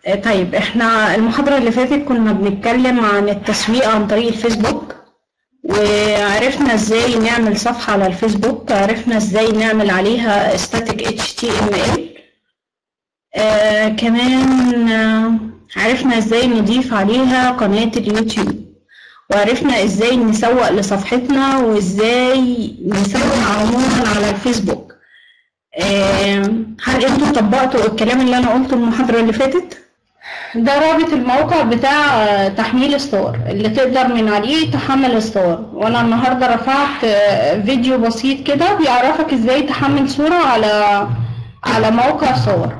آه، طيب احنا المحاضرة اللي فاتت كنا بنتكلم عن التسويق عن طريق الفيسبوك وعرفنا ازاي نعمل صفحة على الفيسبوك عرفنا ازاي نعمل عليها static HTML آه كمان آه عرفنا ازاي نضيف عليها قناة اليوتيوب وعرفنا ازاي نسوق لصفحتنا وازاي نسوق عموما على الفيسبوك آه هل انتوا طبقتوا الكلام اللي انا قلته المحاضرة اللي فاتت؟ ده رابط الموقع بتاع آه، تحميل ستار اللي تقدر من عليه تحمل ستار وانا النهارده رفعت آه، فيديو بسيط كده بيعرفك ازاي تحمل صورة على على موقع صور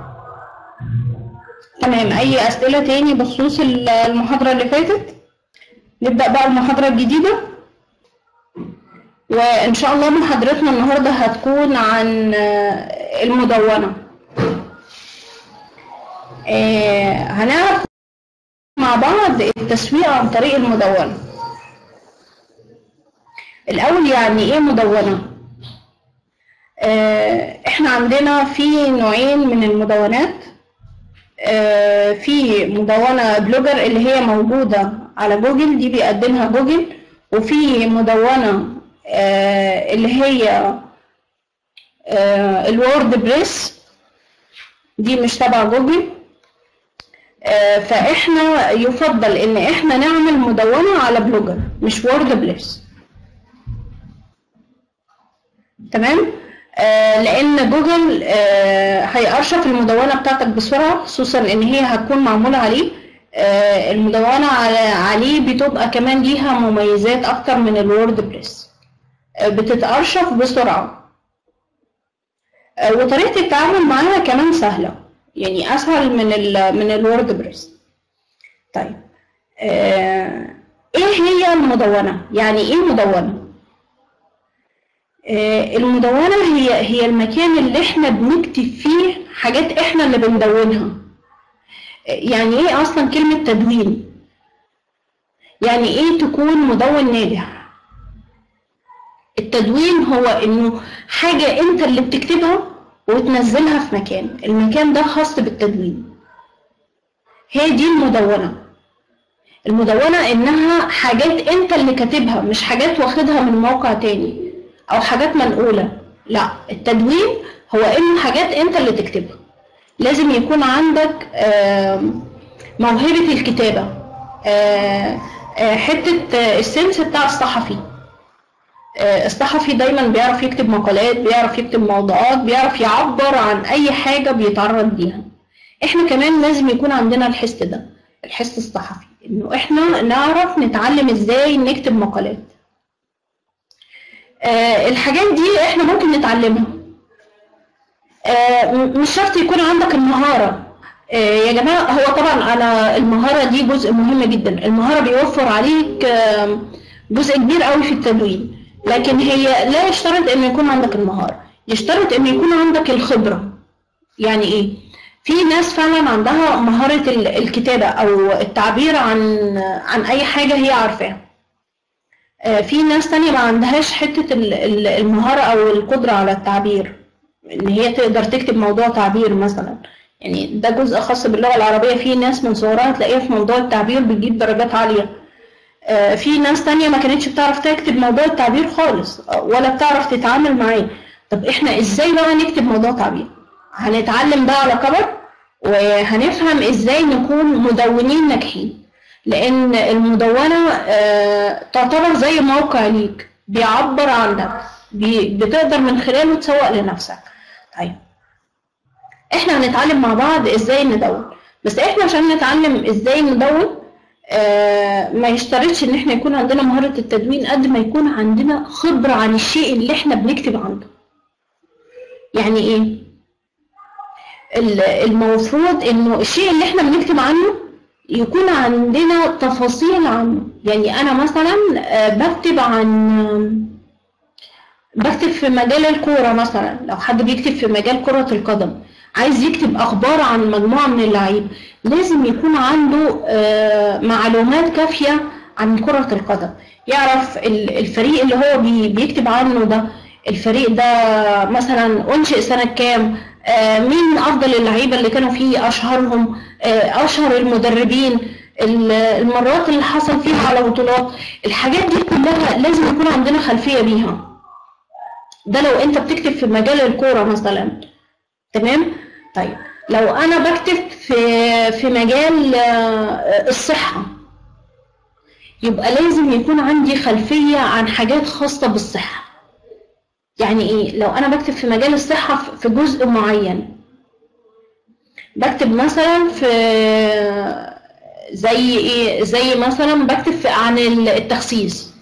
تمام اي اسئلة تاني بخصوص ال- المحاضرة اللي فاتت نبدأ بقى المحاضرة الجديدة وان شاء الله محاضرتنا النهارده هتكون عن آه، المدونة آه، هنعرف مع بعض التسويق عن طريق المدونة الأول يعني إيه مدونة؟ آه، إحنا عندنا في نوعين من المدونات آه، في مدونة بلوجر اللي هي موجودة على جوجل دي بيقدمها جوجل وفي مدونة آه، اللي هي آه، الوورد بريس دي مش تبع جوجل آه، فاحنا يفضل ان احنا نعمل مدونة على بلوجر مش وورد بليس تمام آه، لان جوجل آه، هيأرشف المدونة بتاعتك بسرعة خصوصا ان هي هتكون معمولة عليه آه، المدونة على- عليه بتبقى كمان ليها مميزات اكتر من الوورد بريس آه، بتتأرشف بسرعة آه، وطريقة التعامل معاها كمان سهلة يعني أسهل من ال من الوورد بريس طيب آه، إيه هي المدونة؟ يعني إيه مدونة؟ آه، المدونة هي هي المكان اللي إحنا بنكتب فيه حاجات إحنا اللي بندونها آه، يعني إيه أصلا كلمة تدوين؟ يعني إيه تكون مدون ناجح؟ التدوين هو إنه حاجة أنت اللي بتكتبها وتنزلها في مكان المكان ده خاص بالتدوين هي دي المدونة المدونة إنها حاجات أنت اللي كاتبها مش حاجات واخدها من موقع تاني أو حاجات منقولة لا التدوين هو إنه حاجات أنت اللي تكتبها لازم يكون عندك آم، موهبة الكتابة آه، آه، حتة آه، السنس بتاع الصحفي آه، الصحفي دايما بيعرف يكتب مقالات بيعرف يكتب موضوعات بيعرف يعبر عن اي حاجة بيتعرض ليها احنا كمان لازم يكون عندنا الحس ده الحس الصحفي انه احنا نعرف نتعلم ازاي نكتب مقالات آه، الحاجات دي احنا ممكن نتعلمها آه، م- مش شرط يكون عندك المهارة آه، يا جماعة هو طبعا أنا المهارة دي جزء مهم جدا المهارة بيوفر عليك آه، جزء كبير قوي في التدوين لكن هي لا يشترط ان يكون عندك المهارة يشترط ان يكون عندك الخبرة يعني ايه في ناس فعلا عندها مهارة ال- الكتابة او التعبير عن عن اي حاجة هي عارفاها آه، في ناس تانية ما عندهاش حتة ال- ال- المهارة او القدرة على التعبير ان هي تقدر تكتب موضوع تعبير مثلا يعني ده جزء خاص باللغة العربية في ناس من صغرها تلاقيها في موضوع التعبير بتجيب درجات عالية آه، في ناس تانية ما كانتش بتعرف تكتب موضوع التعبير خالص آه، ولا بتعرف تتعامل معاه طب احنا ازاي بقى نكتب موضوع تعبير هنتعلم ده على كبر وهنفهم ازاي نكون مدونين ناجحين لان المدونة آه، تعتبر زي موقع ليك بيعبر عنك بي- بتقدر من خلاله تسوق لنفسك طيب احنا هنتعلم مع بعض ازاي ندون بس احنا عشان نتعلم ازاي ندون آه، ما يشترطش ان احنا يكون عندنا مهارة التدوين قد ما يكون عندنا خبرة عن الشيء اللي احنا بنكتب عنه يعني ايه ال- المفروض انه الشيء اللي احنا بنكتب عنه يكون عندنا تفاصيل عنه يعني انا مثلا آه، بكتب عن بكتب في مجال الكورة مثلا لو حد بيكتب في مجال كرة القدم عايز يكتب أخبار عن مجموعة من اللعيبة لازم يكون عنده آه، معلومات كافية عن كرة القدم يعرف ال- الفريق اللي هو بي- بيكتب عنه ده الفريق ده مثلا انشئ سنه كام آه، مين افضل اللعيبه اللي كانوا فيه اشهرهم آه، اشهر المدربين ال- المرات اللي حصل فيها على بطولات الحاجات دي كلها لازم يكون عندنا خلفيه بيها ده لو انت بتكتب في مجال الكوره مثلا تمام طيب لو انا بكتب في في مجال آه، الصحه يبقى لازم يكون عندي خلفيه عن حاجات خاصه بالصحه يعني ايه لو انا بكتب في مجال الصحه في- في جزء معين بكتب مثلا في زي ايه زي مثلا بكتب في عن التخسيس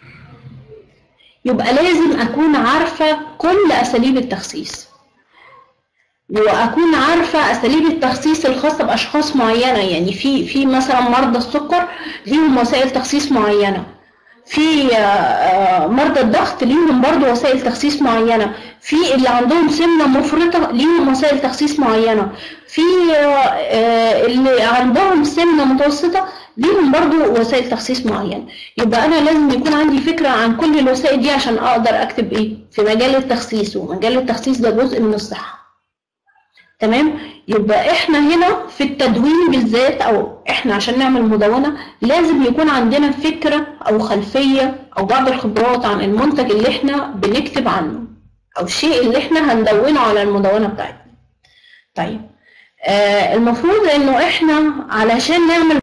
يبقى لازم اكون عارفه كل اساليب التخسيس واكون عارفه اساليب التخسيس الخاصه باشخاص معينه يعني في في مثلا مرضى السكر ليهم وسائل تخسيس معينه في آه، آه، مرضى الضغط ليهم برضو وسائل تخسيس معينة في اللي عندهم سمنة مفرطة ليهم وسائل تخسيس معينة في آه، آه، اللي عندهم سمنة متوسطة ليهم برضو وسائل تخسيس معينة يبقى أنا لازم يكون عندي فكرة عن كل الوسائل دي عشان أقدر أكتب إيه في مجال التخسيس ومجال التخسيس ده جزء من الصحة تمام يبقى احنا هنا في التدوين بالذات او احنا عشان نعمل مدونة لازم يكون عندنا فكرة او خلفية او بعض الخبرات عن المنتج اللي احنا بنكتب عنه او الشيء اللي احنا هندونه على المدونة بتاعتنا طيب آه المفروض انه احنا علشان نعمل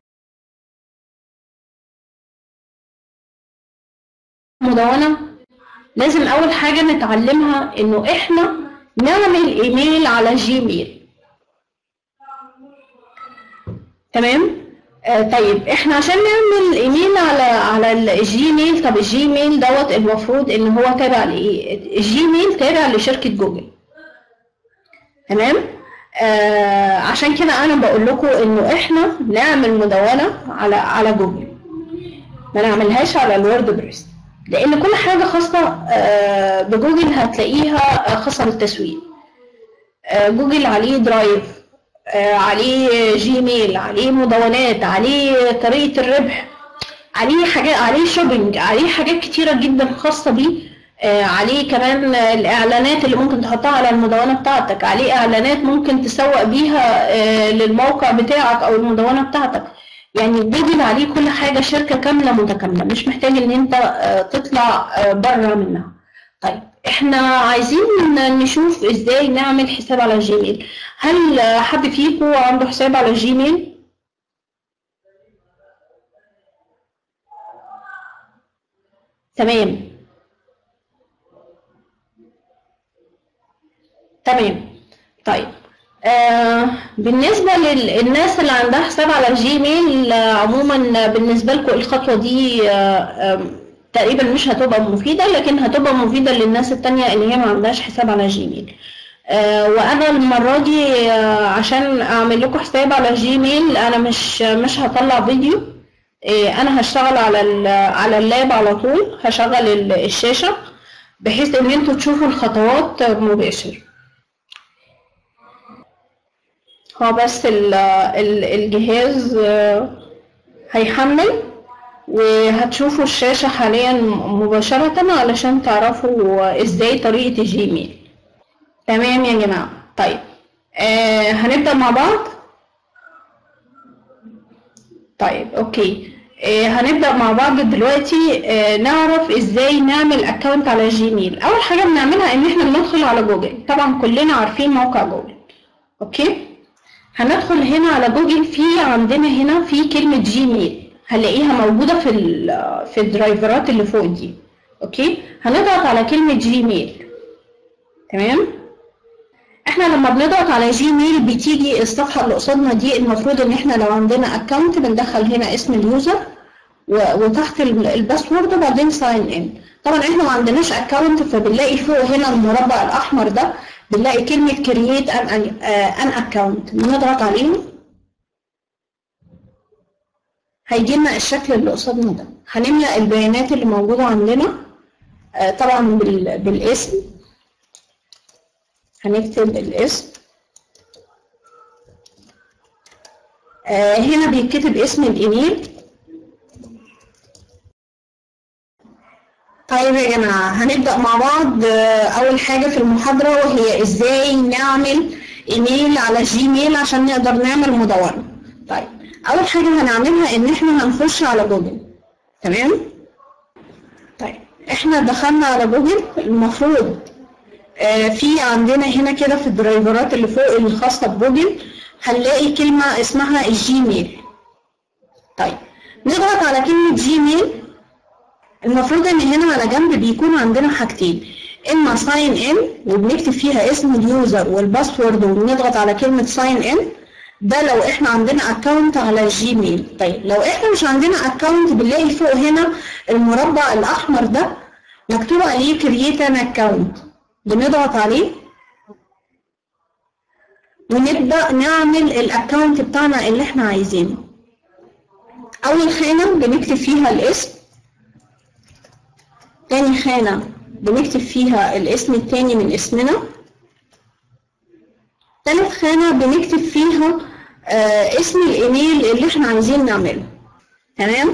مدونة لازم اول حاجة نتعلمها انه احنا نعمل ايميل على جيميل تمام آه طيب احنا عشان نعمل ايميل على على الجيميل طب الجيميل دوت المفروض ان هو تابع لايه الجيميل تابع لشركة جوجل تمام آه عشان كده انا بقول لكم انه احنا نعمل مدونة على على جوجل ما نعملهاش على الوورد بريس لان كل حاجه خاصه آه، بجوجل هتلاقيها آه، خاصه بالتسويق آه، جوجل عليه درايف آه، عليه جيميل عليه مدونات عليه طريقه الربح عليه حاجات عليه شوبينج عليه حاجات كتيره جدا خاصه بيه آه، عليه كمان آه، الاعلانات اللي ممكن تحطها على المدونه بتاعتك عليه اعلانات ممكن تسوق بيها آه، للموقع بتاعك او المدونه بتاعتك يعني جوجل عليه كل حاجة شركة كاملة متكاملة مش محتاج ان انت آه، تطلع آه، بره منها طيب احنا عايزين نشوف ازاي نعمل حساب على الجيميل هل آه، حد فيكم عنده حساب على الجيميل تمام تمام طيب آه بالنسبة للناس اللي عندها حساب على الجيميل آه عموما بالنسبة لكم الخطوة دي آه آه تقريبا مش هتبقى مفيدة لكن هتبقى مفيدة للناس التانية اللي هي ما عندهاش حساب على جيميل آه وانا المرة دي آه عشان اعمل لكم حساب على جيميل انا مش مش هطلع فيديو آه انا هشتغل على ال- على اللاب على طول هشغل ال- الشاشة بحيث ان انتوا تشوفوا الخطوات مباشر هو بس ال- ال- الجهاز آه، هيحمل وهتشوفوا الشاشة حاليا مباشرة علشان تعرفوا ازاي طريقة الجيميل تمام يا جماعة طيب آه هنبدأ مع بعض طيب اوكي آه هنبدأ مع بعض دلوقتي آه نعرف ازاي نعمل اكونت على جيميل اول حاجة بنعملها ان احنا بندخل على جوجل طبعا كلنا عارفين موقع جوجل اوكي هندخل هنا على جوجل في عندنا هنا في كلمة جيميل هنلاقيها موجودة في ال- في الدرايفرات اللي فوق دي اوكي هنضغط على كلمة جيميل تمام احنا لما بنضغط على جيميل بتيجي الصفحة اللي قصادنا دي المفروض ان احنا لو عندنا اكونت بندخل هنا اسم اليوزر و- وتحت ال- الباسورد وبعدين ساين ان طبعا احنا ما عندناش اكونت فبنلاقي فوق هنا المربع الاحمر ده بنلاقي كلمة create an, an account بنضغط عليه هيجي لنا الشكل اللي قصادنا ده هنملأ البيانات اللي موجودة عندنا آه، طبعا بال- بالاسم هنكتب الاسم آه، هنا بيتكتب اسم الايميل طيب طيب يا جماعة هنبدأ مع بعض آه، أول حاجة في المحاضرة وهي إزاي نعمل إيميل على جيميل عشان نقدر نعمل مدونة طيب أول حاجة هنعملها إن إحنا هنخش على جوجل تمام طيب إحنا دخلنا على جوجل المفروض آه، في عندنا هنا كده في الدرايفرات اللي فوق الخاصة بجوجل هنلاقي كلمة اسمها الجيميل طيب نضغط على كلمة جيميل المفروض ان هنا على جنب بيكون عندنا حاجتين اما ساين ان وبنكتب فيها اسم اليوزر والباسورد وبنضغط على كلمة ساين ان ده لو احنا عندنا اكونت على الجيميل طيب لو احنا مش عندنا اكونت بنلاقي فوق هنا المربع الاحمر ده مكتوب عليه كرييت ان اكونت بنضغط عليه ونبدأ نعمل الاكونت بتاعنا اللي احنا عايزينه اول خانة بنكتب فيها الاسم تاني خانة بنكتب فيها الاسم التاني من اسمنا تالت خانة بنكتب فيها آه اسم الايميل اللي احنا عايزين نعمله تمام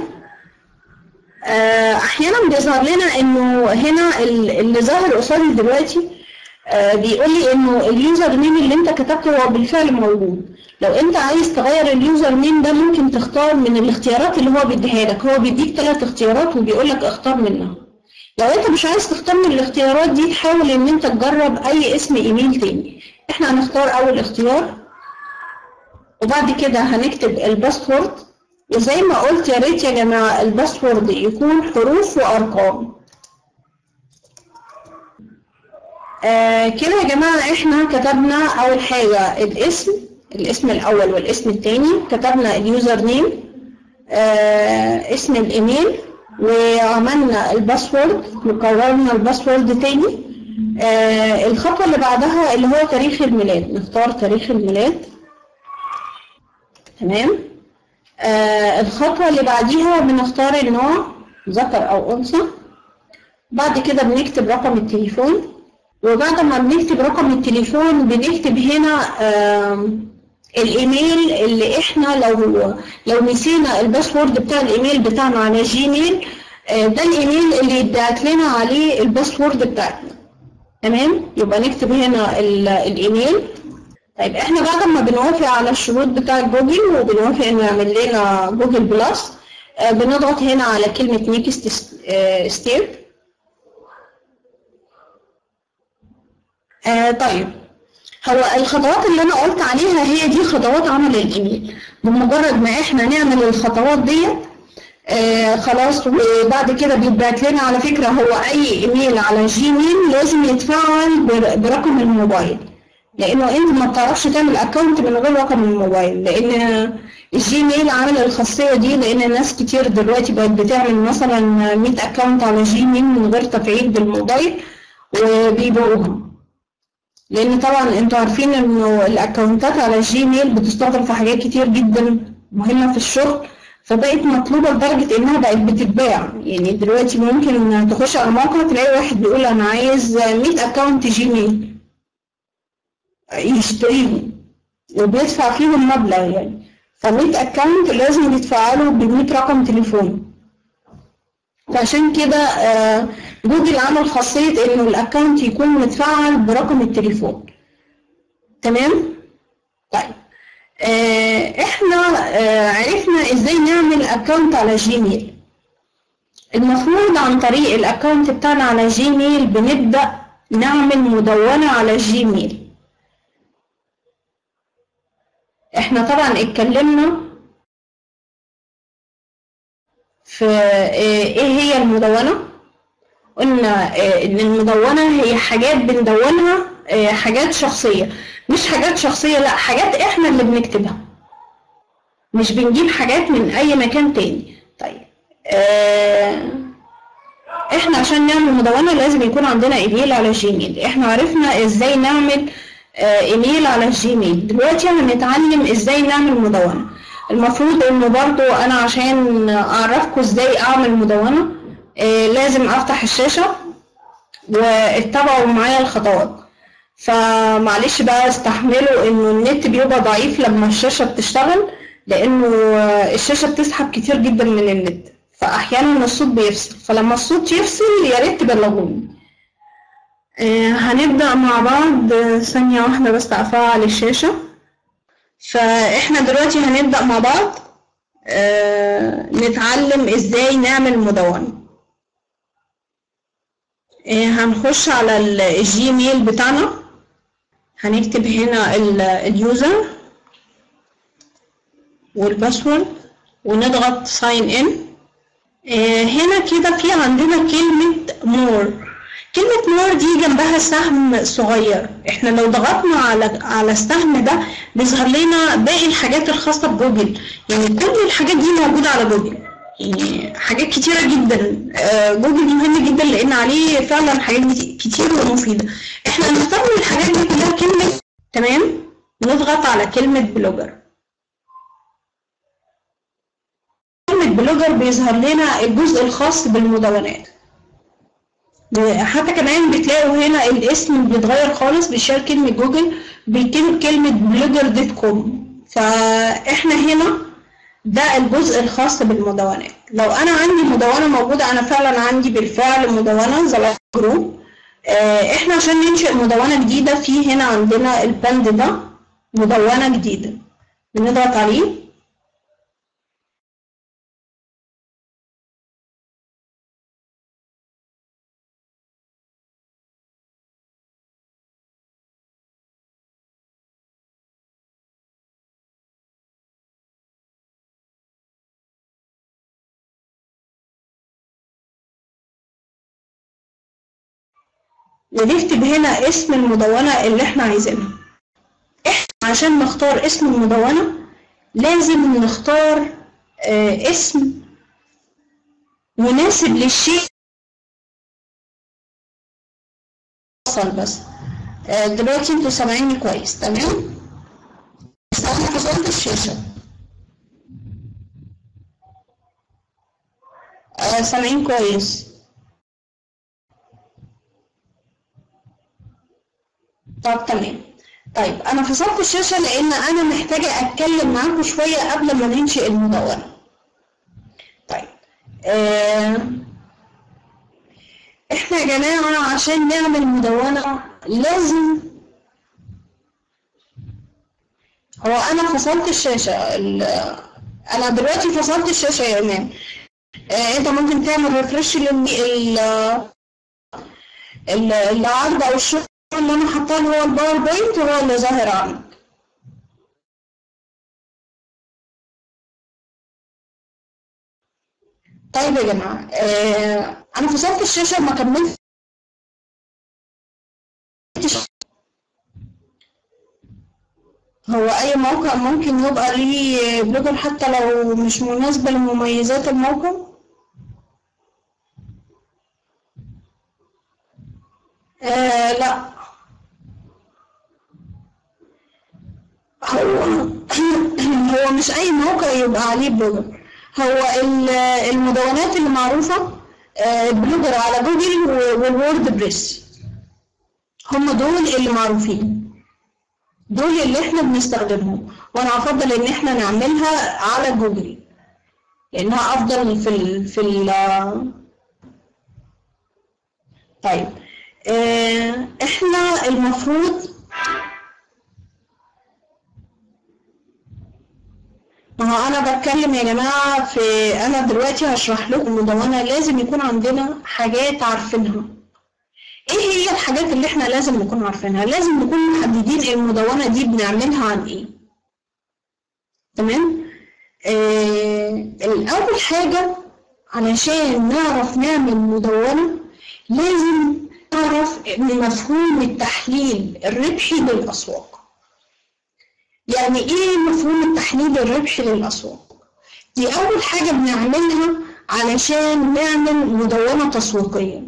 آه احيانا بيظهر لنا انه هنا ال- اللي ظاهر قصادي دلوقتي آه بيقول لي انه اليوزر نيم اللي انت كتبته هو بالفعل موجود لو انت عايز تغير اليوزر نيم ده ممكن تختار من الاختيارات اللي هو بيديها لك هو بيديك ثلاث اختيارات وبيقول لك اختار منها لو انت مش عايز تختار من الاختيارات دي تحاول ان انت تجرب اي اسم ايميل تاني احنا هنختار اول اختيار وبعد كده هنكتب الباسورد وزي ما قلت يا ريت يا جماعه الباسورد يكون حروف وارقام آه كده يا جماعه احنا كتبنا اول حاجه الاسم الاسم الاول والاسم الثاني كتبنا اليوزر نيم آه اسم الايميل وعملنا الباسورد وقررنا الباسورد تاني آه الخطوه اللي بعدها اللي هو تاريخ الميلاد نختار تاريخ الميلاد تمام آه الخطوه اللي بعديها بنختار النوع ذكر او انثى بعد كده بنكتب رقم التليفون وبعد ما بنكتب رقم التليفون بنكتب هنا آم، الايميل اللي احنا لو لو نسينا الباسورد بتاع الايميل بتاعنا على جيميل آه، ده الايميل اللي يتبعت لنا عليه الباسورد بتاعتنا تمام يبقى نكتب هنا ال- الايميل طيب احنا بعد ما بنوافق على الشروط بتاع جوجل وبنوافق انه يعمل لنا جوجل بلس آه، بنضغط هنا على كلمة نيكست ستيب آه طيب هو الخطوات اللي انا قلت عليها هي دي خطوات عمل الايميل بمجرد ما احنا نعمل الخطوات ديت آه خلاص وبعد كده بيتبعت لنا على فكره هو اي ايميل على جيميل لازم يتفعل بر- برقم الموبايل لانه انت ما بتعرفش تعمل اكونت من غير رقم الموبايل لان الجيميل عامل الخاصيه دي لان ناس كتير دلوقتي بقت بتعمل مثلا 100 اكونت على جيميل من غير تفعيل بالموبايل وبيبيعوها لان طبعا انتوا عارفين انه الاكونتات على الجيميل بتستخدم في حاجات كتير جدا مهمه في الشغل فبقت مطلوبه لدرجه انها بقت بتتباع يعني دلوقتي ممكن تخش على موقع تلاقي واحد بيقول انا عايز 100 اكونت جيميل يشتريهم وبيدفع فيهم مبلغ يعني ف 100 اكونت لازم يتفعلوا ب 100 رقم تليفون فعشان كده آه، جوجل عمل خاصية إنه الأكونت يكون متفعل برقم التليفون تمام؟ طيب آه، إحنا آه، عرفنا إزاي نعمل أكونت على جيميل المفروض عن طريق الأكونت بتاعنا على جيميل بنبدأ نعمل مدونة على جيميل إحنا طبعا اتكلمنا في آه، ايه هي المدونة قلنا آه، ان المدونة هي حاجات بندونها آه، حاجات شخصية مش حاجات شخصية لا حاجات احنا اللي بنكتبها مش بنجيب حاجات من اي مكان تاني طيب آه، احنا عشان نعمل مدونة لازم يكون عندنا ايميل على جيميل احنا عرفنا ازاي نعمل آه، ايميل على الجيميل دلوقتي هنتعلم ازاي نعمل مدونة المفروض انه برضو انا عشان اعرفكم ازاي اعمل مدونة آه، لازم افتح الشاشة واتبعوا معايا الخطوات فمعلش بقى استحملوا انه النت بيبقى ضعيف لما الشاشة بتشتغل لانه آه، الشاشة بتسحب كتير جدا من النت فاحيانا الصوت بيفصل فلما الصوت يفصل يا ريت تبلغوني آه، هنبدأ مع بعض آه، ثانية واحدة بس أفعل الشاشة فإحنا دلوقتي هنبدأ مع بعض آه، نتعلم إزاي نعمل مدونة آه، هنخش على ال- الجيميل بتاعنا هنكتب هنا ال- اليوزر والباسورد ونضغط ساين ان هنا كده في عندنا كلمة مور كلمة مور دي جنبها سهم صغير احنا لو ضغطنا على على السهم ده بيظهر لنا باقي الحاجات الخاصة بجوجل يعني كل الحاجات دي موجودة على جوجل يعني حاجات كتيرة جدا آه، جوجل مهم جدا لأن عليه فعلا حاجات كت- كتير ومفيدة احنا هنختار من الحاجات دي كلها كلمة تمام نضغط على كلمة بلوجر كلمة بلوجر بيظهر لنا الجزء الخاص بالمدونات حتى كمان بتلاقوا هنا الاسم بيتغير خالص بيشال كلمة جوجل بكلمة كلمة بلوجر دوت كوم فاحنا هنا ده الجزء الخاص بالمدونات لو انا عندي مدونة موجودة انا فعلا عندي بالفعل مدونة زي جروب آه، احنا عشان ننشئ مدونة جديدة في هنا عندنا البند ده مدونة جديدة بنضغط عليه ونكتب هنا اسم المدونة اللي احنا عايزينها احنا عشان نختار اسم المدونة لازم نختار آه، اسم مناسب للشيء وصل بس آه، دلوقتي انتوا سامعيني كويس تمام بس انا فصلت الشاشة آه، سامعين كويس طب تمام طيب انا فصلت الشاشة لان انا محتاجة اتكلم معاكم شوية قبل ما ننشئ المدونة طيب آه احنا يا جماعة عشان نعمل مدونة لازم هو انا فصلت الشاشة ال- انا دلوقتي فصلت الشاشة يا امام آه انت ممكن تعمل ريفرش لل ال- ال- العرض او الشغل اللي انا حاطاه اللي هو الباوربوينت هو اللي ظاهر عندك طيب يا جماعة آه انا فصلت الشاشة وما كملتش هو اي موقع ممكن يبقى ليه بلوجر حتى لو مش مناسبة لمميزات الموقع آه لا هو هو مش اي موقع يبقى عليه بلوجر هو ال- المدونات اللي معروفة آه، بلوجر على جوجل و- والوورد بريس هم دول اللي معروفين دول اللي احنا بنستخدمهم وانا افضل ان احنا نعملها على جوجل لانها افضل في ال في ال طيب آه، احنا المفروض ما هو انا بتكلم يا جماعه في انا دلوقتي هشرح لكم مدونه لازم يكون عندنا حاجات عارفينها ايه هي الحاجات اللي احنا لازم نكون عارفينها لازم نكون محددين المدونه دي بنعملها عن ايه تمام آه الاول حاجه علشان نعرف نعمل مدونه لازم نعرف ان مفهوم التحليل الربحي للاسواق يعني ايه مفهوم التحليل الربحي للاسواق دي اول حاجه بنعملها علشان نعمل مدونه تسويقيه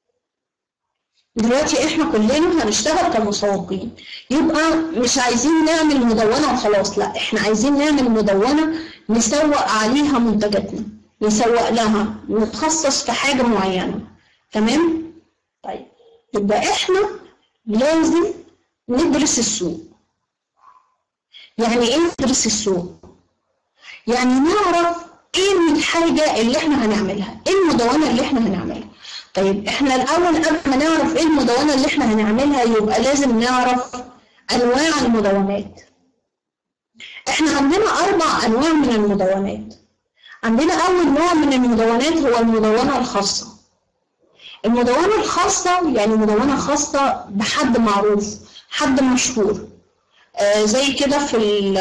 دلوقتي احنا كلنا هنشتغل كمسوقين يبقى مش عايزين نعمل مدونه وخلاص لا احنا عايزين نعمل مدونه نسوق عليها منتجاتنا نسوق لها نتخصص في حاجه معينه تمام طيب يبقى احنا لازم ندرس السوق يعني ايه ندرس السوق يعني نعرف ايه الحاجة اللي احنا هنعملها ايه المدونة اللي احنا هنعملها طيب احنا الاول قبل ما نعرف ايه المدونة اللي احنا هنعملها يبقى لازم نعرف انواع المدونات احنا عندنا اربع انواع من المدونات عندنا اول نوع من المدونات هو المدونة الخاصة المدونة الخاصة يعني مدونة خاصة بحد معروف حد مشهور آه زي كده في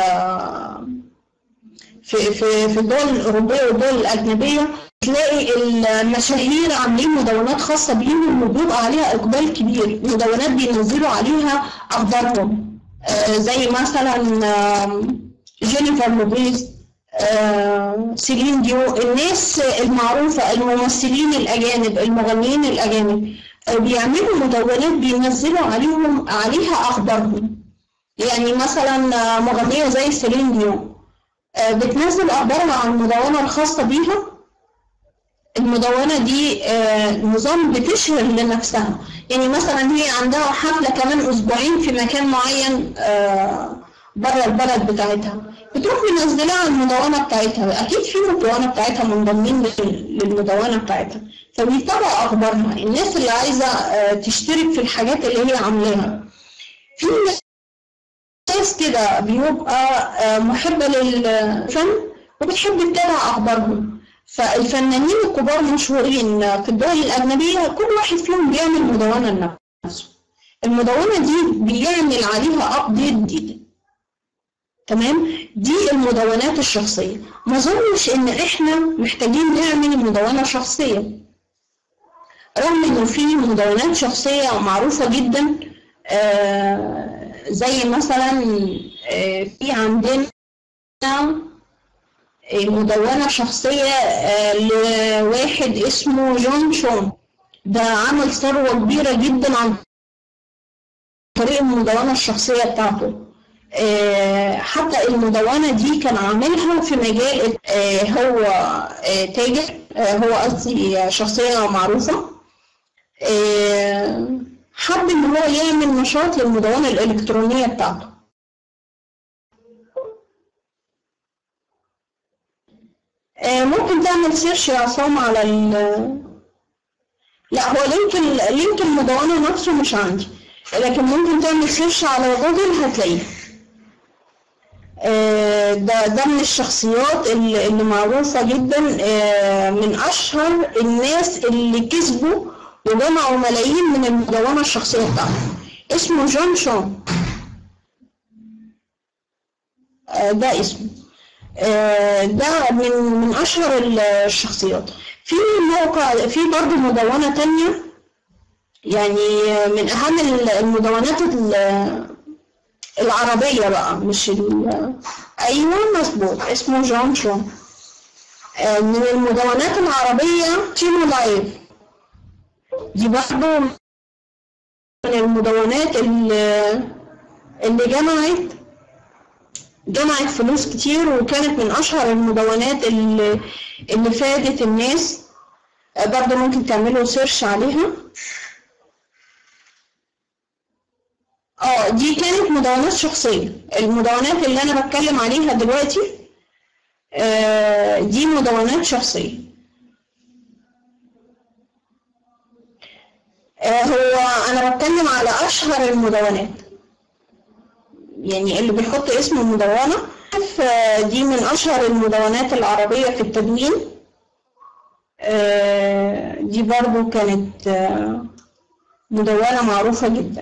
في في في الدول الأوروبية والدول الأجنبية تلاقي المشاهير عاملين مدونات خاصة بيهم وبيبقى عليها إقبال كبير مدونات بينزلوا عليها أخبارهم آه زي مثلا جينيفر لوبيز آه سيلين ديو الناس المعروفة الممثلين الأجانب المغنيين الأجانب آه بيعملوا مدونات بينزلوا عليهم عليها أخبارهم يعني مثلا مغنية زي سيلين ديو بتنزل أخبارها عن المدونة الخاصة بيها المدونة دي نظام بتشهر لنفسها يعني مثلا هي عندها حفلة كمان أسبوعين في مكان معين بره البلد بتاعتها بتروح منزلها المدونة بتاعتها أكيد في مدونة بتاعتها منضمين للمدونة بتاعتها فبيتابع أخبارها الناس اللي عايزة تشترك في الحاجات اللي هي عاملاها في ناس كده بيبقى محبة للفن وبتحب تتابع أخبارهم فالفنانين الكبار مشهورين في الدول الأجنبية كل واحد فيهم بيعمل مدونة لنفسه المدونة دي بيعمل عليها أبديت جديد تمام دي المدونات الشخصية ما اظنش ان احنا محتاجين نعمل مدونة شخصية رغم انه في مدونات شخصية معروفة جدا آه زي مثلا آه في عندنا مدونة شخصية آه لواحد اسمه جون شون ده عمل ثروة كبيرة جدا عن طريق المدونة الشخصية بتاعته حتى المدونة دي كان عاملها في مجال هو تاجر هو قصدي شخصية معروفة حب ان هو يعمل نشاط للمدونة الإلكترونية بتاعته ممكن تعمل سيرش يا عصام على ال لا هو لينك لينك المدونة نفسه مش عندي لكن ممكن تعمل سيرش على جوجل هتلاقيه ده ده من الشخصيات اللي, اللي معروفة جدا من أشهر الناس اللي كسبوا وجمعوا ملايين من المدونة الشخصية بتاعتهم اسمه جون شون ده اسمه ده من من أشهر الشخصيات في موقع في برضه مدونة تانية يعني من أهم المدونات العربية بقى مش ال أيوة مظبوط اسمه جون شون من المدونات العربية تيمو لايف دي برضه من المدونات اللي, اللي جمعت جمعت فلوس كتير وكانت من أشهر المدونات اللي, اللي فادت الناس برضه ممكن تعملوا سيرش عليها اه دي كانت مدونات شخصية المدونات اللي انا بتكلم عليها دلوقتي آه دي مدونات شخصية آه هو انا بتكلم على اشهر المدونات يعني اللي بيحط اسم المدونة دي من اشهر المدونات العربية في التدوين آه دي برضو كانت مدونة معروفة جدا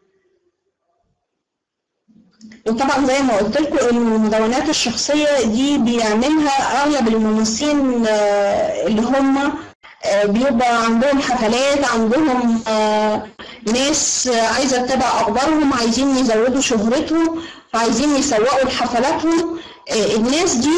وطبعا زي ما قلت لكم ان المدونات الشخصيه دي بيعملها اغلب الممثلين اللي هم بيبقى عندهم حفلات عندهم ناس عايزه تتابع اخبارهم عايزين يزودوا شهرتهم عايزين يسوقوا لحفلاتهم الناس دي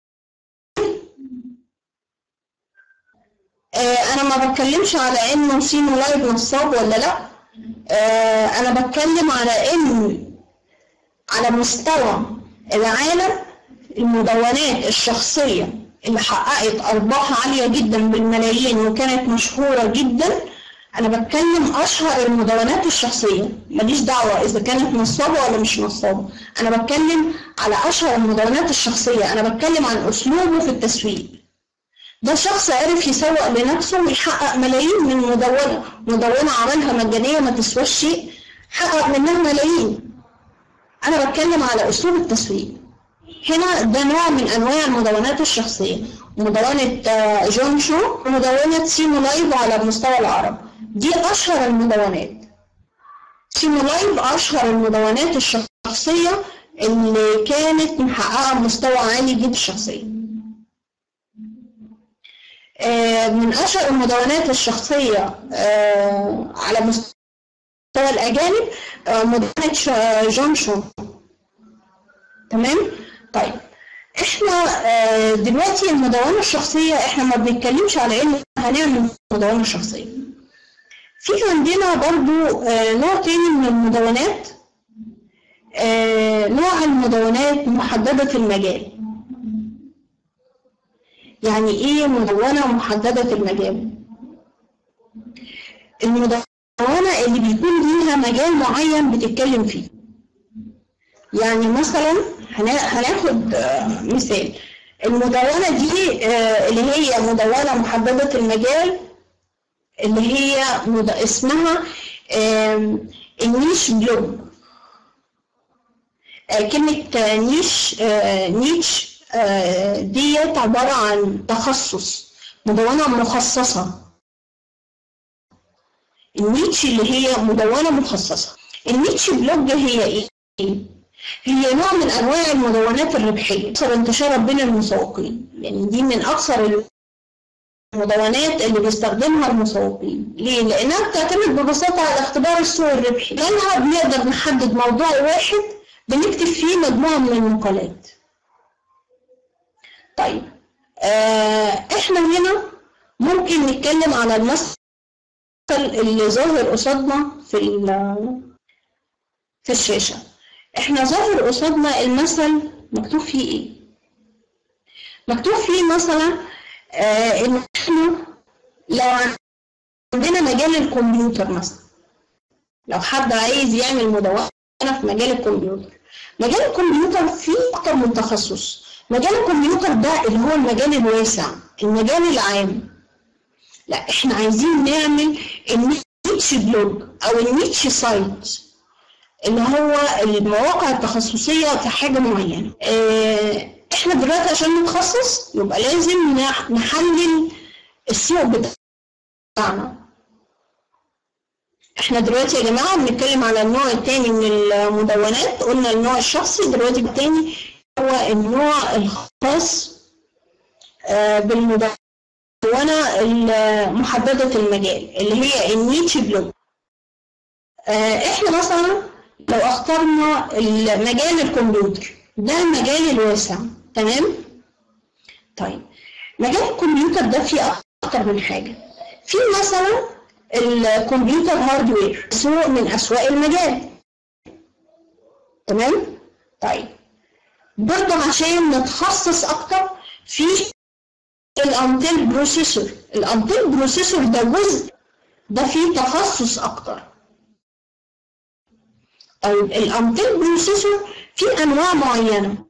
انا ما بتكلمش على انه سينو لايف نصاب ولا لا انا بتكلم على ان على مستوى العالم المدونات الشخصية اللي حققت أرباح عالية جدا بالملايين وكانت مشهورة جدا انا بتكلم اشهر المدونات الشخصيه ماليش دعوه اذا كانت نصابه ولا مش نصابه انا بتكلم على اشهر المدونات الشخصيه انا بتكلم عن اسلوبه في التسويق ده شخص عرف يسوق لنفسه ويحقق ملايين من مدونه مدونه عملها مجانيه ما تسواش شيء حقق منها ملايين انا بتكلم على اسلوب التسويق هنا ده نوع من انواع المدونات الشخصيه مدونه آه، جون شو ومدونه سيمو لايف على مستوى العرب دي اشهر المدونات سيمو لايف اشهر المدونات الشخصيه اللي كانت محققه مستوى عالي جدا الشخصيه آه، من اشهر المدونات الشخصيه آه، على مستوى الاجانب مدونه جون شو تمام طيب احنا دلوقتي المدونه الشخصيه احنا ما بنتكلمش على ان هنعمل مدونه شخصيه في عندنا برضو نوع تاني من المدونات نوع المدونات محددة المجال يعني ايه مدونة محددة المجال المدونة اللي بيكون ليها مجال معين بتتكلم فيه يعني مثلا هناخد مثال المدونة دي اللي هي مدونة محددة المجال اللي هي مد... اسمها النيش بلوج كلمة نيش نيش ديت عبارة عن تخصص مدونة مخصصة النيتش اللي هي مدونة مخصصة النيتش بلوج هي ايه؟ هي نوع من انواع المدونات الربحيه اكثر انتشارا بين المسوقين يعني دي من اكثر المدونات اللي بيستخدمها المسوقين ليه لانها بتعتمد ببساطه على اختبار السوق الربحي لانها بنقدر نحدد موضوع واحد بنكتب فيه مجموعه من المقالات طيب آه احنا هنا ممكن نتكلم على المثل اللي ظاهر قصادنا في في الشاشه احنا ظاهر قصادنا المثل مكتوب فيه ايه مكتوب فيه مثلا آه ان احنا لو عندنا مجال الكمبيوتر مثلا لو حد عايز يعمل مدونة في مجال الكمبيوتر مجال الكمبيوتر فيه اكتر من تخصص مجال الكمبيوتر ده اللي هو المجال الواسع المجال العام لا احنا عايزين نعمل النيتش بلوج او النيتش سايت اللي هو المواقع التخصصية في حاجة معينة احنا دلوقتي عشان نتخصص يبقى لازم نحلل السوق بتاعنا احنا دلوقتي يا جماعة بنتكلم على النوع التاني من المدونات قلنا النوع الشخصي دلوقتي التاني هو النوع الخاص بالمدونة محددة المجال اللي هي النيتش بلوج احنا مثلا لو اخترنا مجال الكمبيوتر ده المجال الواسع تمام طيب مجال الكمبيوتر ده فيه اكتر من حاجه في مثلا الكمبيوتر هاردوير سوق من اسواق المجال تمام طيب برضه عشان نتخصص اكتر في الانتل بروسيسور الانتل بروسيسور ده جزء ده فيه تخصص اكتر طيب الانتل بروسيسور في انواع معينه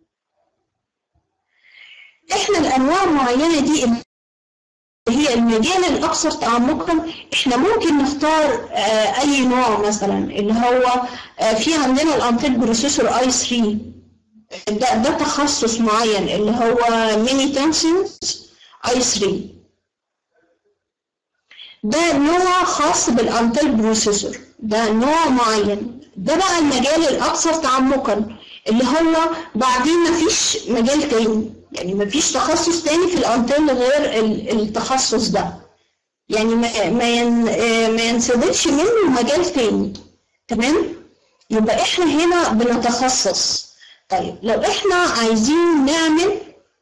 احنا الانواع المعينه دي اللي هي المجال الاكثر تعمقا احنا ممكن نختار آه اي نوع مثلا اللي هو آه في عندنا الانتل بروسيسور اي 3 ده, ده تخصص معين اللي هو ميني تنسنس اي 3 ده نوع خاص بالانتل بروسيسور ده نوع معين ده بقى المجال الاكثر تعمقا اللي هو بعدين مفيش مجال تاني يعني مفيش تخصص تاني في الانتل غير التخصص ده يعني ما ما ما ينسددش منه مجال تاني تمام يبقى احنا هنا بنتخصص طيب لو احنا عايزين نعمل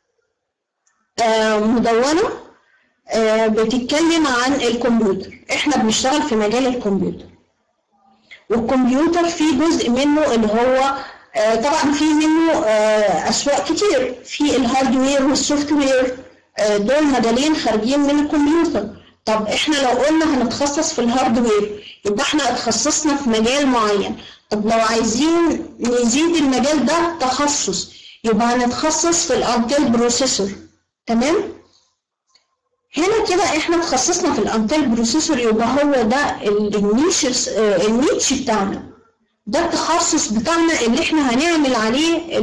آه مدونه آه بتتكلم عن الكمبيوتر احنا بنشتغل في مجال الكمبيوتر والكمبيوتر فيه جزء منه اللي هو آه طبعا في منه آه اسواق كتير في الهاردوير والسوفت وير آه دول مجالين خارجين من الكمبيوتر طب احنا لو قلنا هنتخصص في الهاردوير يبقى احنا اتخصصنا في مجال معين طب لو عايزين نزيد المجال ده تخصص يبقى هنتخصص في الانتل بروسيسور تمام هنا كده احنا اتخصصنا في الانتل بروسيسور يبقى هو ده النيش النيتش بتاعنا ده التخصص بتاعنا اللي احنا هنعمل عليه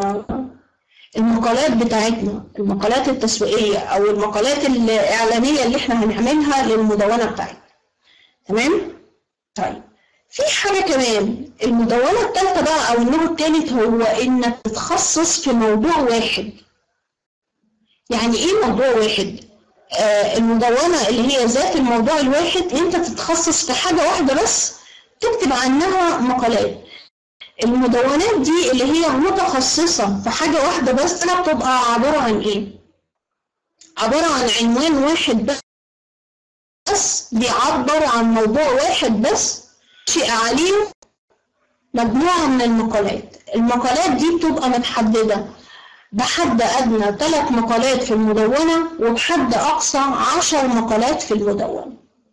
المقالات بتاعتنا المقالات التسويقية او المقالات الاعلانية اللي احنا هنعملها للمدونة بتاعتنا تمام طيب في حاجة كمان المدونة الثالثة بقى او النوع الثالث هو انك تتخصص في موضوع واحد يعني ايه موضوع واحد آه المدونة اللي هي ذات الموضوع الواحد انت تتخصص في حاجة واحدة بس تكتب عنها مقالات المدونات دي اللي هي متخصصة في حاجة واحدة بس أنا بتبقى عبارة عن إيه؟ عبارة عن عنوان واحد بس بيعبر عن موضوع واحد بس شيء عليه مجموعة من المقالات المقالات دي بتبقى متحددة بحد أدنى ثلاث مقالات في المدونة وبحد أقصى عشر مقالات في المدونة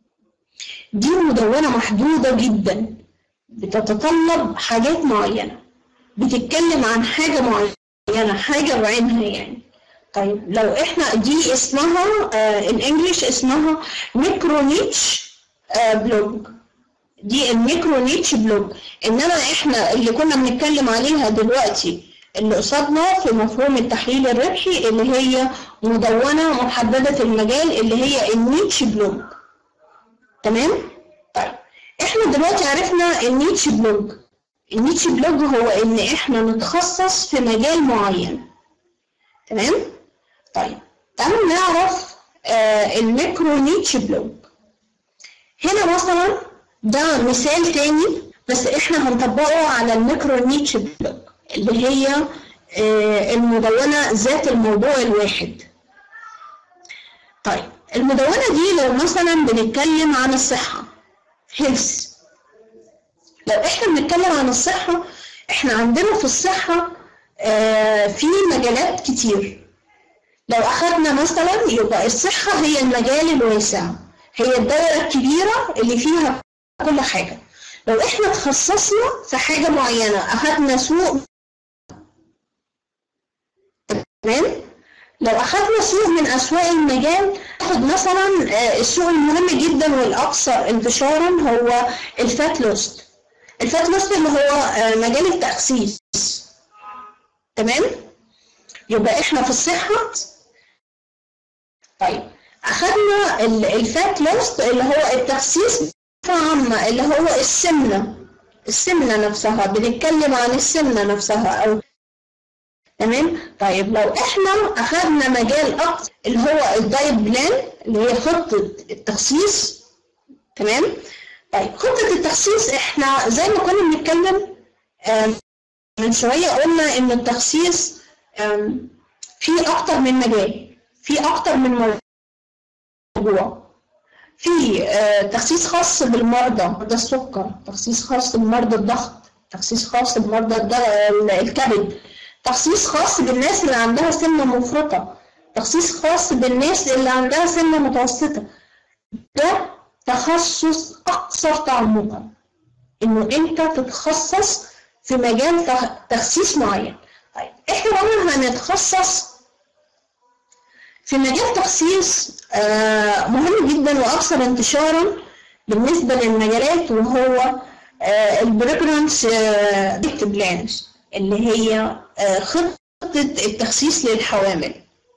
دي مدونة محدودة جدا بتتطلب حاجات معينة بتتكلم عن حاجة معينة حاجة بعينها يعني طيب لو احنا دي اسمها آه الانجليش اسمها ميكرو نيتش آه بلوج دي الميكرو نيتش بلوج انما احنا اللي كنا بنتكلم عليها دلوقتي اللي قصادنا في مفهوم التحليل الربحي اللي هي مدونة محددة المجال اللي هي النيتش بلوج تمام؟ طيب احنا دلوقتي عرفنا النيتش بلوج النيتش بلوج هو ان احنا نتخصص في مجال معين تمام طيب تعالوا نعرف آه الميكرو نيتش بلوج هنا مثلا ده مثال تاني بس احنا هنطبقه على الميكرو نيتش بلوج اللي هي آه المدونة ذات الموضوع الواحد طيب المدونة دي لو مثلا بنتكلم عن الصحة هيلث لو احنا بنتكلم عن الصحة احنا عندنا في الصحة آه في مجالات كتير لو اخدنا مثلا يبقى الصحة هي المجال الواسع هي الدائرة الكبيرة اللي فيها كل حاجة لو احنا تخصصنا في حاجة معينة اخدنا سوق تمام لو اخذنا سوق من اسواق المجال ناخد مثلا السوق المهم جدا والاكثر انتشارا هو الفات لوست الفات لوست اللي هو مجال التخسيس تمام يبقى احنا في الصحه طيب اخذنا الفات لوست اللي هو التخسيس عامه اللي هو السمنه السمنه نفسها بنتكلم عن السمنه نفسها او تمام طيب لو احنا اخذنا مجال اكتر اللي هو الدايت بلان اللي هي خطه التخسيس تمام طيب خطه التخسيس احنا زي ما كنا بنتكلم من شويه قلنا ان التخسيس في اكتر من مجال في اكتر من موضوع في تخسيس خاص بالمرضى مرضى السكر تخسيس خاص بمرضى الضغط تخسيس خاص بمرضى الكبد تخصيص خاص بالناس اللي عندها سمنة مفرطة تخصيص خاص بالناس اللي عندها سمنة متوسطة ده تخصص أكثر تعمقا إنه أنت تتخصص في مجال تخصيص معين طيب إحنا بقى هنتخصص في مجال تخصيص آه مهم جدا وأكثر انتشارا بالنسبة للمجالات وهو آه البريفرنس بلانز اللي هي خطة التخسيس للحوامل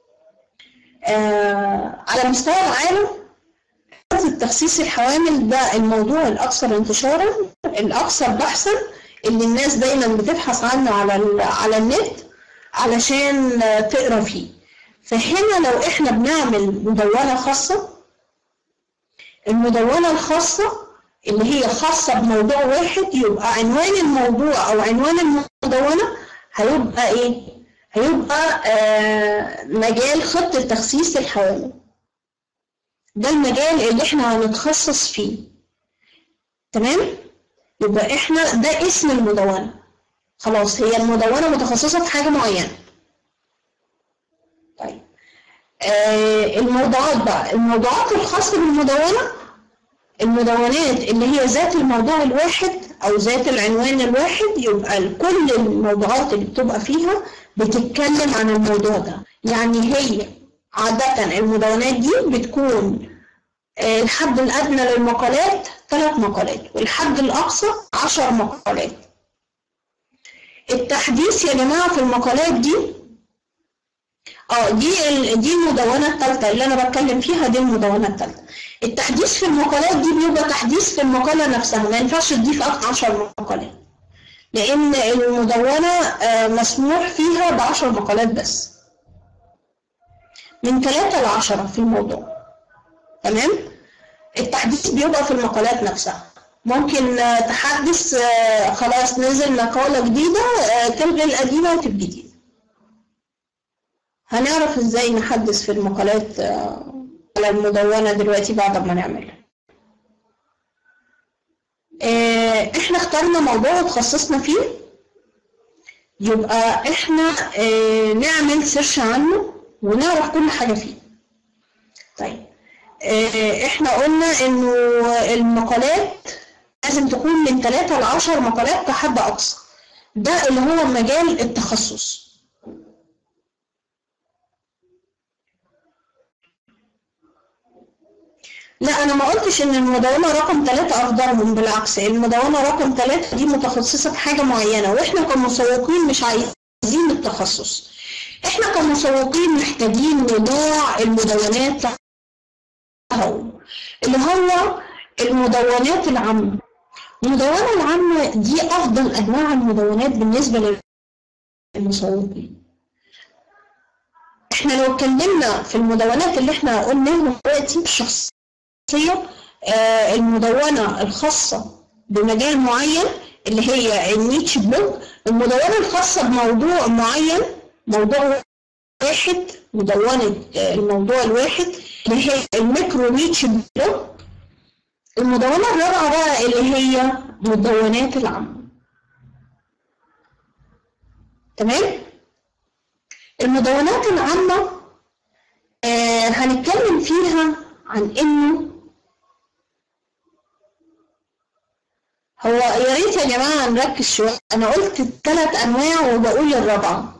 على مستوى العالم خطة تخسيس الحوامل ده الموضوع الأكثر انتشارا الأكثر بحثا اللي الناس دايما بتبحث عنه على على النت علشان تقرا فيه فهنا لو احنا بنعمل مدونة خاصة المدونة الخاصة اللي هي خاصة بموضوع واحد يبقى عنوان الموضوع أو عنوان المدونة هيبقى إيه؟ هيبقى آه مجال خطة تخسيس الحوامل ده المجال اللي احنا هنتخصص فيه تمام؟ يبقى احنا ده اسم المدونة خلاص هي المدونة متخصصة في حاجة معينة طيب آه، الموضوعات بقى الموضوعات الخاصة بالمدونة المدونات اللي هي ذات الموضوع الواحد أو ذات العنوان الواحد يبقى كل الموضوعات اللي بتبقى فيها بتتكلم عن الموضوع ده يعني هي عادة المدونات دي بتكون آه، الحد الأدنى للمقالات ثلاث مقالات والحد الأقصى عشر مقالات التحديث يا جماعة في المقالات دي اه دي ال... دي المدونة الثالثة اللي أنا بتكلم فيها دي المدونة الثالثة التحديث في المقالات دي بيبقى تحديث في المقالة نفسها ما ينفعش تضيف أكتر 10 مقالات لأن المدونة آه، مسموح فيها ب 10 مقالات بس من 3 ل 10 في الموضوع تمام التحديث بيبقى في المقالات نفسها ممكن آه، تحدث آه، خلاص نزل مقالة جديدة تلغي القديمة وتبتدي هنعرف ازاي نحدث في المقالات على المدونة دلوقتي بعد ما نعملها آه، احنا اخترنا موضوع وتخصصنا فيه يبقى احنا اه نعمل سيرش عنه ونعرف كل حاجة فيه طيب اه احنا قلنا انه المقالات لازم تكون من 3 ل 10 مقالات كحد اقصى ده اللي هو مجال التخصص لا انا ما قلتش ان المدونه رقم ثلاثة افضلهم بالعكس المدونه رقم ثلاثة دي متخصصه في حاجه معينه واحنا كمسوقين مش عايزين التخصص احنا كمسوقين محتاجين نوع المدونات اللي هو المدونات العامه المدونه العامه دي افضل انواع المدونات بالنسبه للمسوقين احنا لو اتكلمنا في المدونات اللي احنا قلناها دلوقتي الشخص الشخصية آه، المدونة الخاصة بمجال معين اللي هي النيتش بلوج المدونة الخاصة بموضوع معين موضوع واحد مدونة آه، الموضوع الواحد اللي هي الميكرو نيتش بلوج المدونة الرابعة بقى اللي هي مدونات العامة تمام المدونات العامة آه هنتكلم فيها عن انه هو يا ريت يا جماعة نركز شوية أنا قلت الثلاث أنواع وبقول الرابعة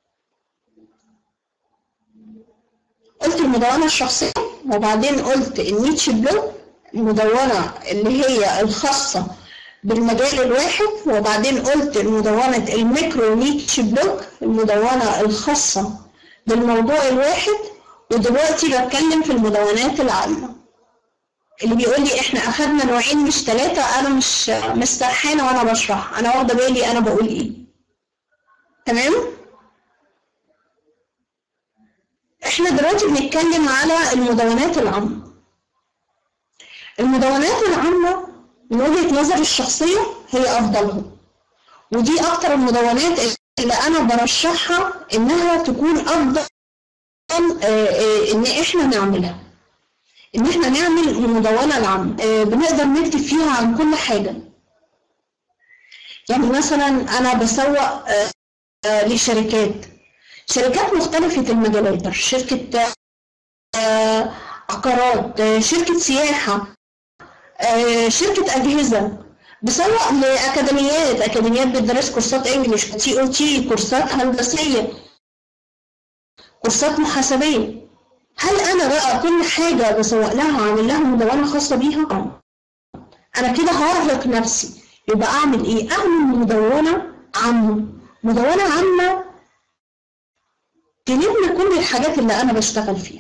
قلت المدونة الشخصية وبعدين قلت النيتش بلوك المدونة اللي هي الخاصة بالمجال الواحد وبعدين قلت المدونة الميكرو نيتش بلوك المدونة الخاصة بالموضوع الواحد ودلوقتي بتكلم في المدونات العامة اللي بيقول لي احنا اخدنا نوعين مش ثلاثة انا مش مسترحانة وانا بشرح انا واخدة بالي انا بقول ايه تمام احنا دلوقتي بنتكلم على المدونات العامة المدونات العامة من وجهة نظري الشخصية هي افضلهم ودي اكتر المدونات اللي انا برشحها انها تكون افضل آه، آه، ان احنا نعملها ان احنا نعمل المدونه العامه آه، بنقدر نكتب فيها عن كل حاجه يعني مثلا انا بسوق آه، آه، لشركات شركات مختلفة المجالات شركة عقارات شركة سياحة شركة أجهزة بسوق لأكاديميات أكاديميات بتدرس كورسات إنجليش تي أو تي كورسات هندسية كورسات محاسبية هل انا بقى كل حاجه بسوق لها اعمل لها مدونه خاصه بيها انا كده هرهق نفسي يبقى اعمل ايه اعمل مدونه عامه مدونه عامه تلم كل الحاجات اللي انا بشتغل فيها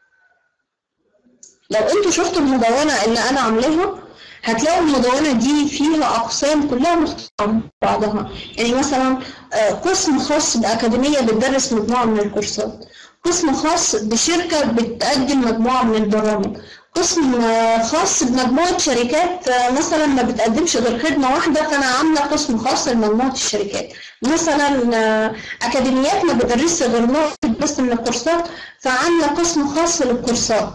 لو انتوا شفتوا المدونه اللي انا عاملاها هتلاقوا المدونة دي فيها أقسام كلها مختلفة عن بعضها يعني مثلا آه، قسم خاص بأكاديمية بتدرس مجموعة من الكورسات قسم خاص بشركة بتقدم مجموعة من البرامج قسم خاص بمجموعة شركات مثلا ما بتقدمش غير خدمة واحدة فأنا عاملة قسم خاص لمجموعة الشركات مثلا أكاديميات ما بتدرسش غير نوع بس من الكورسات فعاملة قسم خاص للكورسات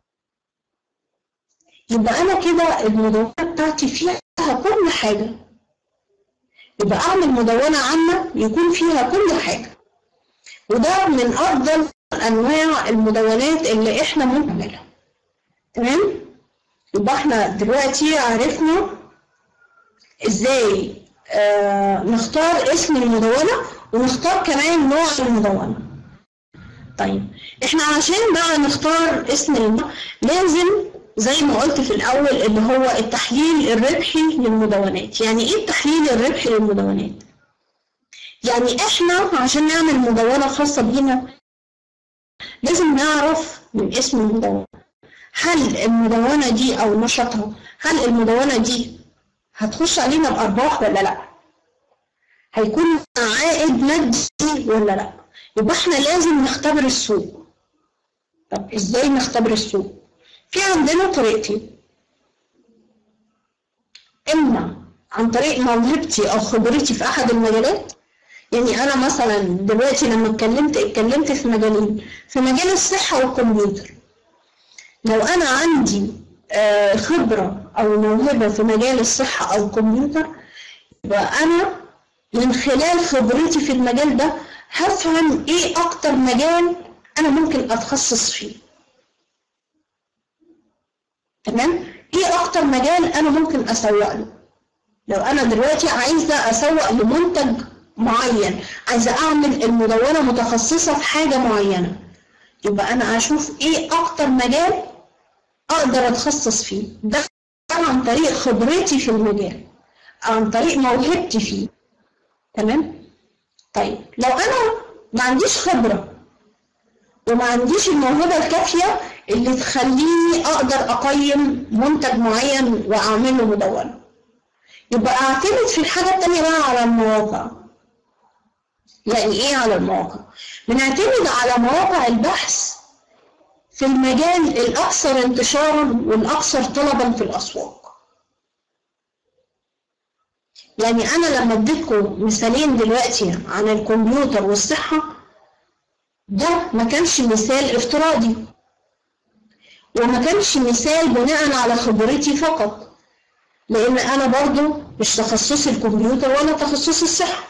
يبقى أنا كده المدونة بتاعتي فيها كل حاجة يبقى أعمل مدونة عامة يكون فيها كل حاجة وده من أفضل انواع المدونات اللي احنا ممكن نعملها تمام يبقى احنا دلوقتي عرفنا ازاي آه نختار اسم المدونة ونختار كمان نوع المدونة طيب احنا عشان بقى نختار اسم المدونة لازم زي ما قلت في الاول اللي هو التحليل الربحي للمدونات يعني ايه التحليل الربحي للمدونات يعني احنا عشان نعمل مدونة خاصة بينا لازم نعرف من اسم المدونة هل المدونة دي او نشاطها هل المدونة دي هتخش علينا بارباح ولا لا هيكون عائد مادي ولا لا يبقى احنا لازم نختبر السوق طب ازاي نختبر السوق في عندنا طريقتين اما عن طريق موهبتي او خبرتي في احد المجالات يعني انا مثلا دلوقتي لما اتكلمت اتكلمت في مجالين في مجال الصحه والكمبيوتر لو انا عندي آه، خبره او موهبه في مجال الصحه او الكمبيوتر يبقى انا من خلال خبرتي في المجال ده هفهم ايه اكتر مجال انا ممكن اتخصص فيه تمام ايه اكتر مجال انا ممكن اسوق له لو انا دلوقتي عايزه اسوق لمنتج معين عايزه اعمل المدونه متخصصه في حاجه معينه يبقى انا اشوف ايه اكتر مجال اقدر اتخصص فيه ده عن طريق خبرتي في المجال عن طريق موهبتي فيه تمام طيب لو انا ما عنديش خبره وما عنديش الموهبه الكافيه اللي تخليني اقدر اقيم منتج معين واعمل له مدونه يبقى اعتمد في الحاجه التانيه بقى على المواقع يعني ايه على المواقع بنعتمد على مواقع البحث في المجال الاكثر انتشارا والاكثر طلبا في الاسواق يعني انا لما اديتكم مثالين دلوقتي عن الكمبيوتر والصحه ده ما كانش مثال افتراضي وما كانش مثال بناء على خبرتي فقط لان انا برضو مش تخصصي الكمبيوتر ولا تخصصي الصحه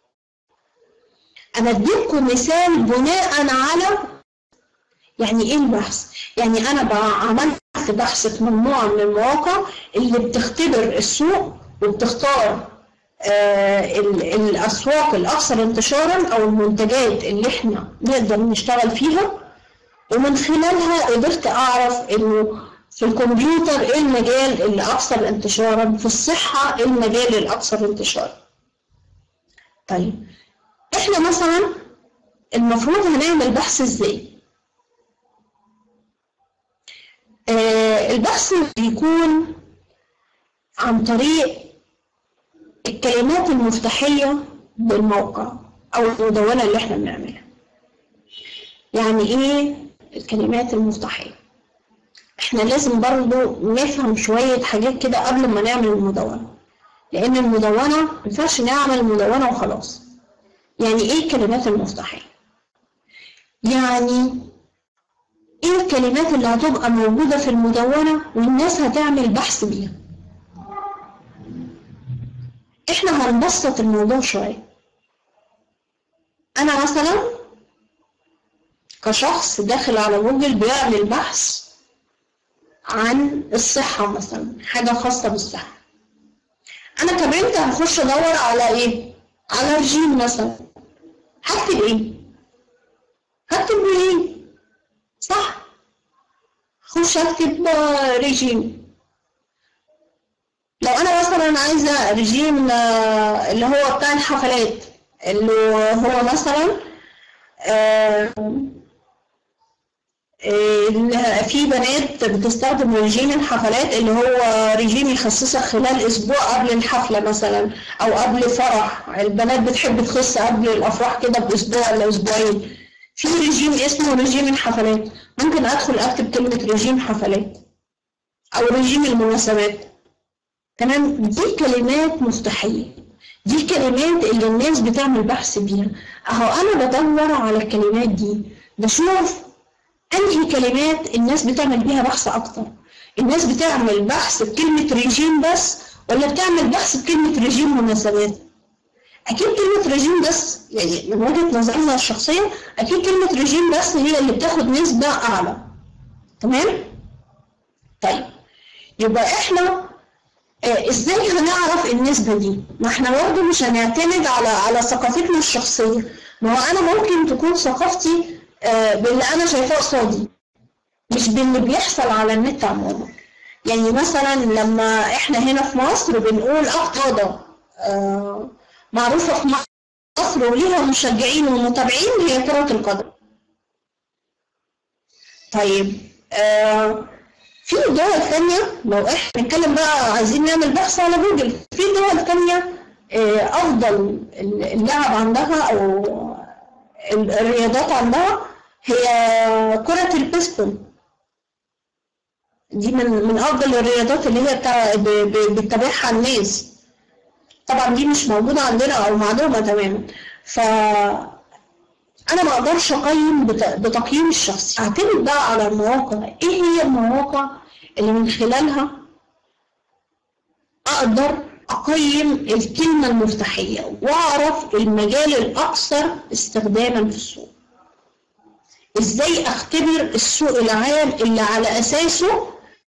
انا اديتكم مثال بناء على يعني ايه البحث يعني انا بقى عملت بحث في مجموعه من المواقع اللي بتختبر السوق وبتختار آه الاسواق الاكثر انتشارا او المنتجات اللي احنا نقدر نشتغل فيها ومن خلالها قدرت اعرف انه في الكمبيوتر ايه المجال اللي اكثر انتشارا في الصحه ايه المجال الاكثر انتشارا طيب احنا مثلا المفروض هنعمل بحث ازاي آه البحث بيكون عن طريق الكلمات المفتاحية للموقع أو المدونة اللي احنا بنعملها يعني ايه الكلمات المفتاحية احنا لازم برضو نفهم شوية حاجات كده قبل ما نعمل المدونة لأن المدونة مينفعش نعمل مدونة وخلاص يعني ايه الكلمات المفتاحية يعني ايه الكلمات اللي هتبقى موجودة في المدونة والناس هتعمل بحث بيها احنا هنبسط الموضوع شوية انا مثلا كشخص داخل على جوجل بيعمل بحث عن الصحة مثلا حاجة خاصة بالصحة انا كبنت هخش ادور على ايه على رجيم مثلا هكتب ايه هكتب ايه صح خش اكتب رجيم لو انا مثلا عايزه رجيم اللي هو بتاع الحفلات اللي هو مثلا في بنات بتستخدم رجيم الحفلات اللي هو رجيم يخصصك خلال اسبوع قبل الحفله مثلا او قبل فرح البنات بتحب تخس قبل الافراح كده باسبوع ولا اسبوعين في رجيم اسمه رجيم الحفلات ممكن ادخل اكتب كلمه رجيم حفلات او رجيم المناسبات تمام دي كلمات مفتاحيه دي الكلمات اللي الناس بتعمل بحث بيها اهو انا بدور على الكلمات دي بشوف انهي كلمات الناس بتعمل بيها بحث اكتر الناس بتعمل بحث بكلمه رجيم بس ولا بتعمل بحث بكلمه رجيم مناسبات اكيد كلمه رجيم بس يعني من وجهه نظرنا الشخصيه اكيد كلمه رجيم بس هي اللي بتاخد نسبه اعلى تمام طيب يبقى احنا آه ازاي هنعرف النسبه دي ما احنا برضه مش هنعتمد على على ثقافتنا الشخصيه ما هو انا ممكن تكون ثقافتي آه باللي انا شايفاه قصادي مش باللي بيحصل على النت عموما يعني مثلا لما احنا هنا في مصر بنقول اقطاده آه معروفة في مصر وليها مشجعين ومتابعين هي كرة القدم طيب آه في دول تانية لو احنا بنتكلم بقى عايزين نعمل بحث على جوجل في دول تانية آه افضل اللعب عندها او الرياضات عندها هي كرة البيسبول دي من من افضل الرياضات اللي هي بتاع بتتابعها الناس طبعا دي مش موجودة عندنا أو معلومة تماما ف أنا ما أقدرش أقيم بتقييم الشخصي أعتمد بقى على المواقع إيه هي المواقع اللي من خلالها أقدر أقيم الكلمة المفتاحية وأعرف المجال الأكثر استخداما في السوق إزاي أختبر السوق العام اللي على أساسه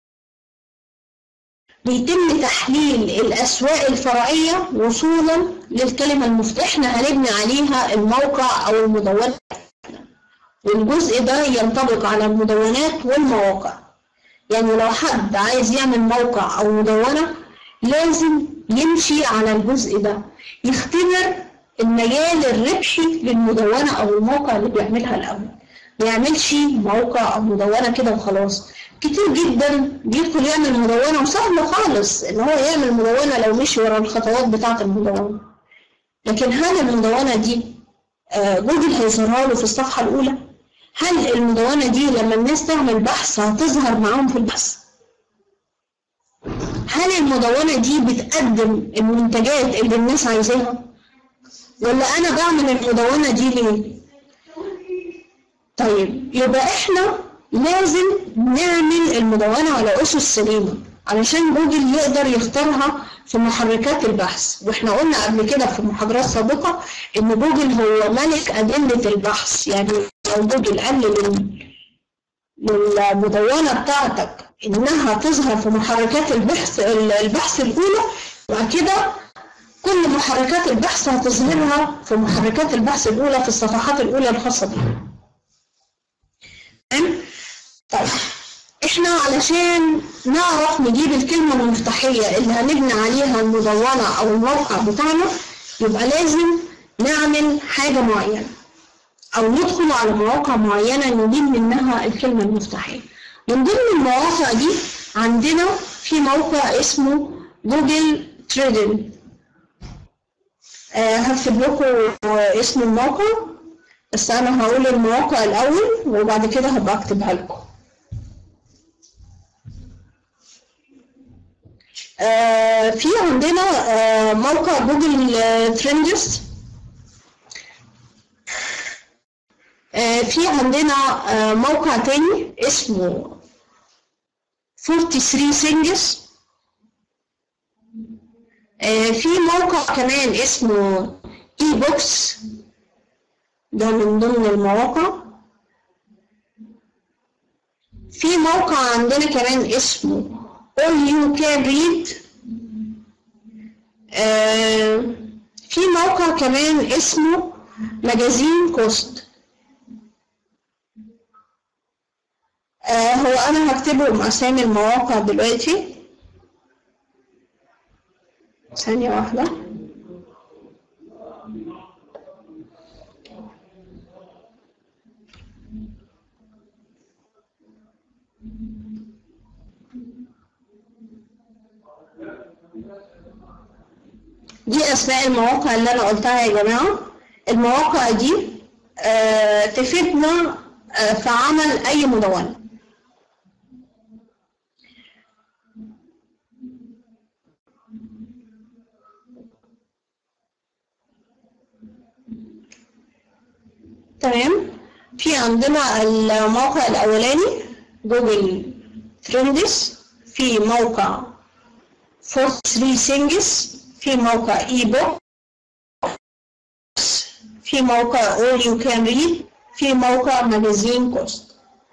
بيتم تحليل الأسواق الفرعية وصولا للكلمة المفتاح احنا هنبني عليها الموقع أو المدونة والجزء ده ينطبق على المدونات والمواقع يعني لو حد عايز يعمل موقع أو مدونة لازم يمشي على الجزء ده يختبر المجال الربحي للمدونة أو الموقع اللي بيعملها الأول ما يعملش موقع أو مدونة كده وخلاص كتير جدا بيدخل يعمل مدونة وسهل خالص ان هو يعمل مدونة لو مشي ورا الخطوات بتاعة المدونة لكن هل المدونة دي جوجل هيظهرها له في الصفحة الأولى؟ هل المدونة دي لما الناس تعمل بحث هتظهر معاهم في البحث؟ هل المدونة دي بتقدم المنتجات اللي الناس عايزاها؟ ولا أنا بعمل المدونة دي ليه؟ طيب يبقى إحنا لازم نعمل المدونة على أسس سليمة علشان جوجل يقدر يختارها في محركات البحث واحنا قلنا قبل كده في محاضرات سابقة ان جوجل هو ملك أدلة البحث يعني لو جوجل قال للمدونة بتاعتك انها تظهر في محركات البحث البحث الأولى وبعد كده كل محركات البحث هتظهرها في محركات البحث الأولى في الصفحات الأولى الخاصة بها طيب احنا علشان نعرف نجيب الكلمة المفتاحية اللي هنبني عليها المدونة او الموقع بتاعنا يبقى لازم نعمل حاجة معينة او ندخل على مواقع معينة نجيب منها الكلمة المفتاحية من ضمن المواقع دي عندنا في موقع اسمه جوجل تريدن آه هكتب لكم اسم الموقع بس انا هقول المواقع الاول وبعد كده هبقى اكتبها لكم آه في عندنا آه موقع جوجل ترندز آه في عندنا موقع تاني اسمه 43 سينجز في موقع كمان اسمه اي بوكس ده من ضمن المواقع في موقع عندنا كمان اسمه all you can read آه في موقع كمان اسمه مجازين كوست آه هو انا هكتبهم اسامي المواقع دلوقتي ثانية واحدة دي اسماء المواقع اللي انا قلتها يا جماعه المواقع دي آه تفيدنا آه في عمل اي مدونه تمام في عندنا الموقع الاولاني جوجل ترندز في موقع 43 سينجز في موقع اي بوك في موقع all you can read في موقع ماجازين كوست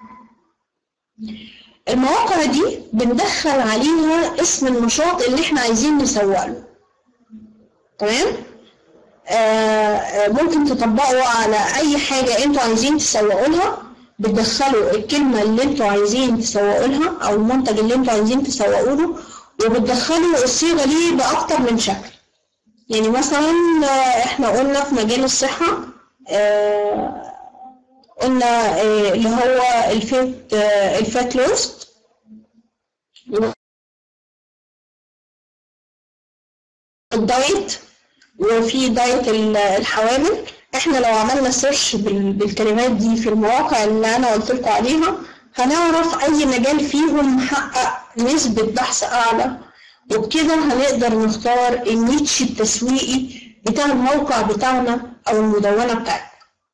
المواقع دي بندخل عليها اسم النشاط اللي احنا عايزين نسوق له تمام آه آه، ممكن تطبقوا على اي حاجه انتوا عايزين تسوقوا لها بتدخلوا الكلمه اللي انتوا عايزين تسوقوا لها او المنتج اللي انتوا عايزين تسوقوا له وبتدخلوا الصيغه دي باكتر من شكل يعني مثلا آه، احنا قلنا في مجال الصحه آه، قلنا آه، اللي هو الفات آه، الفات لوست الدايت وفي دايت ال- الحوامل احنا لو عملنا سيرش بال- بالكلمات دي في المواقع اللي انا قلت لكم عليها هنعرف اي مجال فيهم محقق نسبة بحث اعلى وبكده هنقدر نختار النيتش التسويقي بتاع الموقع بتاعنا او المدونة بتاعتنا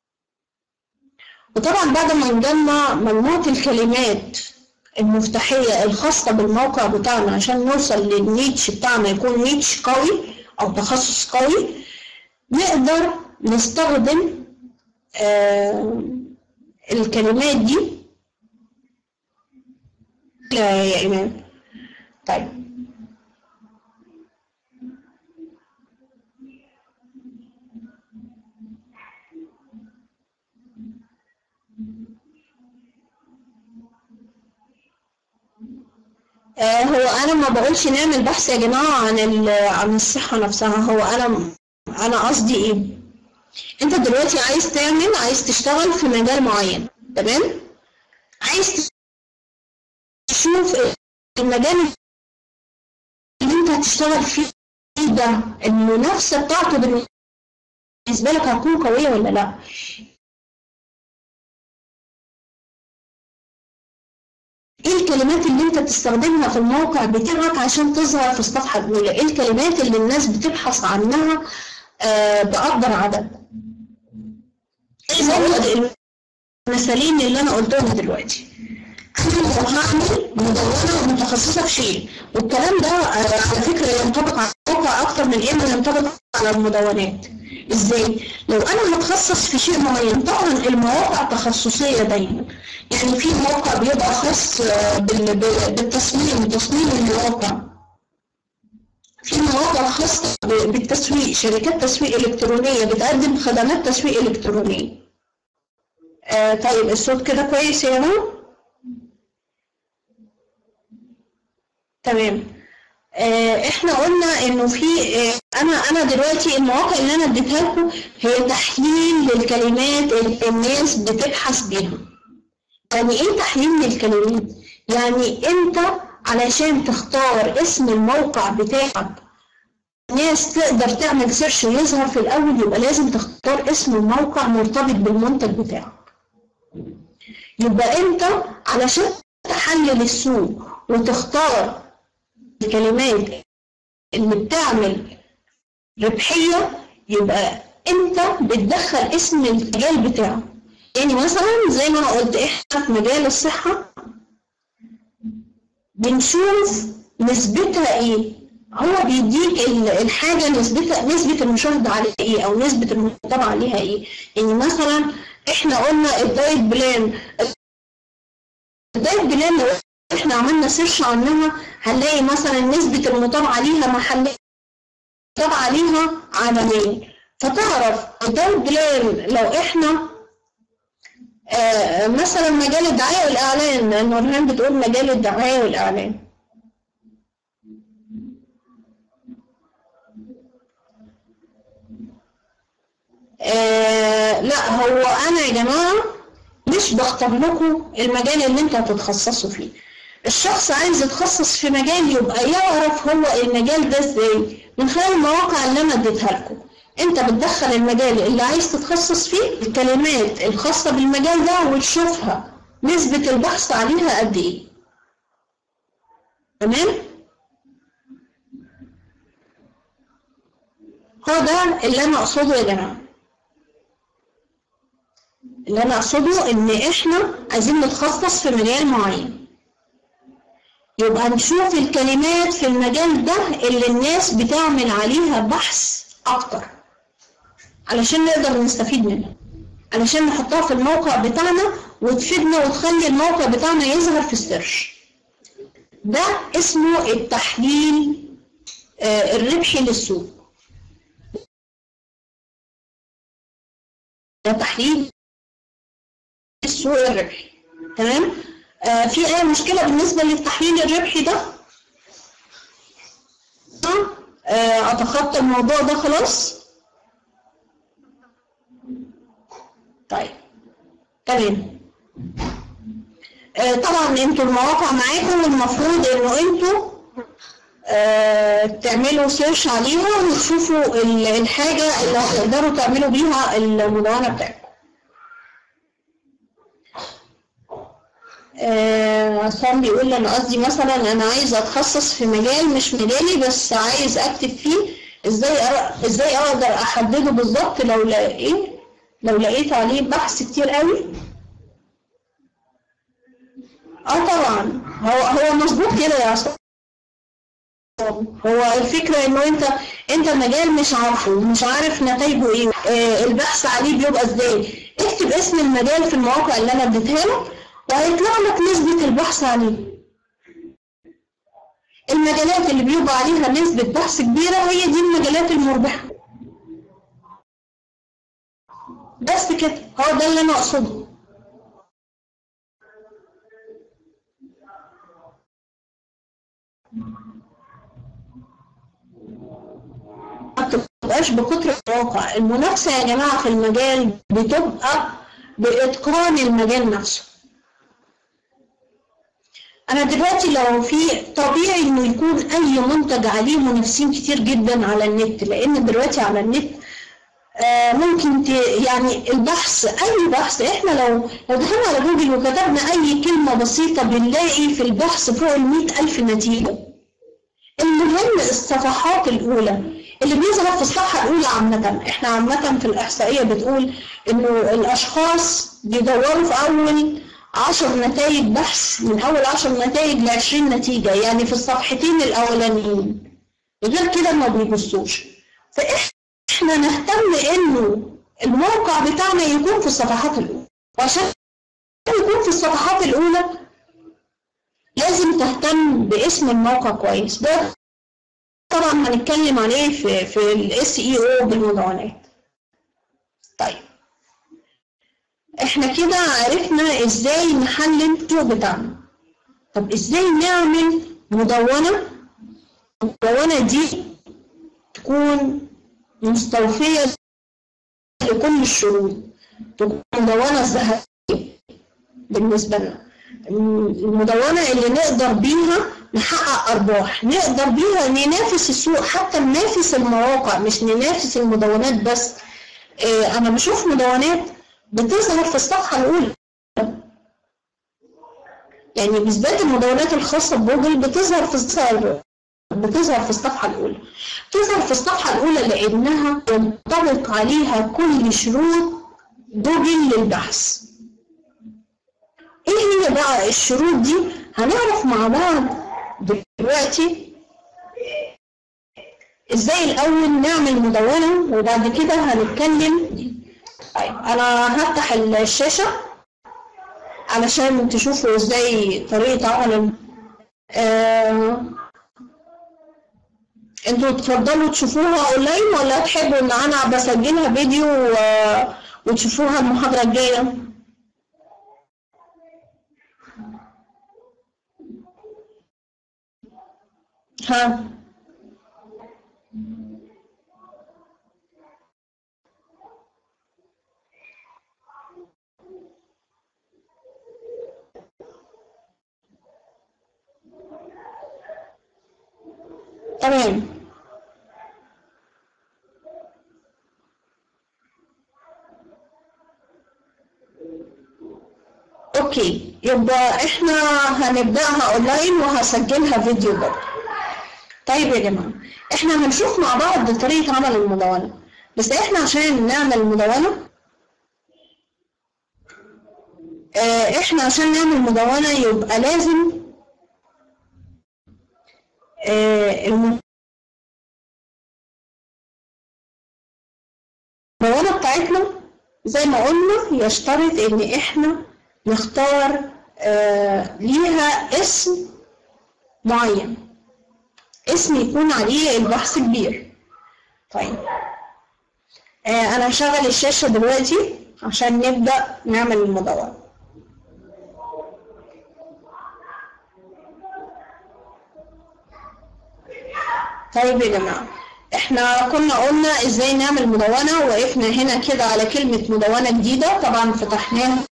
وطبعا بعد ما نجمع مجموعة الكلمات المفتاحية الخاصة بالموقع بتاعنا عشان نوصل للنيتش بتاعنا يكون نيتش قوي أو تخصص قوي نقدر نستخدم آه الكلمات دي لا يا إيمان طيب آه، هو انا ما بقولش نعمل بحث يا جماعه عن ال- عن الصحه نفسها هو انا انا قصدي ايه انت دلوقتي عايز تعمل عايز تشتغل في مجال معين تمام عايز تشوف المجال اللي انت هتشتغل فيه ده المنافسه بتاعته بالنسبه لك هتكون قويه ولا لا ايه الكلمات اللي انت تستخدمها في الموقع بتاعك عشان تظهر في الصفحة الأولى؟ ايه الكلمات اللي الناس بتبحث عنها آه بأكبر عدد؟ زي المثالين اللي انا قلتهم دلوقتي. انا هعمل مدونة متخصصة في شيء والكلام ده آه على فكرة ينطبق على الموقع أكتر من إيه ما ينطبق على المدونات. ازاي؟ لو انا هتخصص في شيء معين طبعا المواقع تخصصية دايما يعني في موقع بيبقى خاص آه، بال- بال- بالتصميم تصميم المواقع في مواقع خاصة ب- بالتسويق شركات تسويق إلكترونية بتقدم خدمات تسويق إلكترونية آه طيب الصوت كده كويس يا جماعة تمام آه، احنا قلنا انه في آه، انا انا دلوقتي المواقع اللي انا اديتها لكم هي تحليل للكلمات اللي الناس بتبحث بيها يعني ايه تحليل للكلمات يعني انت علشان تختار اسم الموقع بتاعك ناس تقدر تعمل سيرش ويظهر في الاول يبقى لازم تختار اسم الموقع مرتبط بالمنتج بتاعك يبقى انت علشان تحلل السوق وتختار الكلمات اللي بتعمل ربحية يبقى انت بتدخل اسم المجال بتاعه يعني مثلا زي ما انا قلت احنا في مجال الصحة بنشوف نسبتها ايه هو بيديك ال- الحاجة نسبتها نسبة المشاهدة عليها ايه او نسبة المتابعة عليها ايه يعني مثلا احنا قلنا الدايت بلان الدايت بلان لو احنا عملنا سيرش عنها هنلاقي مثلا نسبة المتابعة ليها محلية المتابعة ليها عالمية فتعرف الدايت بلان لو احنا آه، مثلا مجال الدعاية والإعلان لأن نورهان بتقول مجال الدعاية والإعلان آه لا هو أنا يا جماعة مش بختار لكم المجال اللي انتوا هتتخصصوا فيه الشخص عايز يتخصص في مجال يبقى يعرف هو المجال ده ازاي من خلال المواقع اللي انا اديتها لكم انت بتدخل المجال اللي عايز تتخصص فيه الكلمات الخاصة بالمجال ده وتشوفها نسبة البحث عليها قد ايه تمام هو ده اللي انا اقصده يا جماعه اللي انا اقصده ان احنا عايزين نتخصص في مجال معين يبقى نشوف الكلمات في المجال ده اللي الناس بتعمل عليها بحث اكتر علشان نقدر نستفيد منها علشان نحطها في الموقع بتاعنا وتفيدنا وتخلي الموقع بتاعنا يظهر في السيرش ده اسمه التحليل آه، الربحي للسوق ده تحليل السوق الربحي تمام آه في اي مشكله بالنسبه للتحليل الربحي ده آه اتخطى الموضوع ده خلاص طيب تمام آه طبعا انتوا المواقع معاكم المفروض انه انتوا آه تعملوا سيرش عليها وتشوفوا ال- الحاجة اللي هتقدروا تعملوا بيها المدونة بتاعتكم آه، عصام بيقول لي انا قصدي مثلا انا عايز اتخصص في مجال مش مجالي بس عايز اكتب فيه ازاي أر... ازاي اقدر احدده بالظبط لو لقيت لو لقيت عليه بحث كتير قوي اه طبعا هو هو مظبوط كده يا عصام هو الفكرة انه انت انت مجال مش عارفه مش عارف نتائجه ايه آه البحث عليه بيبقى ازاي اكتب اسم المجال في المواقع اللي انا اديتها لك وهيطلع لك نسبة البحث عليه المجالات اللي بيبقى عليها نسبة بحث كبيرة هي دي المجالات المربحة بس كده هو ده اللي انا اقصده ما بتبقاش بكتر الواقع المنافسة يا جماعة في المجال بتبقى بإتقان المجال نفسه أنا دلوقتي لو في طبيعي إنه يكون أي منتج عليه منافسين كتير جدا على النت لأن دلوقتي على النت آه ممكن ت... يعني البحث أي بحث إحنا لو لو دخلنا على جوجل وكتبنا أي كلمة بسيطة بنلاقي في البحث فوق المئة ألف نتيجة المهم الصفحات الأولى اللي بيظهر في الصفحة الأولى عامة إحنا عامة في الإحصائية بتقول إنه الأشخاص بيدوروا في أول عشر نتائج بحث من أول عشر نتائج لعشرين نتيجة يعني في الصفحتين الأولانيين غير كده ما بيبصوش فإحنا نهتم إنه الموقع بتاعنا يكون في الصفحات الأولى وعشان يكون في الصفحات الأولى لازم تهتم باسم الموقع كويس ده طبعا هنتكلم عليه في في الاس اي او بالمدونات طيب احنا كده عرفنا ازاي نحلل السوق بتاعنا طب ازاي نعمل مدونة المدونة دي تكون مستوفية لكل الشروط تكون مدونة ذهبية بالنسبة لنا المدونة اللي نقدر بيها نحقق أرباح نقدر بيها ننافس السوق حتى ننافس المواقع مش ننافس المدونات بس إيه أنا بشوف مدونات بتظهر في الصفحة الأولى يعني بالذات المدونات الخاصة بجوجل بتظهر في الصفحة بتظهر في الصفحة الأولى تظهر في الصفحة الأولى لأنها ينطبق عليها كل شروط جوجل للبحث ايه هي بقى الشروط دي هنعرف مع بعض دلوقتي ازاي الاول نعمل مدونة وبعد كده هنتكلم طيب انا هفتح الشاشة علشان تشوفوا ازاي طريقة عمل آه انتوا تفضلوا تشوفوها اونلاين ولا تحبوا ان انا بسجلها فيديو و... وتشوفوها المحاضرة الجاية ها تمام اوكي يبقى احنا هنبداها اونلاين وهسجلها فيديو برضه طيب يا جماعه احنا هنشوف مع بعض طريقه عمل المدونه بس احنا عشان نعمل مدونه اه احنا عشان نعمل مدونه يبقى لازم اه المدونه زي ما قلنا يشترط ان احنا نختار آه ليها اسم معين اسم يكون عليه البحث كبير طيب آه انا هشغل الشاشة دلوقتي عشان نبدأ نعمل المدونة طيب يا جماعة احنا كنا قلنا ازاي نعمل مدونة وقفنا هنا كده على كلمة مدونة جديدة طبعا فتحناها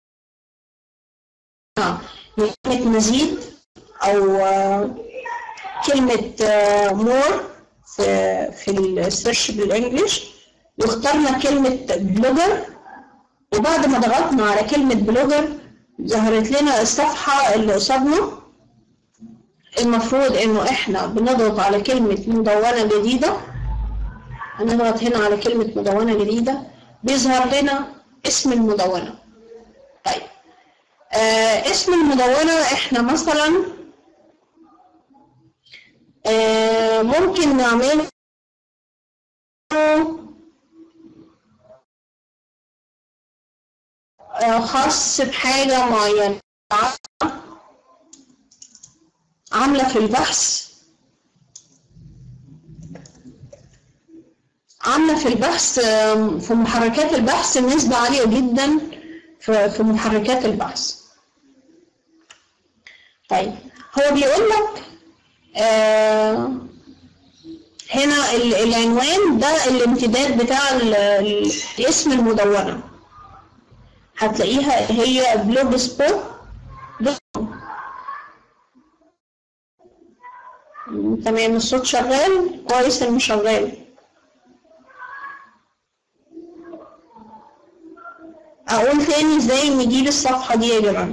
كلمة مزيد او آه، كلمة مور في في السيرش بالانجلش واخترنا كلمة بلوجر وبعد ما ضغطنا على كلمة بلوجر ظهرت لنا الصفحة اللي قصادنا المفروض انه احنا بنضغط على كلمة مدونة جديدة هنضغط هنا على كلمة مدونة جديدة بيظهر لنا اسم المدونة طيب آه اسم المدونة احنا مثلا آه ممكن نعمله آه خاص بحاجة معينة عاملة في البحث عاملة في البحث آم، في محركات البحث نسبة عالية جدا في في محركات البحث طيب هو بيقول لك آه هنا ال- العنوان ده الامتداد بتاع ال- ال- اسم المدونة هتلاقيها هي بلوج سبوت دوت كوم. تمام الصوت شغال كويس انه شغال اقول تاني ازاي نجيب الصفحة دي يا جماعة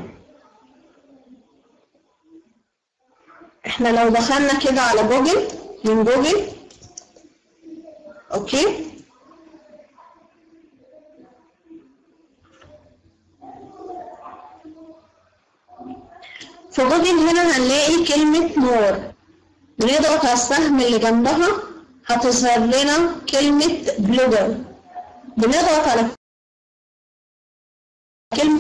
احنا لو دخلنا كده على جوجل من جوجل اوكي في جوجل هنا هنلاقي كلمة مور بنضغط على السهم اللي جنبها هتظهر لنا كلمة بلوجر بنضغط على كلمة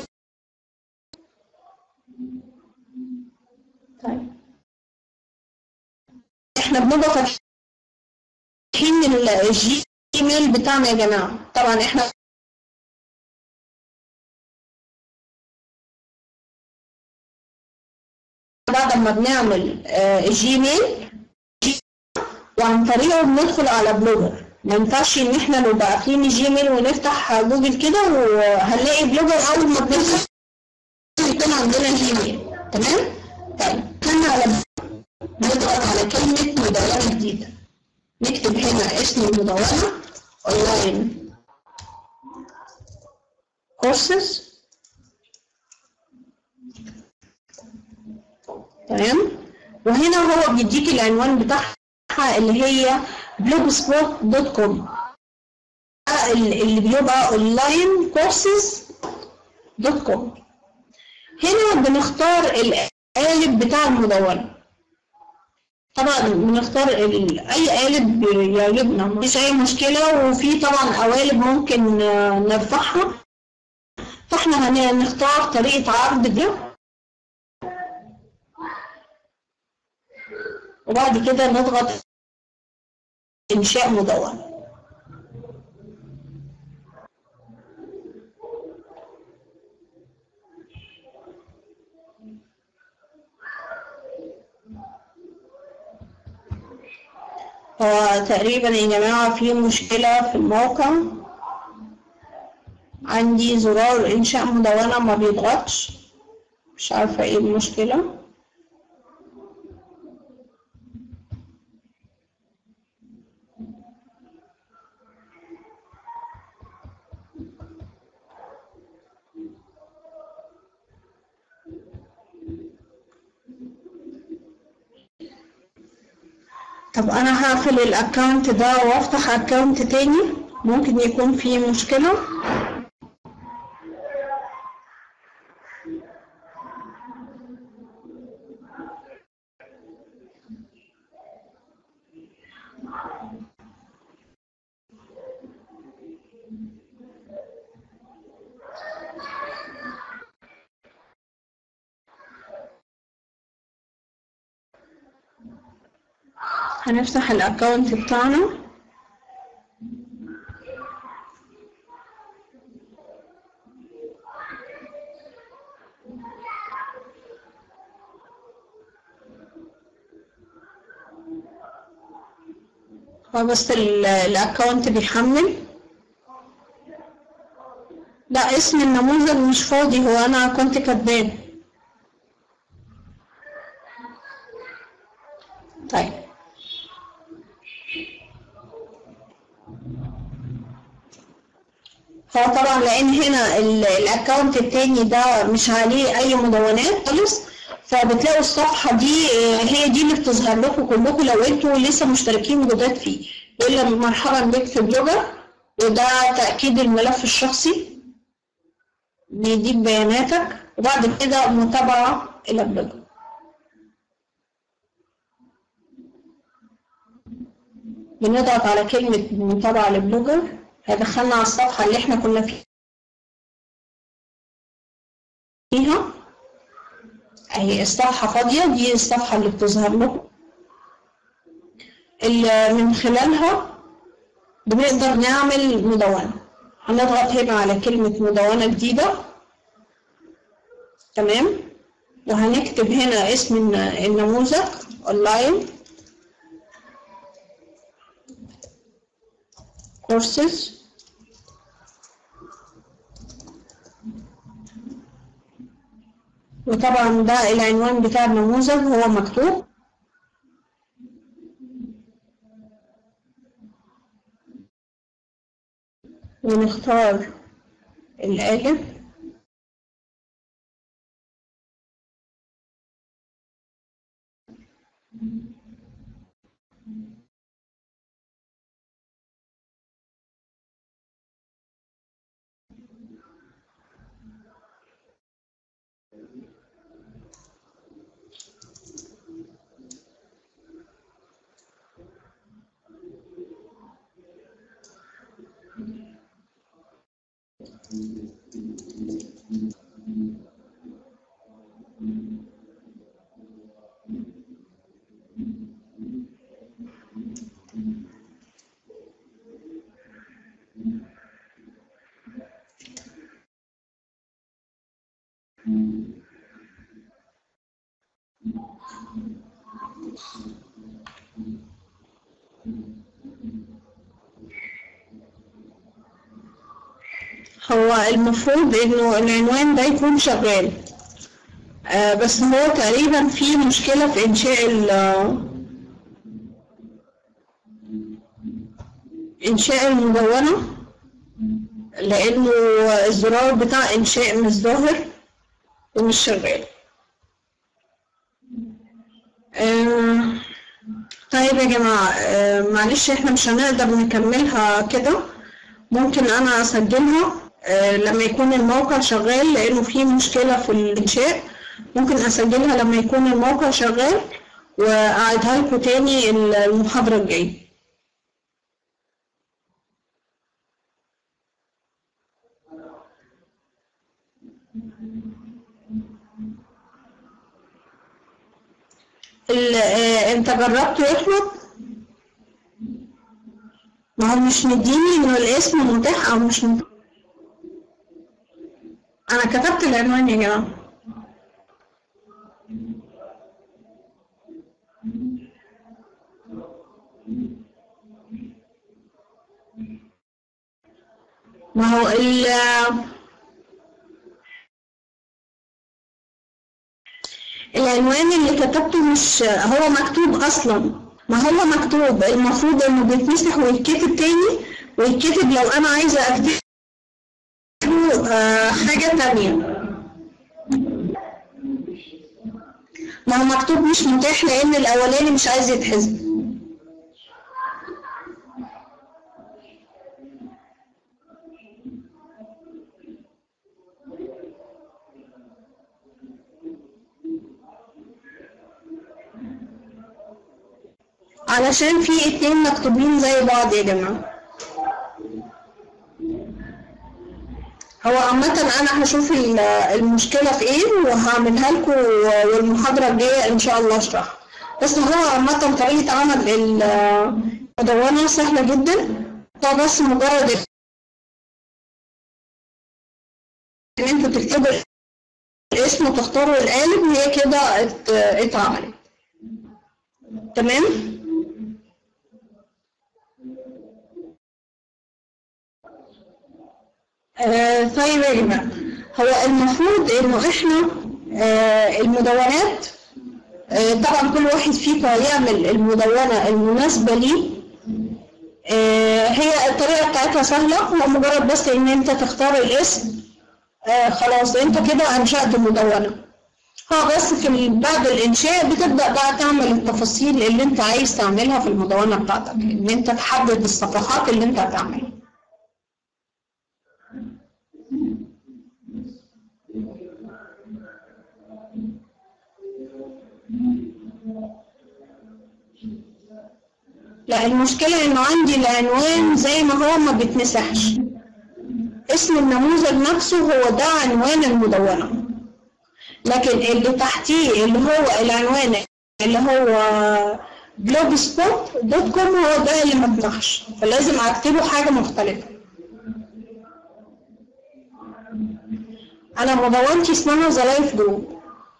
طيب احنا بنبقى فاتحين الجيميل بتاعنا يا جماعة طبعا احنا بعد ما بنعمل آه، الجيميل وعن طريقه بندخل على بلوجر ما ينفعش ان احنا نبقى قافلين الجيميل ونفتح جوجل كده وهنلاقي بلوجر اول ما بندخل يكون عندنا جيميل تمام طيب هنا على نضغط على كلمة مدونة جديدة نكتب هنا اسم المدونة اونلاين كورسز تمام وهنا هو بيديك العنوان بتاعها اللي هي blogspot دوت كوم اللي بيبقى اونلاين كورسز دوت كوم هنا بنختار القالب بتاع المدونة طبعا بنختار ال- اي قالب يعجبنا مفيش اي مشكلة وفي طبعا قوالب ممكن آه، نرفعها فاحنا هنختار طريقة عرض ده وبعد كده نضغط إنشاء مدونة هو تقريبا يا جماعة في مشكلة في الموقع عندي زرار إنشاء مدونة ما بيضغطش مش عارفة ايه المشكلة طب انا هقفل الاكونت ده وافتح اكونت تاني ممكن يكون فيه مشكلة هنفتح الاكونت بتاعنا هو بس ال- الاكونت بيحمل لا اسم النموذج مش فاضي هو انا كنت كاتباه طيب هو طبعا لان هنا ال- الاكونت التاني ده مش عليه اي مدونات خالص فبتلاقوا الصفحه دي آه، هي دي اللي بتظهر لكم كلكم لو انتوا لسه مشتركين جداد فيه يقول لك مرحبا بك في بلوجر وده تاكيد الملف الشخصي بيديك بياناتك وبعد كده متابعه الى بلوجر بنضغط على كلمة متابعة لبلوجر هيدخلنا على الصفحة اللي احنا كنا فيها اهي الصفحة فاضية دي الصفحة اللي بتظهر لكم اللي من خلالها بنقدر نعمل مدونة هنضغط هنا على كلمة مدونة جديدة تمام وهنكتب هنا اسم الن- النموذج اونلاين courses وطبعا ده العنوان بتاع النموذج هو مكتوب ونختار الآلف هو المفروض انه العنوان ده يكون شغال آه بس هو تقريبا في مشكلة في انشاء ال انشاء المدونة لانه الزرار بتاع انشاء مش ظاهر ومش شغال آه طيب يا جماعة آه معلش احنا مش هنقدر نكملها كده ممكن انا اسجلها آه، لما يكون الموقع شغال لانه في مشكلة في الانشاء ممكن اسجلها لما يكون الموقع شغال واعيدها لكم تاني المحاضرة الجاية ال- آه، انت جربت يا احمد ما هو مش مديني انه الاسم متاح او مش متاح انا كتبت العنوان يا جماعه ما هو ال العنوان اللي كتبته مش هو مكتوب اصلا ما هو مكتوب المفروض انه بيتمسح ويتكتب تاني ويتكتب لو انا عايزه اكتبه آه، حاجه تانية ما هو مكتوب مش متاح لان الاولاني مش عايز يتحذف علشان في اتنين مكتوبين زي بعض يا جماعة هو عامة أنا هشوف ال- المشكلة في إيه وهعملها لكم والمحاضرة الجاية إن شاء الله أشرحها بس هو عامة طريقة عمل المدونة سهلة جدا هو بس مجرد ان انتوا تكتبوا الاسم وتختاروا القالب هي كده ات- اتعملت تمام آه طيب يا جماعة هو المفروض انه احنا آه المدونات آه طبعا كل واحد فيكم هيعمل المدونة المناسبة ليه آه هي الطريقة بتاعتها سهلة هو مجرد بس ان انت تختار الاسم آه خلاص انت كده انشأت المدونة هو بس في ال- بعد الانشاء بتبدأ بقى تعمل التفاصيل اللي انت عايز تعملها في المدونة بتاعتك ان انت تحدد الصفحات اللي انت هتعملها لا المشكلة انه عندي العنوان زي ما هو ما بيتمسحش اسم النموذج نفسه هو ده عنوان المدونة لكن اللي تحتيه اللي هو العنوان اللي هو بلوج سبوت دوت كوم هو ده اللي ما اتمحش فلازم اكتبه حاجة مختلفة انا مدونتي اسمها ذا لايف جروب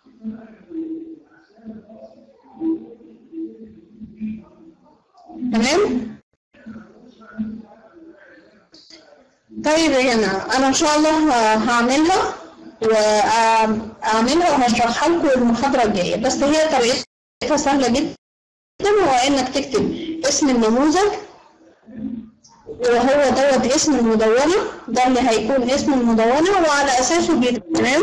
تمام طيب يا جماعة أنا إن شاء الله ه- هعملها وأعملها وهشرحها لكم المحاضرة الجاية بس هي طريقتها سهلة جدا هو إنك تكتب اسم النموذج وهو دوت اسم المدونة ده اللي هيكون اسم المدونة وعلى أساسه بيت- تمام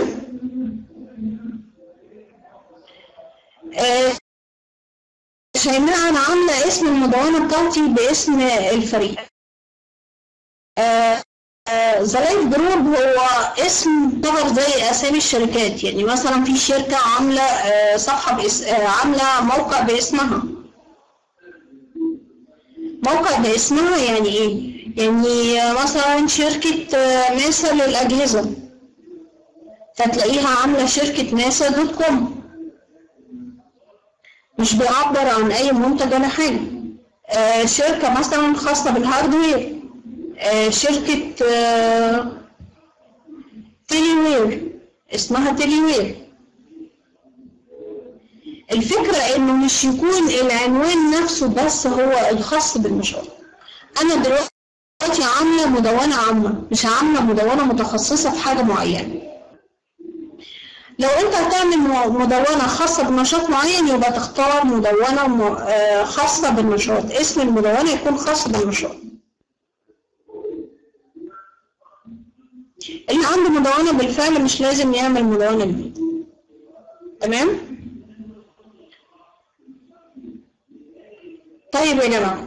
آه، شيماء أنا عاملة اسم المدونة بتاعتي باسم الفريق ذا لايف جروب هو اسم طبعا زي اسامي الشركات يعني مثلا في شركه عامله آه، صفحه بإس... آه، عامله موقع باسمها موقع باسمها يعني ايه يعني آه، مثلا شركه آه، ناسا للاجهزه فتلاقيها عامله شركه ناسا دوت كوم مش بيعبر عن اي منتج ولا حاجه آه، شركه مثلا خاصه بالهاردوير آه، شركة آه، تيلي وير اسمها تيلي وير الفكرة انه مش يكون العنوان نفسه بس هو الخاص بالنشاط انا دلوقتي عاملة مدونة عامة مش عاملة مدونة متخصصة في حاجة معينة لو انت هتعمل م- مدونة خاصة بنشاط معين يبقى تختار مدونة م- آه، خاصة بالنشاط اسم المدونة يكون خاص بالنشاط اللي عنده مدونة بالفعل مش لازم يعمل مدونة جديدة تمام طيب يا جماعة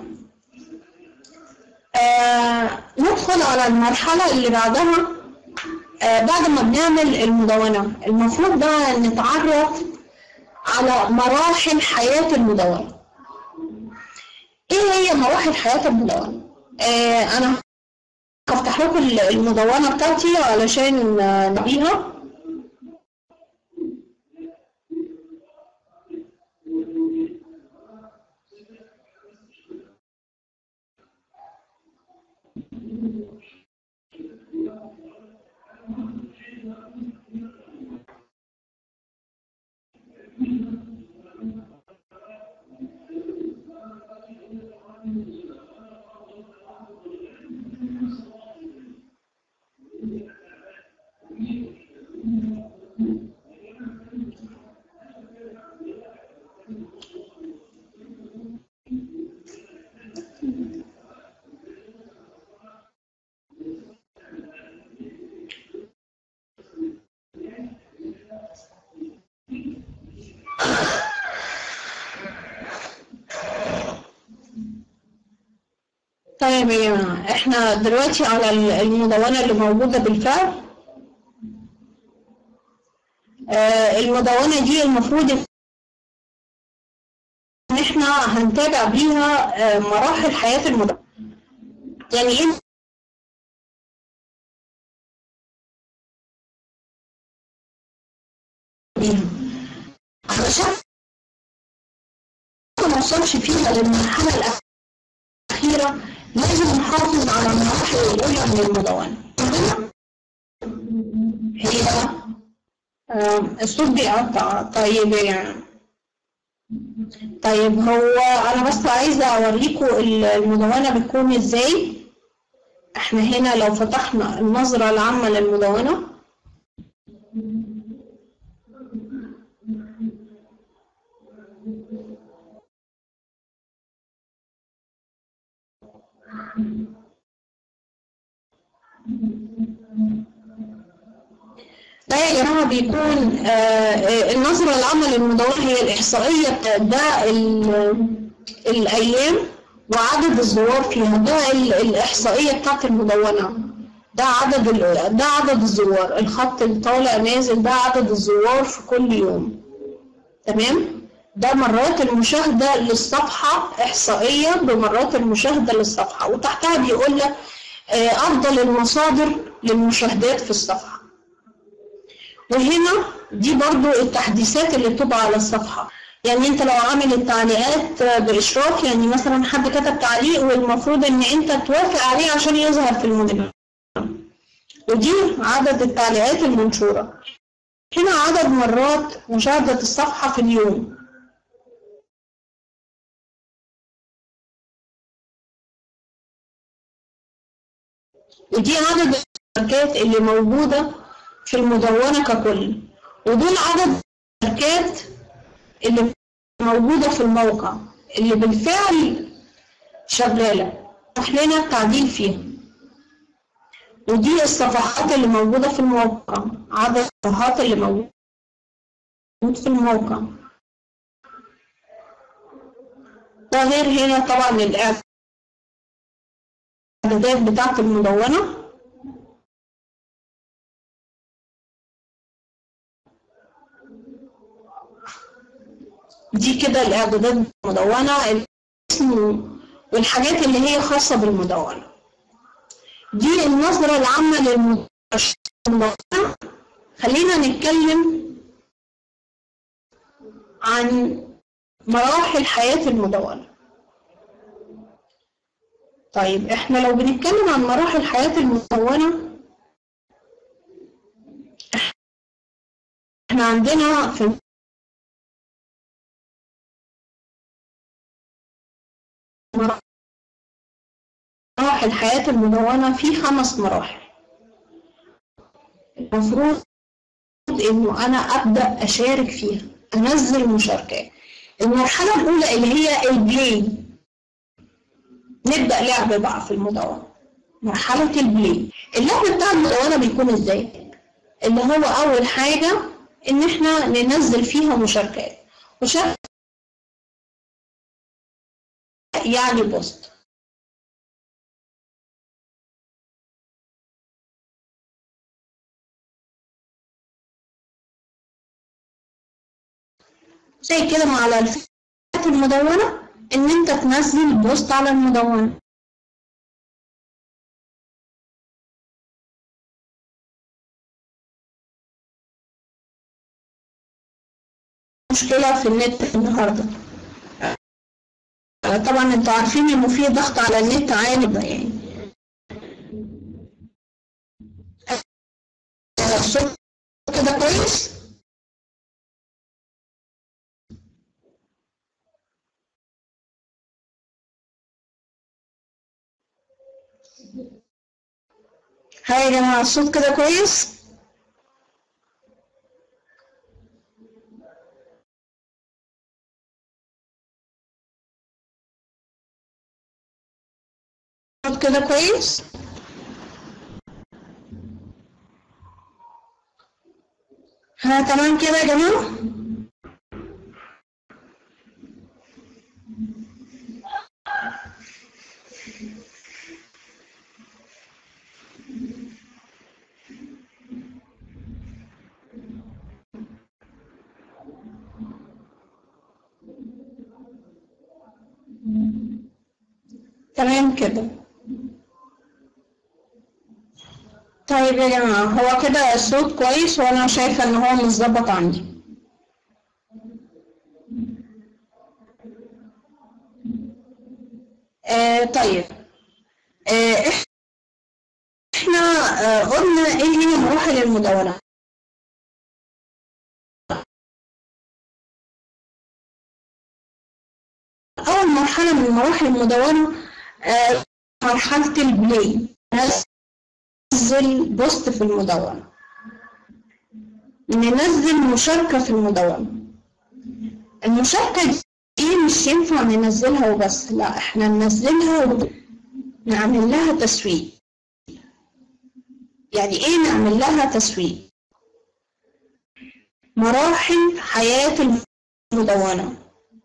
آه ندخل على المرحلة اللي بعدها آه بعد ما بنعمل المدونة المفروض بقى نتعرف على مراحل حياة المدونة ايه هي مراحل حياة المدونة آه انا هفتح لكم المدونة بتاعتي علشان آه، نبيها طيب يا جماعة احنا دلوقتي على ال- المدونة اللي موجودة بالفعل آه، المدونة دي المفروض ان احنا هنتابع بيها آه، مراحل حياة المدونة يعني ايه بيها علشان نوصلش فيها للمرحلة الأخيرة لازم نحافظ على المراحل الأولى من المدونة هي آم، الصوت بيقطع طيب يعني طيب هو أنا بس عايزة أوريكم المدونة بتكون إزاي احنا هنا لو فتحنا النظرة العامة للمدونة ده يا جماعة بيكون آه، آه، النظرة العامة للمدونة هي الإحصائية بتاع ده ال- الأيام وعدد الزوار فيها ده ال- الإحصائية بتاعت المدونة ده عدد ال- ده عدد الزوار الخط اللي طالع نازل ده عدد الزوار في كل يوم تمام ده مرات المشاهدة للصفحة إحصائية بمرات المشاهدة للصفحة وتحتها بيقول لك آه، أفضل المصادر للمشاهدات في الصفحة وهنا دي برضو التحديثات اللي بتبقى على الصفحة يعني انت لو عامل التعليقات بإشراف يعني مثلا حد كتب تعليق والمفروض ان انت توافق عليه عشان يظهر في المنبه ودي عدد التعليقات المنشورة هنا عدد مرات مشاهدة الصفحة في اليوم ودي عدد المشاركات اللي موجودة في المدونة ككل ودول عدد المشاركات اللي موجودة في الموقع اللي بالفعل شغالة لنا التعديل فيها ودي الصفحات اللي موجودة في الموقع عدد الصفحات اللي موجود في الموقع ده غير هنا طبعا الإعدادات بتاعت المدونة دي كده الإعدادات المدونة الاسم والحاجات اللي هي خاصة بالمدونة دي النظرة العامة للمدونة خلينا نتكلم عن مراحل حياة المدونة طيب احنا لو بنتكلم عن مراحل حياة المدونة احنا عندنا في مراحل حياة المدونة في خمس مراحل المفروض انه انا ابدا اشارك فيها انزل مشاركات المرحله الاولى اللي هي البلاي نبدا لعب بقى في المدونه مرحله البلاي اللعب بتاع المدونه بيكون ازاي اللي هو اول حاجه ان احنا ننزل فيها مشاركات مشاركه يعني بوست زي كده على الفئات المدونة إن أنت تنزل بوست على المدونة مشكلة في النت النهاردة طبعا انتوا عارفين انه في ضغط على النت عالي ده يعني الصوت كده كويس هاي يا جماعة الصوت كده كويس الصوت كده كويس ها تمام كده يا جماعة تمام كده طيب يا جماعة هو كده الصوت كويس وأنا شايفة إن هو متظبط عندي آه طيب آه احنا آه قلنا ايه هي مراحل المدونة أول مرحلة من مراحل المدونة آه مرحلة البلاي ننزل بوست في المدونة ننزل مشاركة في المدونة المشاركة دي مش ينفع ننزلها وبس لا احنا ننزلها ونعمل لها تسويق يعني ايه نعمل لها تسويق مراحل حياة المدونة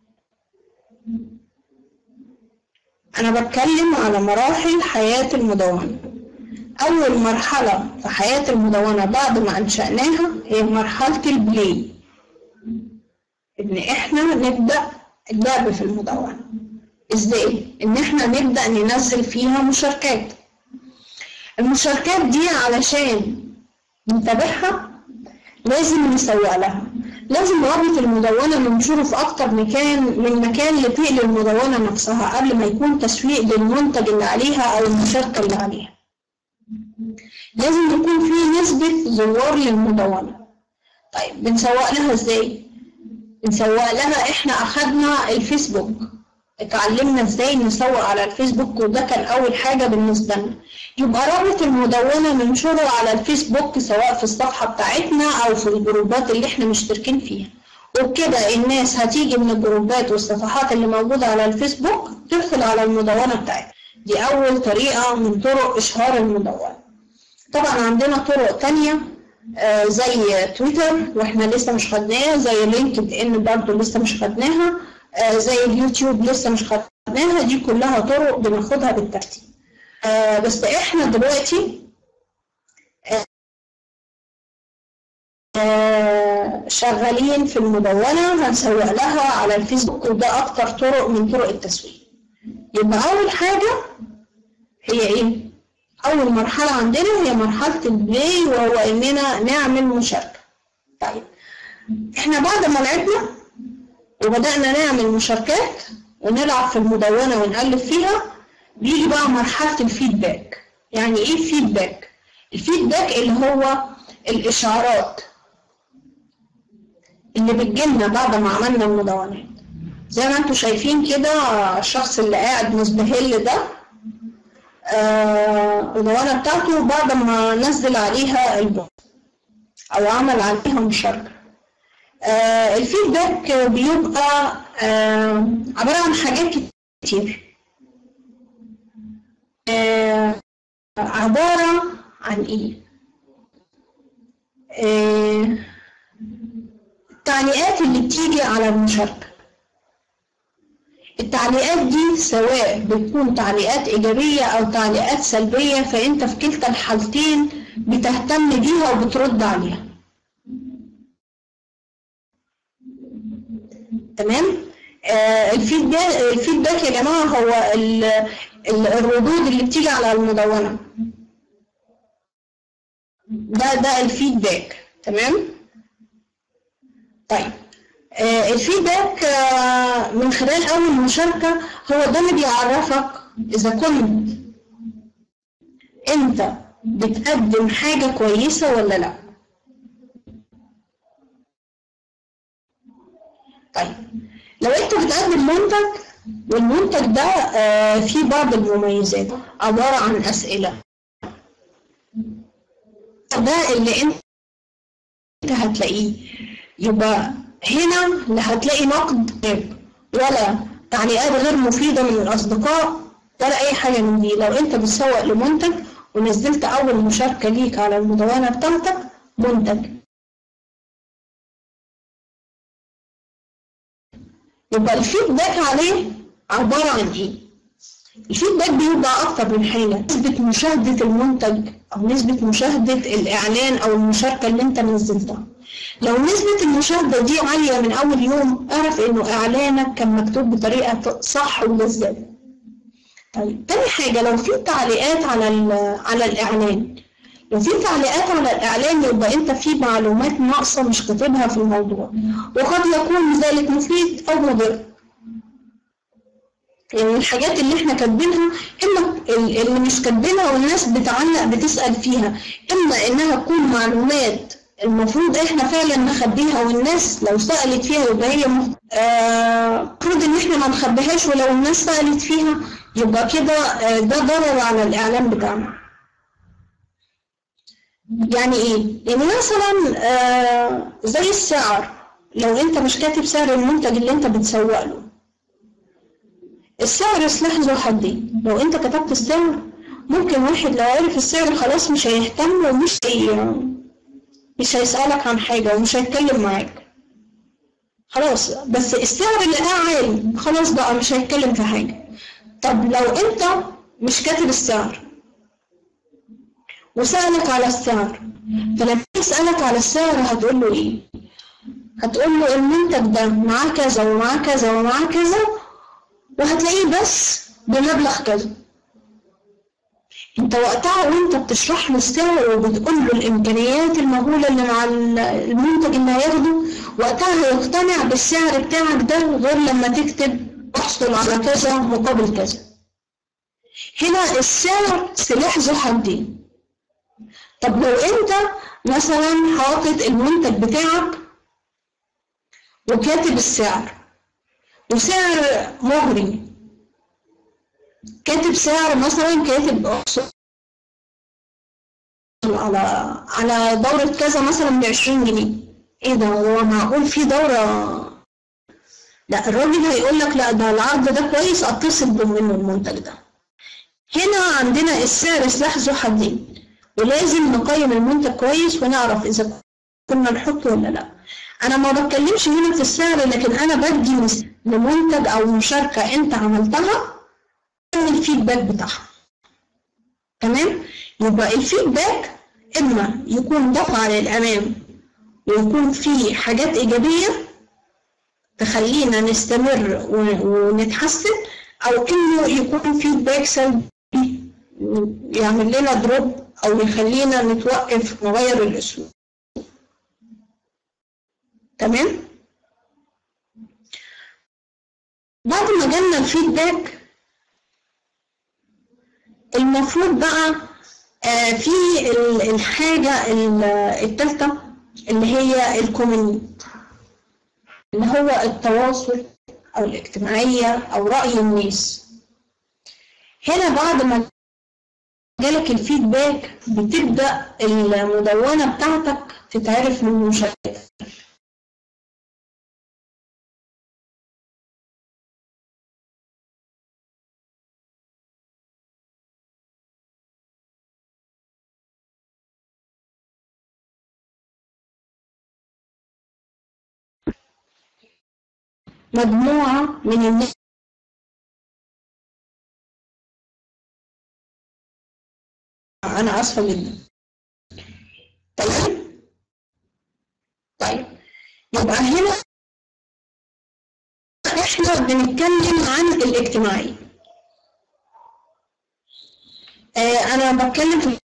أنا بتكلم على مراحل حياة المدونة أول مرحلة في حياة المدونة بعد ما أنشأناها هي مرحلة البلاي إن إحنا نبدأ اللعب في المدونة إزاي؟ إن إحنا نبدأ ننزل فيها مشاركات المشاركات دي علشان نتابعها لازم نسوق لها لازم رابط المدونة ننشره في أكتر مكان من مكان يطيق للمدونة نفسها قبل ما يكون تسويق للمنتج اللي عليها أو المشاركة اللي عليها لازم يكون في نسبة زوار للمدونة طيب بنسوق لها ازاي؟ بنسوق لها احنا أخدنا الفيسبوك اتعلمنا ازاي نسوق على الفيسبوك وده كان أول حاجة بالنسبة لنا يبقى رابط المدونة ننشره على الفيسبوك سواء في الصفحة بتاعتنا أو في الجروبات اللي احنا مشتركين فيها وبكده الناس هتيجي من الجروبات والصفحات اللي موجودة على الفيسبوك تدخل على المدونة بتاعتنا دي أول طريقة من طرق إشهار المدونة طبعا عندنا طرق تانية آه زي تويتر واحنا لسه مش خدناها زي لينكد ان برضه لسه مش خدناها آه زي اليوتيوب لسه مش خدناها دي كلها طرق بناخدها بالترتيب آه بس احنا دلوقتي آه شغالين في المدونة هنسوق لها على الفيسبوك وده أكتر طرق من طرق التسويق يبقى أول حاجة هي إيه؟ أول مرحلة عندنا هي مرحلة البلاي وهو إننا نعمل مشاركة طيب إحنا بعد ما لعبنا وبدأنا نعمل مشاركات ونلعب في المدونة ونقلب فيها بيجي بقى مرحلة الفيدباك يعني ايه الفيدباك الفيدباك اللي هو الاشعارات اللي بتجيلنا بعد ما عملنا المدونات زي ما انتم شايفين كده الشخص اللي قاعد مزبهل ده آه المدونة بتاعته بعد ما نزل عليها البوست او عمل عليها مشاركة آه الفيدباك بيبقى آه عبارة عن حاجات كتير آه عبارة عن إيه؟ آه التعليقات اللي بتيجي على المشاركة التعليقات دي سواء بتكون تعليقات إيجابية أو تعليقات سلبية فأنت في كلتا الحالتين بتهتم بيها وبترد عليها تمام؟ آه الفيدباك الفيدباك يا جماعة هو ال ال الردود اللي بتيجي على المدونة ده ده الفيدباك تمام طيب آه الفيدباك آه من خلال أول مشاركة هو ده اللي بيعرفك إذا كنت أنت بتقدم حاجة كويسة ولا لأ طيب لو أنت بتقدم منتج والمنتج ده آه فيه بعض المميزات عبارة عن أسئلة ده اللي انت هتلاقيه يبقى هنا لا هتلاقي نقد ولا تعليقات غير مفيدة من الأصدقاء ولا أي حاجة من دي لو أنت بتسوق لمنتج ونزلت أول مشاركة ليك على المدونة بتاعتك منتج يبقى الفيدباك عليه عبارة عن إيه؟ الفيدباك بيبقى أكتر من حاجة نسبة مشاهدة المنتج أو نسبة مشاهدة الإعلان أو المشاركة اللي أنت نزلتها لو نسبة المشاهدة دي عالية من أول يوم اعرف إنه إعلانك كان مكتوب بطريقة صح وجذابة طيب تاني حاجة لو في تعليقات على على الإعلان لو في تعليقات على الإعلان يبقى أنت في معلومات ناقصة مش كاتبها في الموضوع وقد يكون ذلك مفيد أو مضر يعني الحاجات اللي احنا كاتبينها اما ال- اللي مش كاتبينها والناس بتعلق بتسأل فيها اما انها تكون معلومات المفروض احنا فعلا نخبيها والناس لو سألت فيها يبقى هي مف- آه، المفروض ان احنا ما نخبيهاش ولو الناس سألت فيها يبقى كده آه، ده ضرر على الاعلام بتاعنا يعني ايه؟ يعني مثلا آه، زي السعر لو انت مش كاتب سعر المنتج اللي انت بتسوق له السعر سلاح ذو حدين لو انت كتبت السعر ممكن واحد لو عرف السعر خلاص مش هيهتم ومش هي مش هيسألك عن حاجة ومش هيتكلم معاك خلاص بس السعر اللي عالي خلاص بقى مش هيتكلم في حاجة طب لو انت مش كاتب السعر وسألك على السعر فلما يسألك على السعر هتقول له ايه هتقول له المنتج ده معاه كذا ومعاه كذا ومعاه كذا وهتلاقيه بس بمبلغ كذا انت وقتها وانت بتشرح له السعر وبتقول له الامكانيات المهوله اللي مع ال- المنتج اللي هياخده وقتها هيقتنع بالسعر بتاعك ده غير لما تكتب احصل على كذا مقابل كذا هنا السعر سلاح ذو حدين طب لو انت مثلا حاطط المنتج بتاعك وكاتب السعر وسعر مغري كاتب سعر مثلا كاتب احصل على على دورة كذا مثلا ب 20 جنيه ايه ده هو معقول في دورة لا الراجل هيقول لك لا ده العرض ده كويس اتصل منه المنتج ده هنا عندنا السعر سلاح ذو حدين ولازم نقيم المنتج كويس ونعرف اذا كنا نحطه ولا لا انا ما بتكلمش هنا في السعر لكن انا بدي مس- لمنتج او مشاركة انت عملتها الفيدباك بتاعها تمام يبقى الفيدباك اما يكون دفعة للامام ويكون فيه حاجات ايجابية تخلينا نستمر ون- ونتحسن او انه يكون فيدباك سلبي يعمل لنا دروب او يخلينا نتوقف نغير الاسلوب تمام بعد ما جالنا الفيدباك المفروض بقى آه، في ال- الحاجة ال- التالتة اللي هي الكومنت اللي هو التواصل أو الاجتماعية أو رأي الناس هنا بعد ما جالك الفيدباك بتبدأ المدونة بتاعتك تتعرف من المشاهدات مجموعة من الناس أنا آسفة جدا طيب طيب يبقى هنا إحنا بنتكلم عن الاجتماعي آه أنا بتكلم في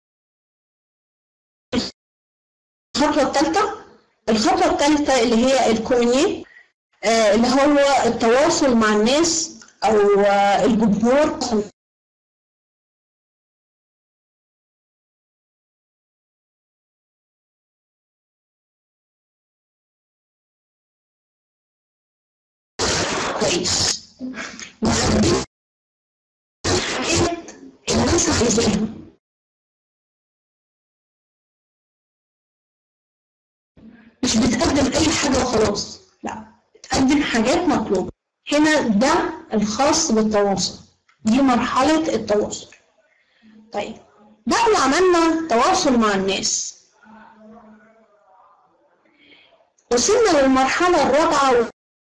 الخطوة الثالثة الخطوة الثالثة اللي هي الكومينيه آه، اللي هو التواصل مع الناس او آه، الجمهور كويس نخلي حاجات الناس عايزاها مش بتقدم اي حاجه وخلاص لا بتقدم حاجات مطلوبه هنا ده الخاص بالتواصل دي مرحله التواصل طيب بعد ما عملنا تواصل مع الناس وصلنا للمرحله الرابعه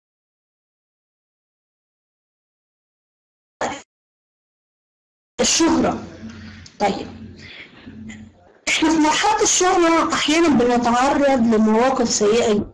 الشهره طيب احنا في مرحله الشهره احيانا بنتعرض لمواقف سيئه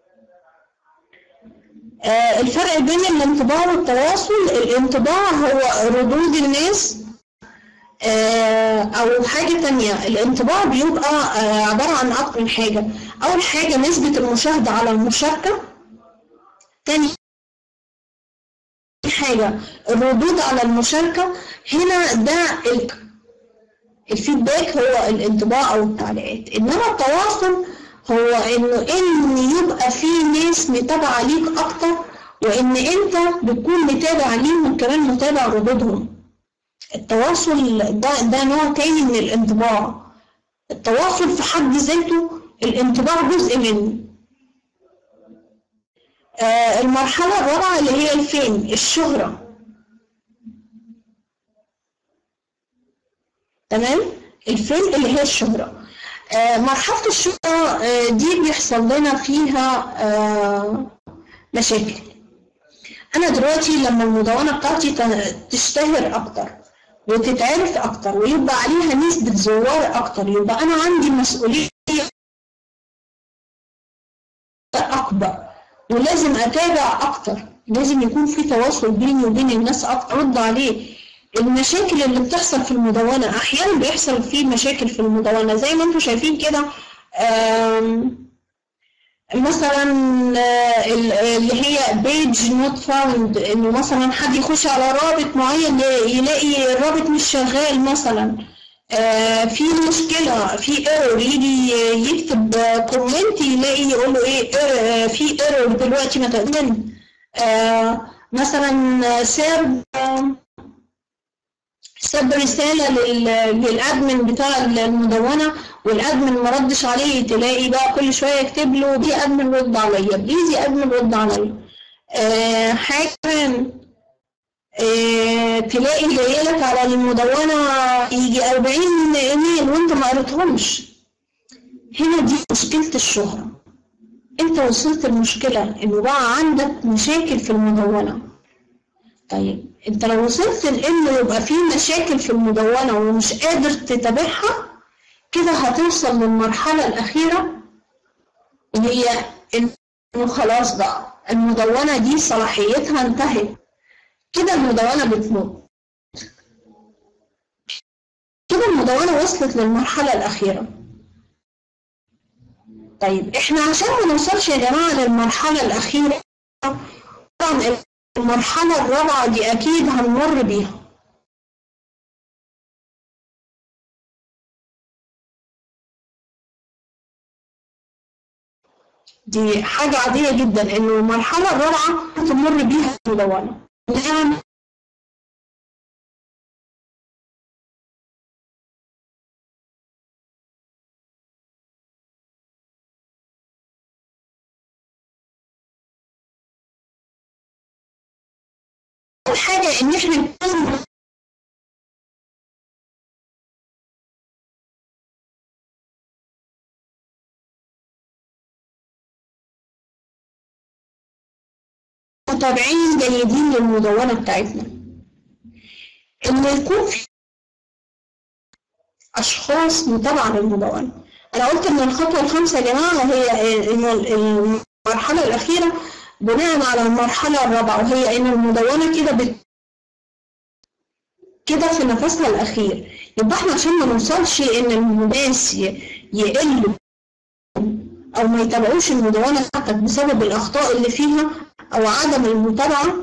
آه، الفرق بين الانطباع والتواصل الانطباع هو ردود الناس آه، او حاجة تانية الانطباع بيبقى آه، عبارة عن اكتر من حاجة اول حاجة نسبة المشاهدة على المشاركة تاني حاجة حاجة الردود على المشاركة هنا ده ال- الفيدباك هو الانطباع او التعليقات انما التواصل هو انه ان يبقى في ناس متابعة ليك اكتر وان انت بتكون متابع ليهم كمان متابع ردودهم التواصل ده ده نوع تاني من الانطباع التواصل في حد ذاته الانطباع جزء منه آه، المرحلة الرابعة اللي هي الفين الشهرة تمام الفين اللي هي الشهرة آه، مرحلة الشهرة آه، دي بيحصل لنا فيها آه، مشاكل أنا دلوقتي لما المدونة بتاعتي ت- تشتهر أكتر وتتعرف أكتر ويبقى عليها نسبة زوار أكتر يبقى أنا عندي مسؤولية أكبر ولازم أتابع أكتر لازم يكون في تواصل بيني وبين الناس أكتر أرد عليه المشاكل اللي بتحصل في المدونة أحيانا بيحصل في مشاكل في المدونة زي ما انتم شايفين كده آم، مثلا آه، ال- اللي هي بيج نوت فاوند انه مثلا حد يخش على رابط معين ي- يلاقي الرابط مش شغال مثلا آه، في مشكلة في ايرور يجي يكتب كومنت يلاقي يقول له ايه آه، في ايرور دلوقتي ما تقدر مثلا سيرب ساب رسالة لل- للأدمن بتاع المدونة والأدمن ما ردش عليه تلاقي بقى كل شوية يكتب له دي أدمن رد عليا بليز يا أدمن رد عليا آه حاجة كمان آه تلاقي جايلك على المدونة يجي 40 ايميل وانت ما قريتهمش هنا دي مشكلة الشهرة انت وصلت المشكلة انه بقى عندك مشاكل في المدونة طيب انت لو وصلت لانه يبقى في مشاكل في المدونة ومش قادر تتابعها كده هتوصل للمرحلة الأخيرة وهي انه خلاص بقى المدونة دي صلاحيتها انتهت كده المدونة بتموت كده المدونة وصلت للمرحلة الأخيرة طيب احنا عشان ما نوصلش يا جماعة للمرحلة الأخيرة طبعا المرحلة الرابعة دي أكيد هنمر بيها دي حاجة عادية جدا إنه المرحلة الرابعة تمر بيها المدونة نعم أول حاجة إن إحنا نكون متابعين جيدين للمدونة بتاعتنا إن يكون في أشخاص متابعة للمدونة أنا قلت إن الخطوة الخامسة يا جماعة هي إن المرحلة الأخيرة بناء على المرحلة الرابعة وهي إن المدونة كده بت... كده في نفسها الأخير يبقى إحنا عشان ما نوصلش إن الناس ي- يقلوا أو ما يتابعوش المدونة بتاعتك بسبب الأخطاء اللي فيها أو عدم المتابعة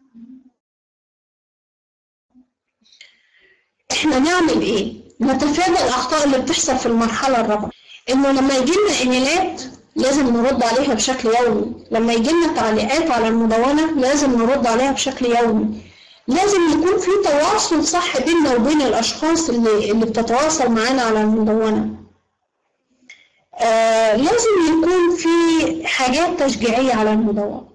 إحنا نعمل إيه؟ نتفادى الأخطاء اللي بتحصل في المرحلة الرابعة إنه لما يجي لنا إيميلات لازم نرد عليها بشكل يومي لما يجي لنا تعليقات على المدونة لازم نرد عليها بشكل يومي لازم يكون في تواصل صح بيننا وبين الأشخاص اللي, اللي بتتواصل معانا على المدونة آه لازم يكون في حاجات تشجيعية على المدونة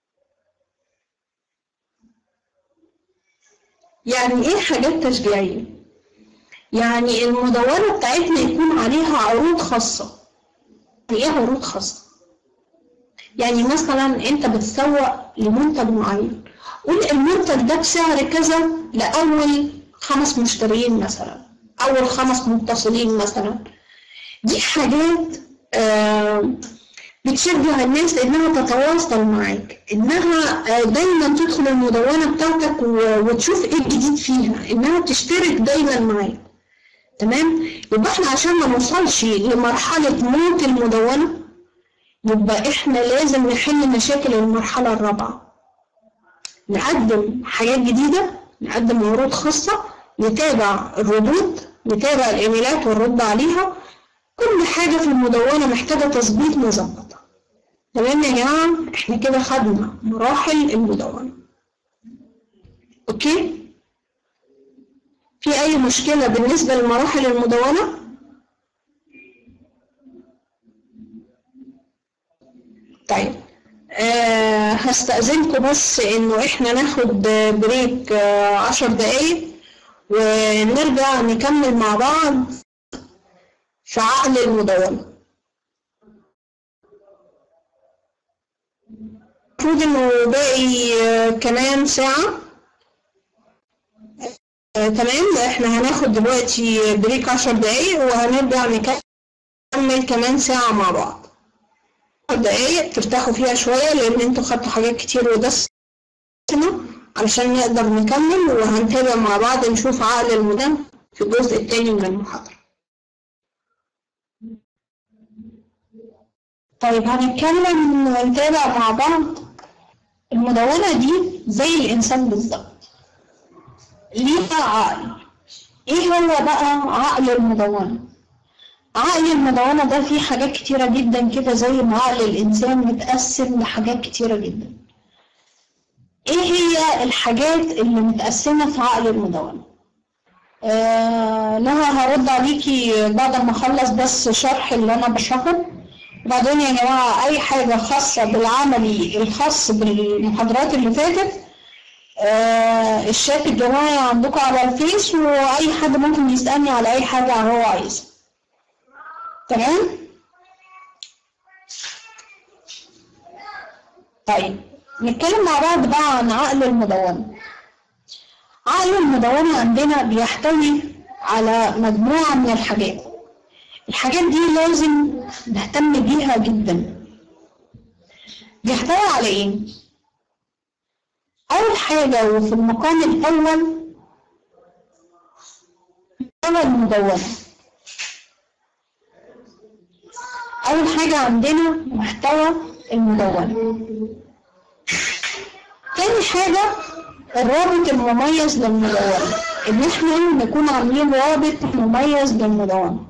يعني ايه حاجات تشجيعية يعني المدونة بتاعتنا يكون عليها عروض خاصة يعني ايه عروض خاصة يعني مثلا انت بتسوق لمنتج معين قول المنتج ده بسعر كذا لأول خمس مشترين مثلا أول خمس متصلين مثلا دي حاجات آه بتشجع الناس انها تتواصل معاك انها آه، دايما تدخل المدونة بتاعتك و- وتشوف ايه الجديد فيها انها تشترك دايما معاك تمام يبقى احنا عشان ما نوصلش لمرحلة موت المدونة يبقى احنا لازم نحل مشاكل المرحلة الرابعة نقدم حاجات جديدة نقدم عروض خاصة نتابع الردود نتابع الإيميلات ونرد عليها كل حاجة في المدونة محتاجة تظبيط نظبطها تمام يا جماعة احنا كده خدنا مراحل المدونة اوكي في أي مشكلة بالنسبة لمراحل المدونة؟ طيب آه هستأذنكم بس إنه إحنا ناخد بريك آه عشر دقايق ونرجع نكمل مع بعض في عقل المدونة. المفروض إنه باقي آه كمان ساعة آه، تمام احنا هناخد دلوقتي بريك عشر دقايق وهنرجع نكمل كمان ساعة مع بعض عشر دقايق ترتاحوا فيها شوية لأن انتوا خدتوا حاجات كتير ودسمة علشان نقدر نكمل وهنتابع مع بعض نشوف عقل المدن في الجزء التاني من المحاضرة طيب هنتكلم ونتابع مع بعض المدونة دي زي الإنسان بالظبط ليها عقل ايه هو بقى عقل المدونة عقل المدونة ده فيه حاجات كتيرة جدا كده زي ما عقل الإنسان متقسم لحاجات كتيرة جدا ايه هي الحاجات اللي متقسمة في عقل المدونة آه نهى هرد عليكي بعد ما اخلص بس شرح اللي انا بشرحه وبعدين يا جماعة أي حاجة خاصة بالعملي الخاص بالمحاضرات اللي فاتت آه الشات الجماعي عندكم على الفيس واي حد ممكن يسالني على اي حاجه هو عايزها تمام طيب نتكلم مع بعض بقى عن عقل المدونة عقل المدونة عندنا بيحتوي على مجموعة من الحاجات الحاجات دي لازم نهتم بيها جدا بيحتوي على ايه؟ أول حاجة وفي المقام الأول محتوى المدونة أول حاجة عندنا محتوى المدونة تاني حاجة الرابط المميز للمدونة إن إحنا نكون عاملين رابط مميز للمدونة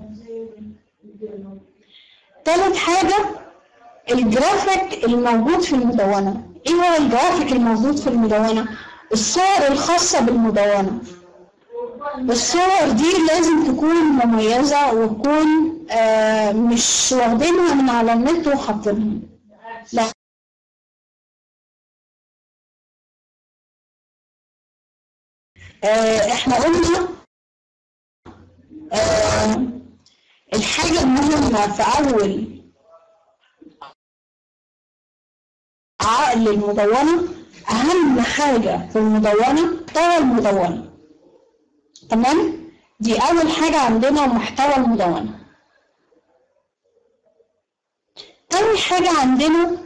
تالت حاجة الجرافيك الموجود في المدونة ايه هو الجرافيك الموجود في المدونة الصور الخاصة بالمدونة الصور دي لازم تكون مميزة وتكون آه مش واخدينها من على النت وحاطينها لا آه احنا قلنا آه الحاجة المهمة في أول عقل المدونة أهم حاجة في المدونة محتوى المدونة تمام؟ دي أول حاجة عندنا محتوى المدونة تاني حاجة عندنا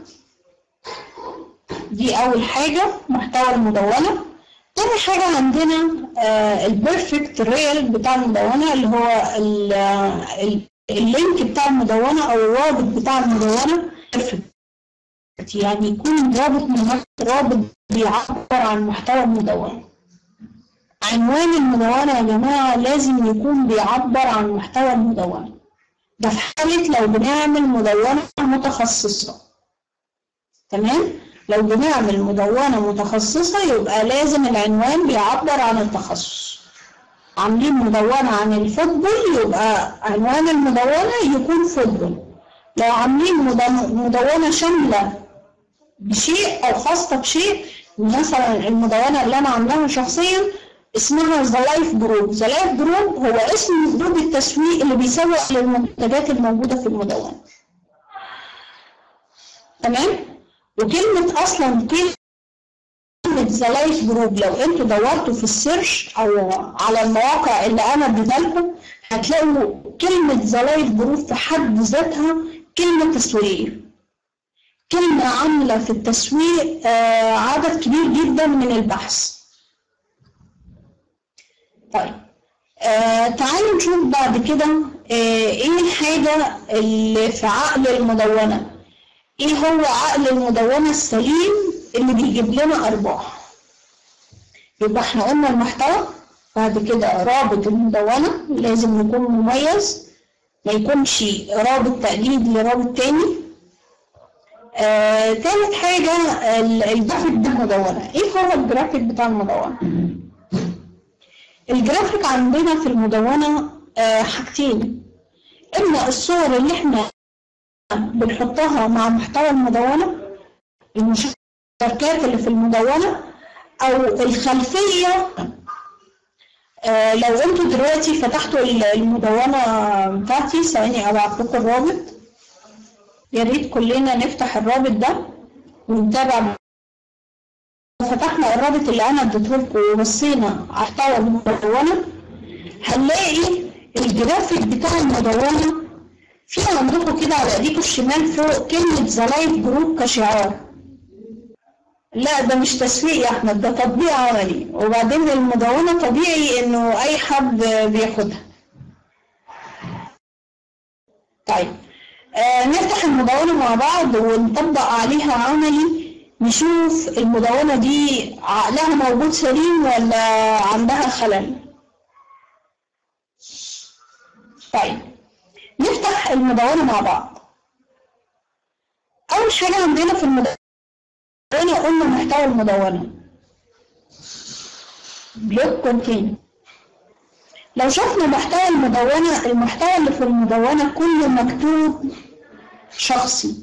دي أول حاجة محتوى المدونة تاني حاجة عندنا آه البيرفكت ريل بتاع المدونة اللي هو ال ال اللينك بتاع المدونة أو الرابط بتاع المدونة بيرفكت يعني يكون رابط من رابط بيعبر عن محتوى المدونة عنوان المدونة يا جماعة لازم يكون بيعبر عن محتوى المدونة ده في حالة لو بنعمل مدونة متخصصة تمام لو بنعمل مدونة متخصصة يبقى لازم العنوان بيعبر عن التخصص عاملين مدونة عن الفوتبول يبقى عنوان المدونة يكون فوتبول لو عاملين مدونة شاملة بشيء أو خاصة بشيء مثلا المدونة اللي أنا عاملاها شخصيا اسمها ذا لايف جروب ذا لايف جروب هو اسم جروب التسويق اللي بيسوق للمنتجات الموجودة في المدونة تمام وكلمة أصلا كلمة ذا لايف جروب لو انتوا دورتوا في السيرش أو على المواقع اللي أنا اديتها لكم هتلاقوا كلمة ذا لايف جروب في حد ذاتها كلمة تسويقية كلمة عاملة في التسويق آه عدد كبير جدا من البحث طيب آه تعالوا نشوف بعد كده آه ايه الحاجة اللي في عقل المدونة ايه هو عقل المدونة السليم اللي بيجيب لنا ارباح يبقى احنا قلنا المحتوى بعد كده رابط المدونة لازم يكون مميز ما يكونش رابط تقليد لرابط تاني آه، تالت حاجة ال- الجرافيك بتاع المدونة ايه هو الجرافيك بتاع المدونة الجرافيك عندنا في المدونة آه، حاجتين اما الصور اللي احنا بنحطها مع محتوى المدونة المشاركات اللي في المدونة او الخلفية آه، لو انتوا دلوقتي فتحتوا ال- المدونة بتاعتي ثواني ابعت لكم الرابط يا ريت كلنا نفتح الرابط ده ونتابع فتحنا الرابط اللي انا اديته لكم وبصينا على محتوى المدونة هنلاقي الجرافيك بتاع المدونة في عندكم كده على ايديكم الشمال فوق كلمة ذا لايف جروب كشعار لا ده مش تسويق يا احمد ده تطبيق عملي وبعدين المدونة طبيعي انه اي حد بياخدها طيب آه نفتح المدونة مع بعض ونطبق عليها عملي نشوف المدونة دي عقلها موجود سليم ولا عندها خلل طيب نفتح المدونة مع بعض أول حاجة عندنا في المدونة قلنا محتوى المدونة بلوك كونتين لو شفنا محتوى المدونة المحتوى اللي في المدونة كله مكتوب شخصي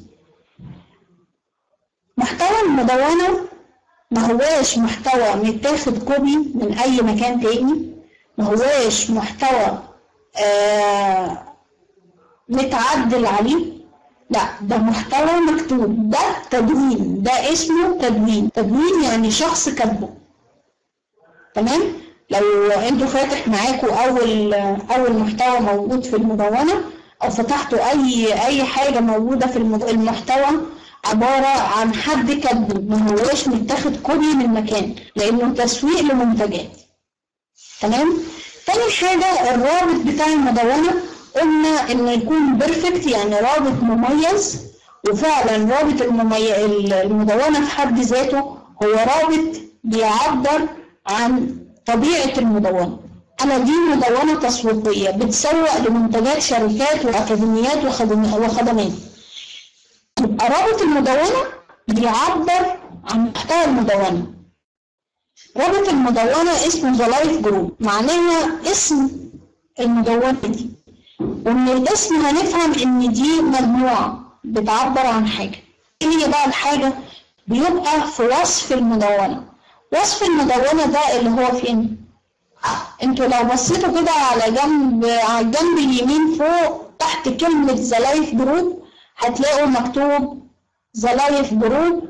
محتوى المدونة ما هواش محتوى متاخد كوبي من أي مكان تاني ما هواش محتوى آه متعدل عليه لا ده محتوى مكتوب ده تدوين ده اسمه تدوين تدوين يعني شخص كاتبه تمام لو انتوا فاتح معاكم اول اول محتوى موجود في المدونه او فتحتوا اي اي حاجه موجوده في المد- المحتوى عباره عن حد كاتبه ما هوش متاخد كوبي من مكان لانه تسويق لمنتجات تمام تاني حاجه الرابط بتاع المدونه قلنا انه يكون بيرفكت يعني رابط مميز وفعلا رابط الممي... المدونه في حد ذاته هو رابط بيعبر عن طبيعه المدونه انا دي مدونه تسويقيه بتسوق لمنتجات شركات واكاديميات وخدم- وخدمات يبقى رابط المدونه بيعبر عن محتوى المدونه رابط المدونه اسمه ذا لايف جروب معناها اسم المدونه دي ومن الاسم هنفهم ان دي مجموعة بتعبر عن حاجة ايه هي بقى الحاجة بيبقى في وصف المدونة وصف المدونة ده اللي هو فين انتوا لو بصيتوا كده على جنب على الجنب اليمين فوق تحت كلمة ذا لايف جروب هتلاقوا مكتوب ذا لايف جروب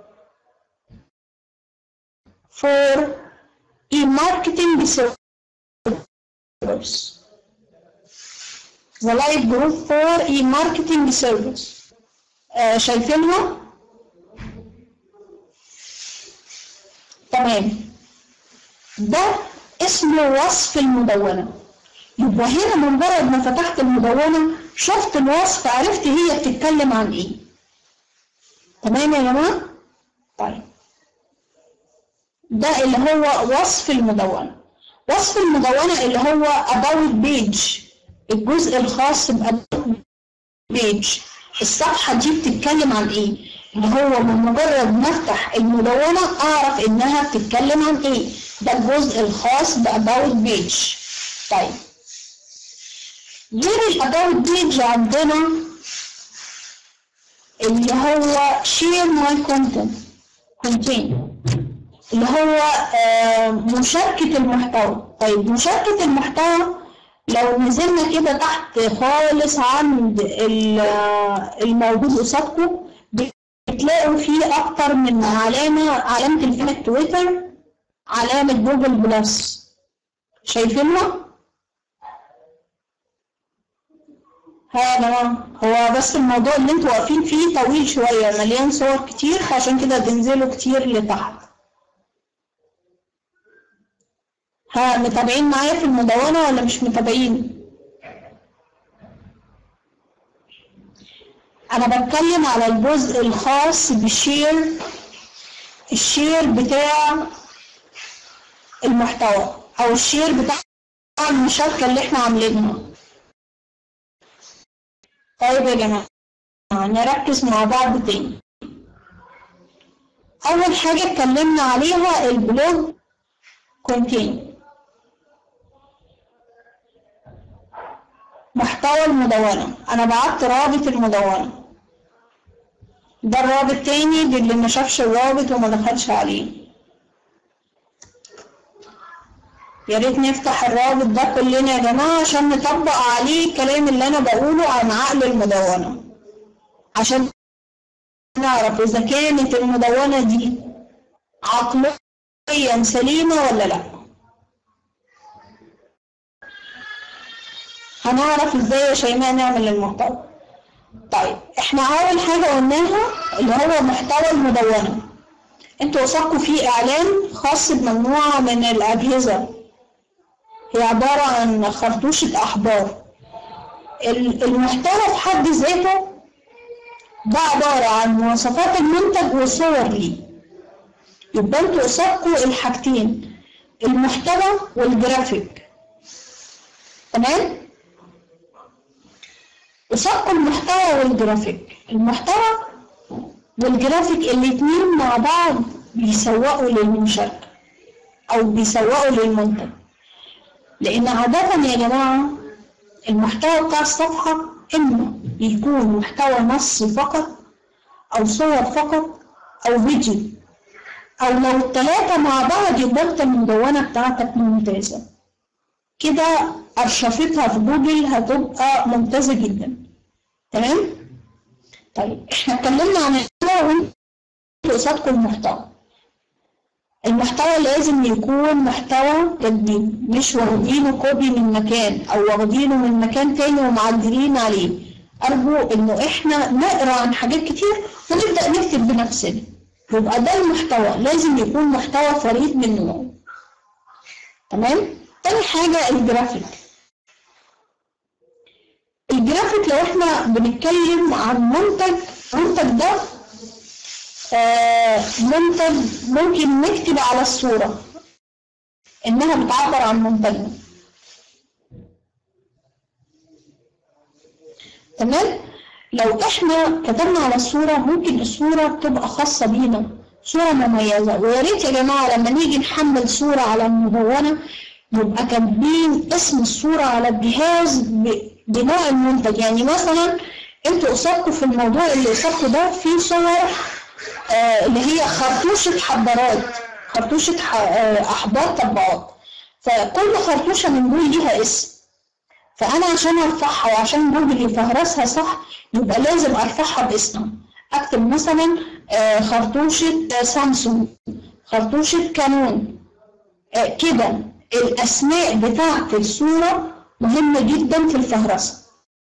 for e-marketing service The Live Group for e-marketing service آه شايفينها؟ تمام ده اسمه وصف المدونة يبقى هنا مجرد ما فتحت المدونة شفت الوصف عرفت هي بتتكلم عن ايه تمام يا جماعة؟ طيب ده اللي هو وصف المدونة وصف المدونة اللي هو about page الجزء الخاص بأبوك بيج الصفحة دي بتتكلم عن ايه اللي هو من مجرد ما افتح المدونة اعرف انها بتتكلم عن ايه ده الجزء الخاص بأباوت بيج طيب غير الأباوت بيج عندنا اللي هو share my content content اللي هو آه، مشاركة المحتوى طيب مشاركة المحتوى لو نزلنا كده تحت خالص عند ال- الموجود قصادكم بتلاقوا فيه أكتر من علامة علامة الفين تويتر علامة جوجل بلس شايفينها؟ ها يا جماعة هو بس الموضوع اللي انتوا واقفين فيه طويل شوية مليان صور كتير فعشان كده بتنزلوا كتير لتحت ها متابعين معايا في المدونة ولا مش متابعين؟ أنا بتكلم على الجزء الخاص بالشير الشير بتاع المحتوى او الشير بتاع المشاركة اللي احنا عاملينها طيب يا جماعة نركز مع بعض تاني أول حاجة اتكلمنا عليها البلوج كونتين محتوى المدونة أنا بعت رابط المدونة ده الرابط تاني للي ما شافش الرابط وما دخلش عليه يا ريت نفتح الرابط ده كلنا يا جماعة عشان نطبق عليه الكلام اللي أنا بقوله عن عقل المدونة عشان نعرف إذا كانت المدونة دي عقليا سليمة ولا لأ هنعرف ازاي يا شيماء نعمل المحتوى طيب احنا اول حاجة قلناها اللي هو محتوى المدونة انتوا وثقوا فيه اعلان خاص بمجموعة من الاجهزة هي عبارة عن خرطوشة احبار المحتوى في حد ذاته ده عبارة عن مواصفات المنتج وصور ليه يبقى انتوا قصادكوا الحاجتين المحتوى والجرافيك تمام قصادكوا المحتوى والجرافيك المحتوى والجرافيك الاتنين مع بعض بيسوقوا للمشاركة او بيسوقوا للمنتج لان عادة يا جماعة المحتوى بتاع الصفحة اما يكون محتوى نصي فقط او صور فقط او فيديو او لو التلاتة مع بعض يبقى انت المدونة بتاعتك ممتازة كده ارشفتها في جوجل هتبقى ممتازة جدا تمام طيب احنا اتكلمنا عن المحتوى وانتوا قصادكم المحتوى المحتوى لازم يكون محتوى جديد مش واخدينه كوبي من مكان او واخدينه من مكان تاني ومعدلين عليه ارجو انه احنا نقرا عن حاجات كتير ونبدا نكتب بنفسنا يبقى ده المحتوى لازم يكون محتوى فريد من نوعه تمام تاني حاجة الجرافيك الجرافيك لو احنا بنتكلم عن منتج المنتج ده آه منتج ممكن نكتب على الصورة انها بتعبر عن منتجنا تمام لو احنا كتبنا على الصورة ممكن الصورة تبقى خاصة بينا صورة مميزة ويا ريت يا جماعة لما نيجي نحمل صورة على المدونة يبقى كاتبين اسم الصورة على الجهاز بنوع المنتج يعني مثلا انتوا قصادكم في الموضوع اللي قصادكم ده في صور آه اللي هي خرطوشة حبارات خرطوشة أحبار طبقات فكل خرطوشة من دول ليها اسم فأنا عشان أرفعها وعشان جوجل يفهرسها صح يبقى لازم أرفعها باسمها أكتب مثلا آه خرطوشة سامسونج خرطوشة كانون آه كده الأسماء بتاعت الصورة مهمة جدا في الفهرسة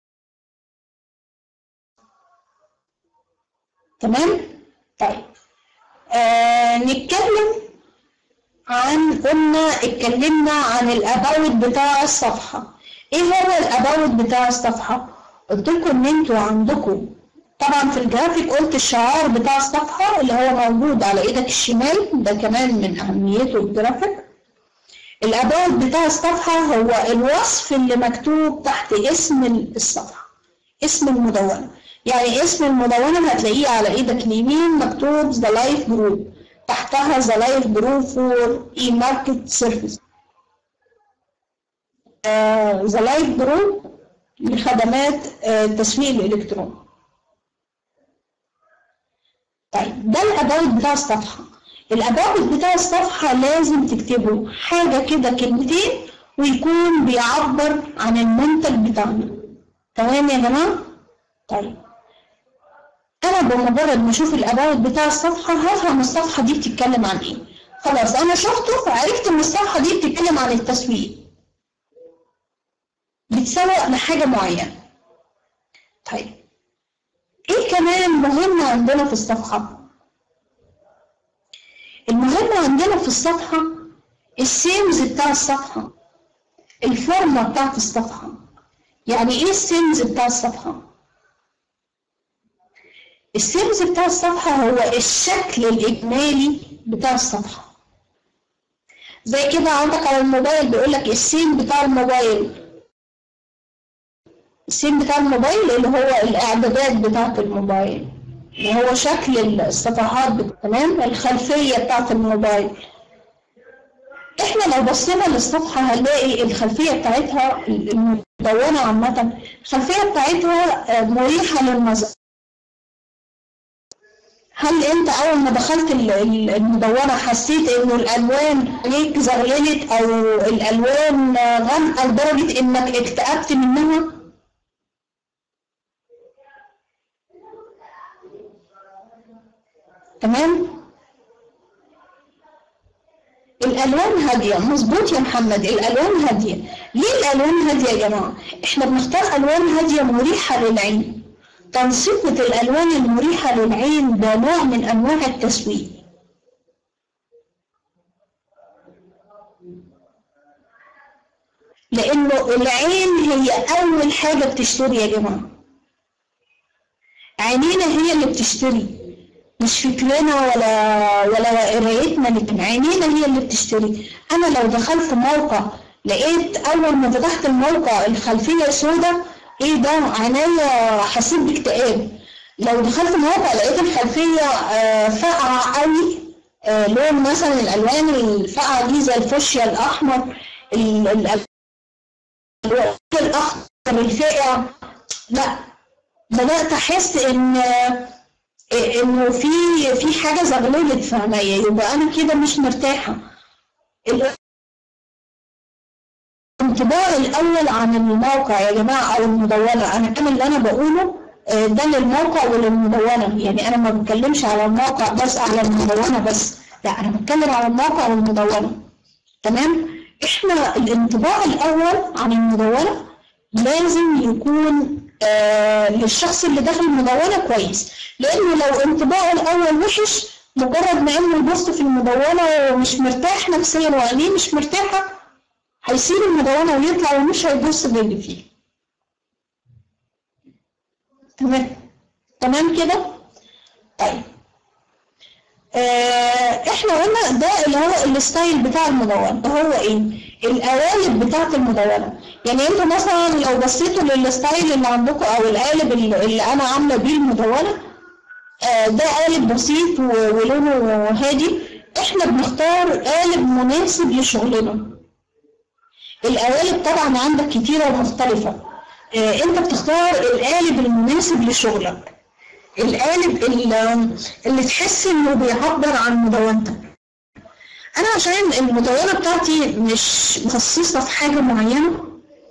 تمام؟ طيب آه نتكلم عن قلنا اتكلمنا عن الاباوت بتاع الصفحة ايه هو الاباوت بتاع الصفحة قلت لكم ان انتوا عندكم طبعا في الجرافيك قلت الشعار بتاع الصفحة اللي هو موجود على ايدك الشمال ده كمان من اهميته الجرافيك الاباوت بتاع الصفحة هو الوصف اللي مكتوب تحت اسم الصفحة اسم المدونة يعني اسم المدونة هتلاقيه على ايدك اليمين مكتوب ذا لايف جروب تحتها ذا لايف جروب فور اي ماركت سيرفيس ذا لايف جروب لخدمات التسويق الالكتروني طيب ده الاباوت بتاع الصفحة الاباوت بتاع الصفحة لازم تكتبه حاجة كده كلمتين ويكون بيعبر عن المنتج بتاعنا تمام يا جماعة؟ طيب انا بمجرد ما اشوف الاباوت بتاع الصفحه هفهم الصفحه دي بتتكلم عن ايه خلاص انا شفته فعرفت ان الصفحه دي بتتكلم عن التسويق بتسوق لحاجه معينه طيب ايه كمان مهم عندنا في الصفحه المهم عندنا في الصفحه السيمز بتاع الصفحه الفورمه بتاعت الصفحه يعني ايه السيمز بتاع الصفحه السيمز بتاع الصفحة هو الشكل الإجمالي بتاع الصفحة زي كده عندك على الموبايل بيقول لك السين بتاع الموبايل السين بتاع الموبايل اللي هو الاعدادات بتاعت الموبايل اللي هو شكل الصفحات بت- تمام الخلفيه بتاعت الموبايل احنا لو بصينا للصفحه هنلاقي الخلفيه بتاعتها المدونه عامه الخلفيه بتاعتها آه، مريحه للنظر هل انت اول ما دخلت ال- ال- المدونه حسيت انه الالوان عليك زغللت او الالوان غامقه لدرجه انك اكتئبت منها تمام الالوان هاديه مظبوط يا محمد الالوان هاديه ليه الالوان هاديه يا جماعه احنا بنختار الوان هاديه مريحه للعين تنسيقة الالوان المريحه للعين ده نوع من انواع التسويق لانه العين هي اول حاجه بتشتري يا جماعه عينينا هي اللي بتشتري مش فكرنا ولا ولا قرايتنا لكن عينينا هي اللي بتشتري انا لو دخلت موقع لقيت اول ما فتحت الموقع الخلفيه سوداء ايه ده عينيا حسيت باكتئاب لو دخلت موقع لقيت الخلفيه آه، فاقعه قوي آه، لون مثلا الالوان الفاقعه دي زي الفوشيا الاحمر ال- ال- الالوان الاخضر الفاقع لا بدات احس ان انه في في حاجه زغللت في عينيا يبقى انا كده مش مرتاحه الانطباع الاول عن الموقع يا جماعه او المدونه انا كان اللي انا بقوله آه، ده للموقع وللمدونه يعني انا ما بتكلمش على الموقع بس على المدونه بس لا انا بتكلم على الموقع والمدونه تمام احنا الانطباع الاول عن المدونه لازم يكون آه للشخص اللي داخل المدونه كويس لانه لو انطباعه الاول وحش مجرد ما انه يبص في المدونه ومش مرتاح نفسيا وعينيه مش مرتاحه هيسيب المدونه ويطلع ومش هيبص للي فيه تمام تمام كده طيب آه احنا قلنا ده اللي هو الستايل بتاع المدونه ده هو ايه القوالب بتاعت المدونه يعني انتوا مثلا لو بصيتوا للستايل اللي عندكم او القالب اللي اللي انا عامله بيه المدونه آه ده قالب بسيط و- ولونه هادي احنا بنختار قالب مناسب لشغلنا القوالب طبعا عندك كتيره ومختلفه آه انت بتختار القالب المناسب لشغلك القالب اللي, اللي تحس انه بيعبر عن مدونتك انا عشان المدونه بتاعتي مش متخصصه في حاجه معينه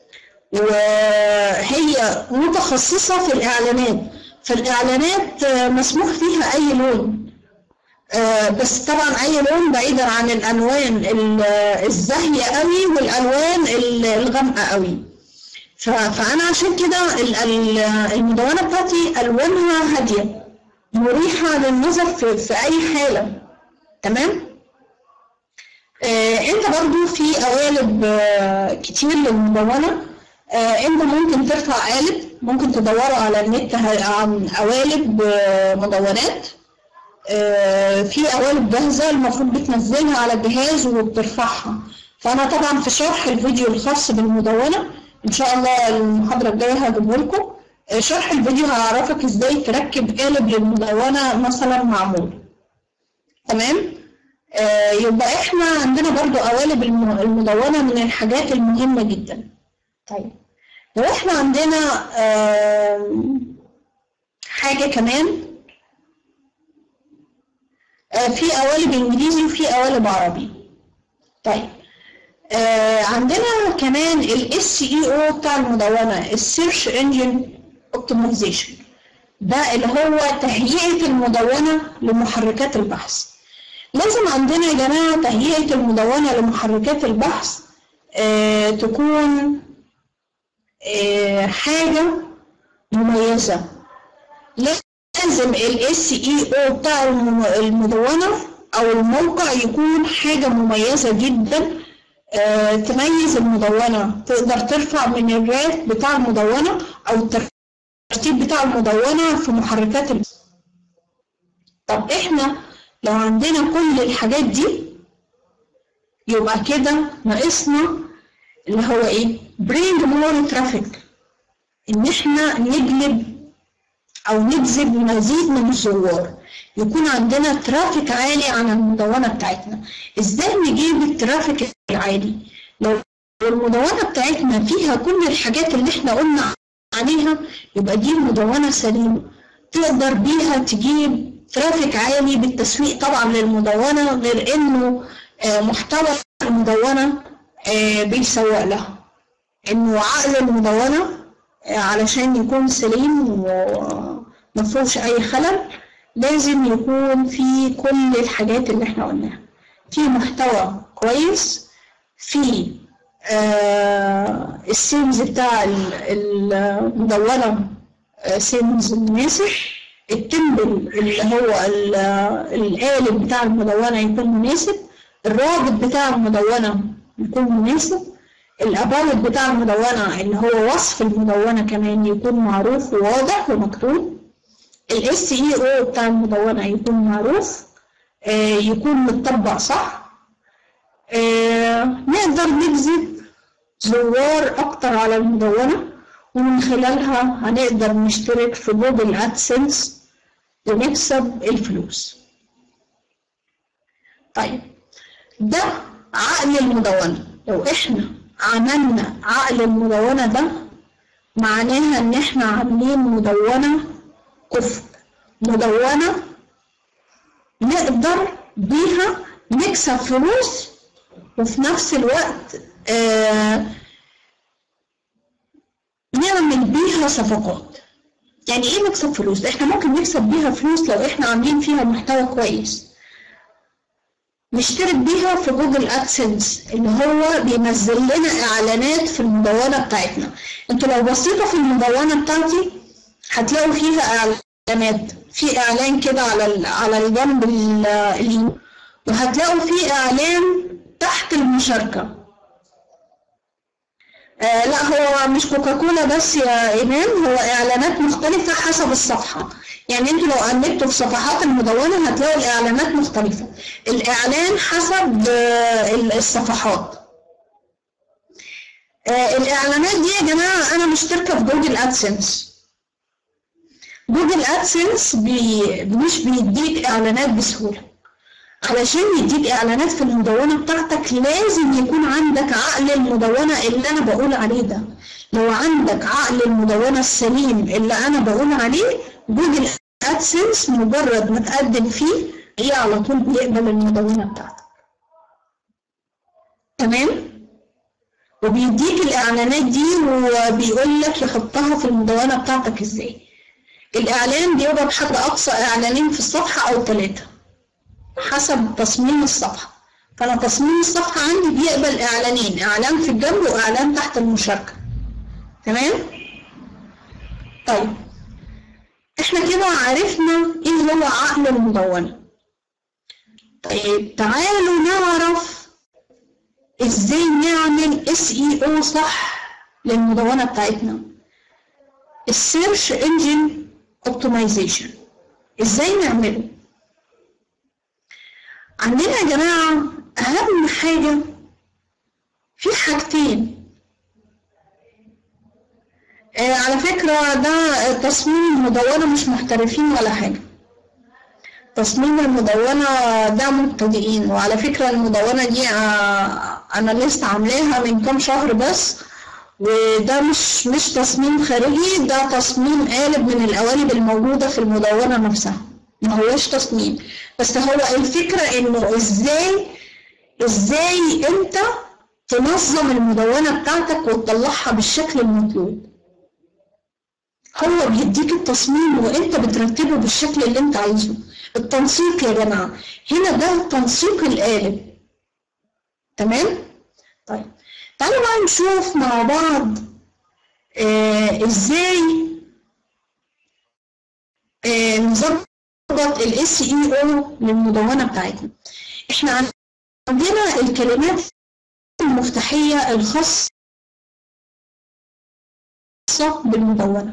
وهي متخصصه في الاعلانات فالاعلانات آه، مسموح فيها اي لون آه، بس طبعا اي لون بعيدا عن الالوان ال- الزاهيه قوي والالوان ال- الغامقه قوي ف- فانا عشان كده ال- ال- المدونه بتاعتي الوانها هاديه مريحه للنظر في, في اي حاله تمام آه انت برضو في قوالب آه كتير للمدونه آه انت ممكن ترفع قالب ممكن تدوروا على النت ه- عن قوالب آه مدونات آه، في قوالب جاهزة المفروض بتنزلها على الجهاز وبترفعها فأنا طبعا في شرح الفيديو الخاص بالمدونة إن شاء الله المحاضرة الجاية هجيبه لكم آه، شرح الفيديو هعرفك إزاي تركب قالب للمدونة مثلا معمول تمام آه، يبقى إحنا عندنا برضو قوالب الم- المدونة من الحاجات المهمة جدا طيب لو إحنا عندنا آم، حاجة كمان آه، في قوالب انجليزي وفي قوالب عربي طيب آه عندنا كمان الاس اي او بتاع المدونه السيرش انجن اوبتمايزيشن ده اللي هو تهيئه المدونه لمحركات البحث لازم عندنا يا جماعه تهيئه المدونه لمحركات البحث آه تكون آه حاجه مميزه لازم الاس اي او بتاع الم- المدونه او الموقع يكون حاجه مميزه جدا آه، تميز المدونه تقدر ترفع من الرات بتاع المدونه او الترتيب بتاع المدونه في محركات ال... طب احنا لو عندنا كل الحاجات دي يبقى كده ناقصنا اللي هو ايه bring more traffic ان احنا نجلب او نجذب مزيد من الزوار يكون عندنا ترافيك عالي على المدونة بتاعتنا ازاي نجيب الترافيك العالي لو المدونة بتاعتنا فيها كل الحاجات اللي احنا قلنا عليها يبقى دي مدونة سليمة تقدر بيها تجيب ترافيك عالي بالتسويق طبعا للمدونة غير انه آه، محتوى المدونة آه، بيسوق لها انه عقل المدونة آه، علشان يكون سليم ومفهوش اي خلل لازم يكون في كل الحاجات اللي احنا قلناها في محتوى كويس في آه السيمز بتاع ال- المدونة آه، سيمز مناسب التمبل اللي هو ال- القالب بتاع المدونة يكون مناسب الرابط بتاع المدونة يكون مناسب الأباوت بتاع المدونة اللي هو وصف المدونة كمان يكون معروف وواضح ومكتوب الاس اي او بتاع المدونة يكون معروف آه، يكون متطبق صح آه، نقدر نجذب زوار اكتر على المدونة ومن خلالها هنقدر نشترك في جوجل ادسنس ونكسب الفلوس طيب ده عقل المدونة لو احنا عملنا عقل المدونة ده معناها ان احنا عاملين مدونة كفء مدونة نقدر بيها نكسب فلوس وفي نفس الوقت آه نعمل بيها صفقات يعني ايه نكسب فلوس احنا ممكن نكسب بيها فلوس لو احنا عاملين فيها محتوى كويس نشترك بيها في جوجل ادسنس اللي هو بينزل لنا اعلانات في المدونه بتاعتنا انتوا لو بصيتوا في المدونه بتاعتي هتلاقوا فيها اعلانات في اعلان كده على ال- على الجنب ال- اليمين وهتلاقوا في اعلان تحت المشاركه آه لا هو مش كوكاكولا بس يا إيمان هو إعلانات مختلفة حسب الصفحة يعني انتوا لو قلبتوا في صفحات المدونة هتلاقوا الإعلانات مختلفة الإعلان حسب آه، الصفحات آه، الإعلانات دي يا جماعة أنا مشتركة في جوجل أدسنس جوجل أدسنس بي مش بيديك إعلانات بسهولة علشان يديك اعلانات في المدونه بتاعتك لازم يكون عندك عقل المدونه اللي انا بقول عليه ده لو عندك عقل المدونه السليم اللي انا بقول عليه جوجل ادسنس مجرد ما تقدم فيه هي على طول بيقبل المدونه بتاعتك تمام وبيديك الاعلانات دي وبيقول لك يحطها في المدونه بتاعتك ازاي الاعلان بيبقى بحد اقصى اعلانين في الصفحه او ثلاثه حسب تصميم الصفحة فأنا تصميم الصفحة عندي بيقبل إعلانين إعلان في الجنب وإعلان تحت المشاركة تمام؟ طيب إحنا كده عرفنا إيه هو عقل المدونة طيب تعالوا نعرف إزاي نعمل اس اي او صح للمدونة بتاعتنا السيرش انجن اوبتمايزيشن ازاي نعمله عندنا يا جماعة أهم حاجة في حاجتين آه على فكرة ده تصميم المدونة مش محترفين ولا حاجة تصميم المدونة ده مبتدئين وعلى فكرة المدونة دي آه أنا لسه عاملاها من كام شهر بس وده مش مش تصميم خارجي ده تصميم قالب من القوالب الموجودة في المدونة نفسها ما هوش تصميم بس هو الفكرة انه ازاي ازاي انت تنظم المدونة بتاعتك وتطلعها بالشكل المطلوب هو بيديك التصميم وانت بترتبه بالشكل اللي انت عايزه التنسيق يا جماعة هنا ده تنسيق القالب تمام طيب تعالوا بقى نشوف مع بعض آه ازاي آه نظبط الاس اي او للمدونه بتاعتنا احنا عندنا الكلمات المفتاحيه الخاصه بالمدونه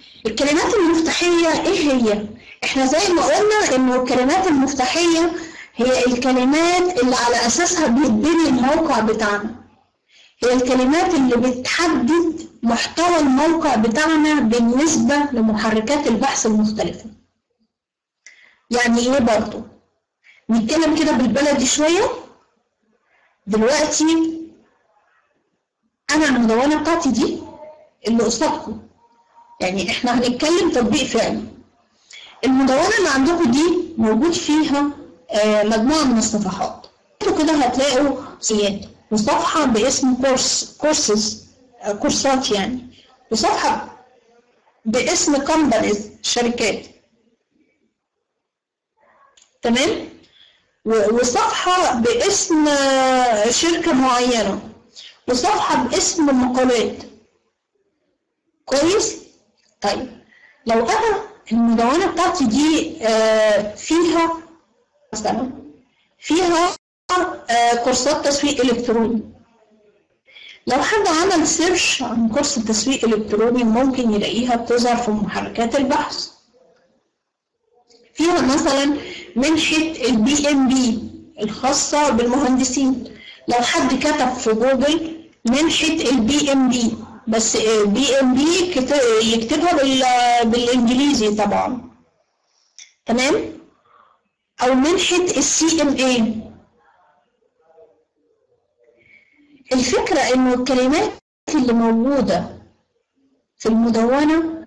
الكلمات المفتاحيه ايه هي احنا زي ما قلنا انه الكلمات المفتاحيه هي الكلمات اللي على أساسها بيتبني الموقع بتاعنا هي الكلمات اللي بتحدد محتوى الموقع بتاعنا بالنسبة لمحركات البحث المختلفة يعني ايه برضو نتكلم كده بالبلدي شوية دلوقتي انا المدونة بتاعتي دي اللي قصادكم يعني احنا هنتكلم تطبيق فعلي المدونة اللي عندكم دي موجود فيها آه، مجموعة من الصفحات انتوا كده هتلاقوا سيات وصفحة باسم كورس كورسز آه، كورسات يعني وصفحة باسم كومبانيز شركات تمام و- وصفحة باسم آه، شركة معينة وصفحة باسم مقالات كويس طيب لو انا المدونة بتاعتي دي آه، فيها مثلا فيها آه، كورسات تسويق الكتروني لو حد عمل سيرش عن كورس التسويق الالكتروني ممكن يلاقيها بتظهر في محركات البحث فيها مثلا منحة البي ام بي الخاصة بالمهندسين لو حد كتب في جوجل منحة البي ام بي بس بي ام بي يكتبها بال- بالانجليزي طبعا تمام او منحة السي ام اي الفكرة انه الكلمات اللي موجودة في المدونة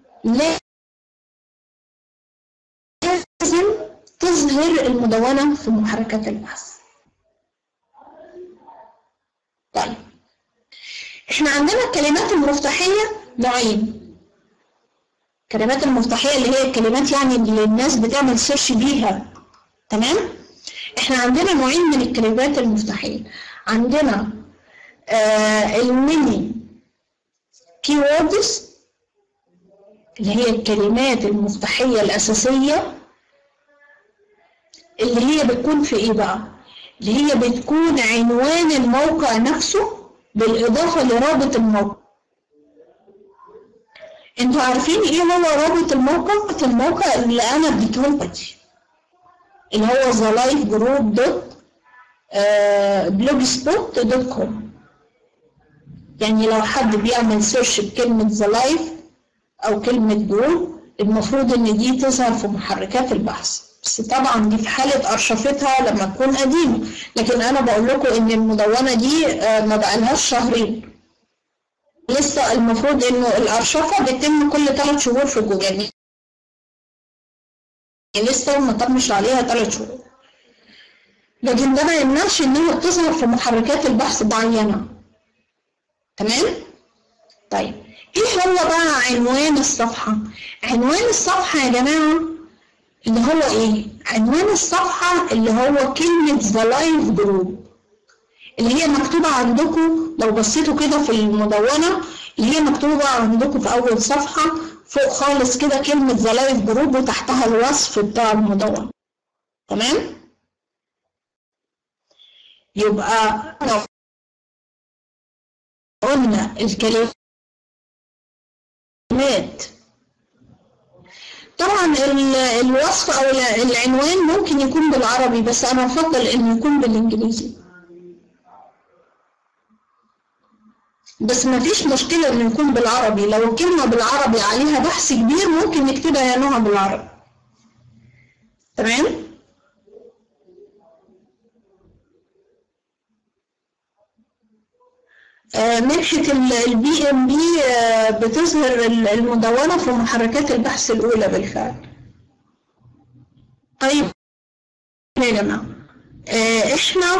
لازم تظهر المدونة في محركات البحث طيب احنا عندنا الكلمات المفتاحية نوعين الكلمات المفتاحية اللي هي الكلمات يعني اللي الناس بتعمل سيرش بيها تمام احنا عندنا نوعين من الكلمات المفتاحية عندنا آه الميني كيوردز اللي هي الكلمات المفتاحية الأساسية اللي هي بتكون في إيه بقى؟ اللي هي بتكون عنوان الموقع نفسه بالإضافة لرابط الموقع. انتوا عارفين ايه هو رابط الموقع؟ رابط الموقع اللي انا اديته لكم اللي هو ذا لايف جروب دوت بلوج سبوت دوت كوم يعني لو حد بيعمل سيرش بكلمة ذا لايف أو كلمة جروب المفروض إن دي تظهر في محركات البحث بس طبعا دي في حالة أرشفتها لما تكون قديمة لكن أنا بقول لكم إن المدونة دي آه، ما بقالهاش شهرين لسه المفروض إنه الأرشفة بتتم كل ثلاث شهور في جوجل يعني لسه ما تمش عليها ثلاث شهور لكن ده ما يمنعش إنها تظهر في محركات البحث معينة تمام؟ طيب ايه هو بقى عنوان الصفحة؟ عنوان الصفحة يا جماعة اللي هو ايه؟ عنوان الصفحة اللي هو كلمة ذا لايف جروب اللي هي مكتوبة عندكم لو بصيتوا كده في المدونة اللي هي مكتوبة عندكم في أول صفحة فوق خالص كده كلمة ذا لايف جروب وتحتها الوصف بتاع المدونة تمام؟ يبقى لو قلنا الكلمات طبعا ال- الوصف او ال- العنوان ممكن يكون بالعربي بس انا افضل انه يكون بالانجليزي بس ما فيش مشكلة انه يكون بالعربي لو الكلمة بالعربي عليها بحث كبير ممكن نكتبها يا نوع بالعربي تمام آه، منحة البي ام بي بتظهر ال- المدونة في محركات البحث الأولى بالفعل. طيب يا جماعة آه، احنا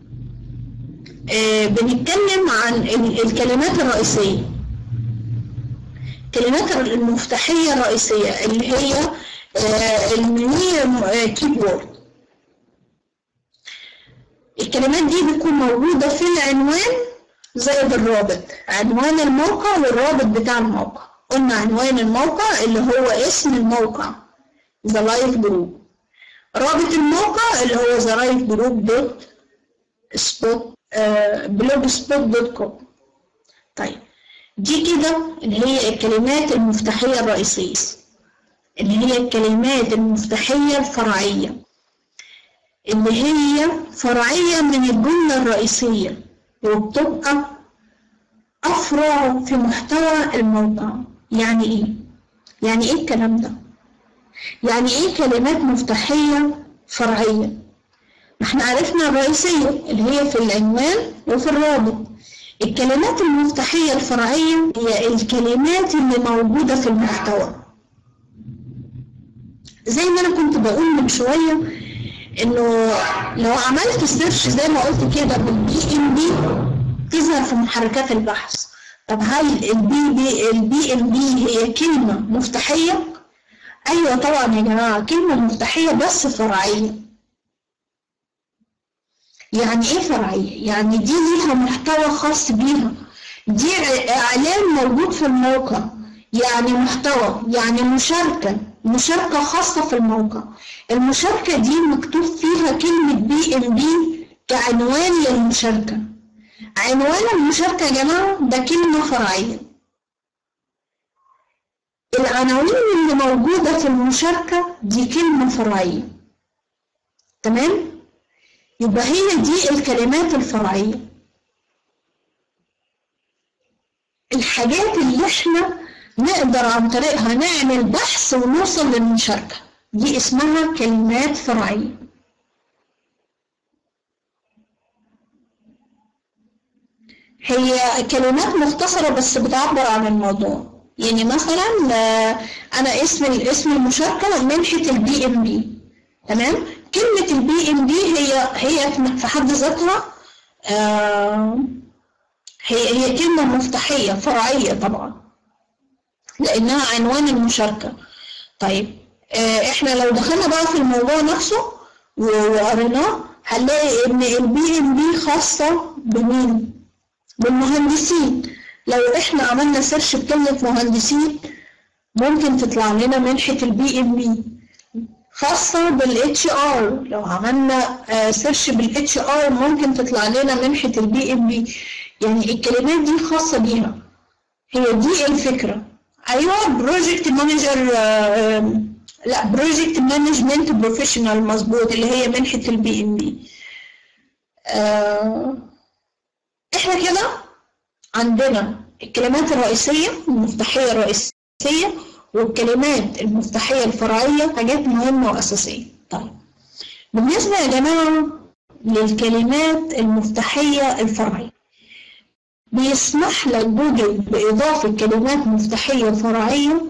آه، بنتكلم عن ال- الكلمات الرئيسية. الكلمات المفتاحية الرئيسية اللي هي آه، الميني كيبورد. الكلمات دي بتكون موجودة في العنوان زائد الرابط عنوان الموقع والرابط بتاع الموقع قلنا عنوان الموقع اللي هو اسم الموقع ذا لايف جروب رابط الموقع اللي هو ذا لايف جروب دوت سبوت بلوج سبوت دوت كوم طيب دي كده اللي هي الكلمات المفتاحية الرئيسية اللي هي الكلمات المفتاحية الفرعية اللي هي فرعية من الجملة الرئيسية وبتبقى أفرع في محتوى الموقع يعني إيه؟ يعني إيه الكلام ده؟ يعني إيه كلمات مفتاحية فرعية؟ ما احنا عرفنا الرئيسية اللي هي في العنوان وفي الرابط الكلمات المفتاحية الفرعية هي الكلمات اللي موجودة في المحتوى زي ما أنا كنت بقول من شوية إنه لو عملت سيرش زي ما قلت كده بالبي ام بي تظهر في محركات البحث طب هل البي بي البي ام بي هي كلمة مفتاحية؟ أيوة طبعا يا جماعة كلمة مفتاحية بس فرعية يعني ايه فرعية؟ يعني دي ليها محتوى خاص بيها دي اعلان موجود في الموقع يعني محتوى يعني مشاركة مشاركة خاصة في الموقع المشاركة دي مكتوب فيها كلمة بي ام بي كعنوان للمشاركة عنوان المشاركة يا جماعة ده كلمة فرعية العناوين اللي موجودة في المشاركة دي كلمة فرعية تمام؟ يبقى هي دي الكلمات الفرعية الحاجات اللي احنا نقدر عن طريقها نعمل بحث ونوصل للمشاركة دي اسمها كلمات فرعية هي كلمات مختصرة بس بتعبر عن الموضوع يعني مثلا انا اسم اسم المشاركة منحة البي ام بي تمام كلمة البي ام بي هي هي في حد ذاتها آه هي هي كلمة مفتاحية فرعية طبعا لأنها عنوان المشاركة طيب آه احنا لو دخلنا بقى في الموضوع نفسه وقريناه هنلاقي ان البي ام بي خاصة بمين؟ بالمهندسين لو احنا عملنا سيرش بكلمة مهندسين ممكن تطلع لنا منحة البي ام بي خاصة بالاتش ار لو عملنا سيرش بالاتش ار ممكن تطلع لنا منحة البي ام بي يعني الكلمات دي خاصة بيها هي دي الفكرة ايوه بروجكت مانجر لا بروجكت مانجمنت بروفيشنال مظبوط اللي هي منحة البي ام بي احنا كده عندنا الكلمات الرئيسية المفتاحية الرئيسية والكلمات المفتاحية الفرعية حاجات مهمة وأساسية طيب بالنسبة يا جماعة للكلمات المفتاحية الفرعية بيسمح لك جوجل بإضافة كلمات مفتاحية فرعية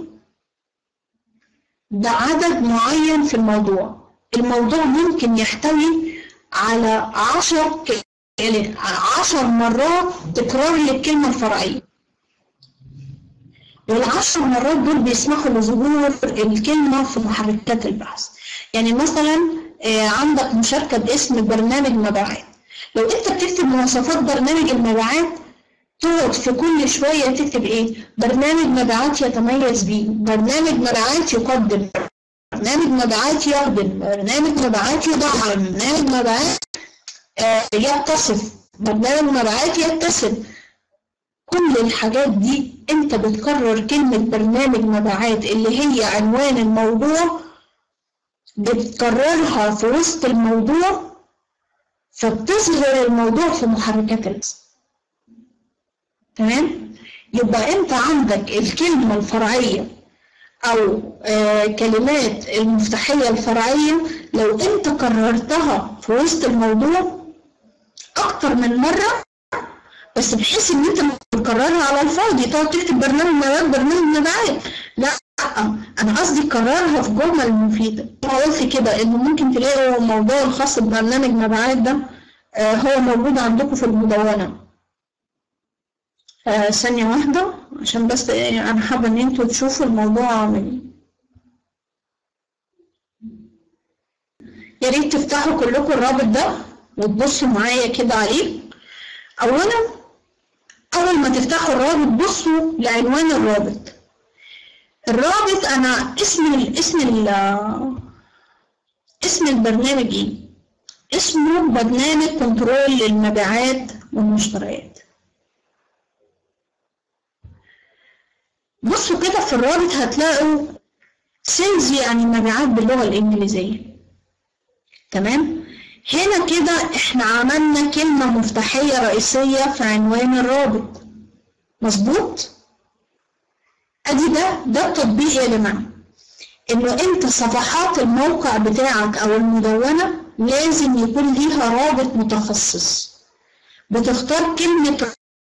ده عدد معين في الموضوع الموضوع ممكن يحتوي على عشر عشر مرات تكرار للكلمة الفرعية والعشر مرات دول بيسمحوا لظهور الكلمة في محركات البحث يعني مثلا عندك مشاركة باسم برنامج مبيعات لو انت بتكتب مواصفات برنامج المبيعات تقعد في كل شوية تكتب ايه برنامج مبيعات يتميز به برنامج مبيعات يقدم برنامج مبيعات يخدم برنامج مبيعات يدعم برنامج مبيعات يتصف برنامج مبيعات يتصل كل الحاجات دي انت بتكرر كلمة برنامج مبيعات اللي هي عنوان الموضوع بتكررها في وسط الموضوع فبتظهر الموضوع في محركات الاسم تمام يبقى انت عندك الكلمة الفرعية او آه كلمات المفتاحية الفرعية لو انت كررتها في وسط الموضوع اكتر من مرة بس بحيث ان انت بتكررها على الفاضي تقعد تكتب برنامج مبيعات برنامج مبيعات لا انا قصدي كررها في جمل مفيده انا قلت كده انه ممكن تلاقوا الموضوع الخاص ببرنامج مبيعات ده آه هو موجود عندكم في المدونه آه ثانيه واحده عشان بس انا حابه ان انتوا تشوفوا الموضوع عامل يا ريت تفتحوا كلكم الرابط ده وتبصوا معايا كده عليه اولا اول ما تفتحوا الرابط بصوا لعنوان الرابط الرابط انا اسم ال اسم ال اسم البرنامج ايه اسمه برنامج كنترول للمبيعات والمشتريات بصوا كده في الرابط هتلاقوا سيلز يعني مبيعات باللغة الإنجليزية تمام هنا كده احنا عملنا كلمة مفتاحية رئيسية في عنوان الرابط مظبوط ادي ده ده التطبيق يا جماعة انه انت صفحات الموقع بتاعك او المدونة لازم يكون ليها رابط متخصص بتختار كلمة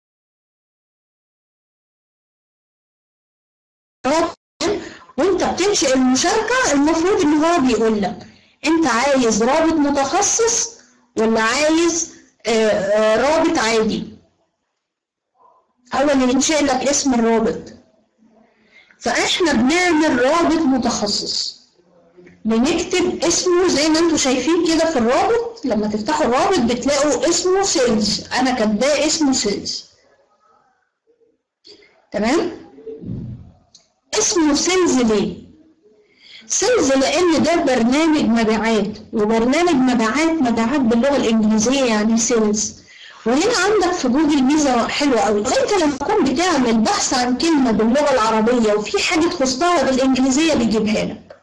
رابط وانت بتنشئ المشاركة المفروض ان هو بيقول لك انت عايز رابط متخصص ولا عايز آه، آه، رابط عادي هو اللي ينشئ لك اسم الرابط فاحنا بنعمل رابط متخصص بنكتب اسمه زي ما انتم شايفين كده في الرابط لما تفتحوا الرابط بتلاقوا اسمه سيلز انا كاتباه اسمه سيلز تمام اسمه سيلز ليه سيلز لان ده برنامج مبيعات وبرنامج مبيعات مبيعات باللغه الانجليزيه يعني سيلز وهنا عندك في جوجل ميزه حلوه قوي انت لما تكون بتعمل بحث عن كلمه باللغه العربيه وفي حاجه تخصها بالانجليزيه بيجيبها لك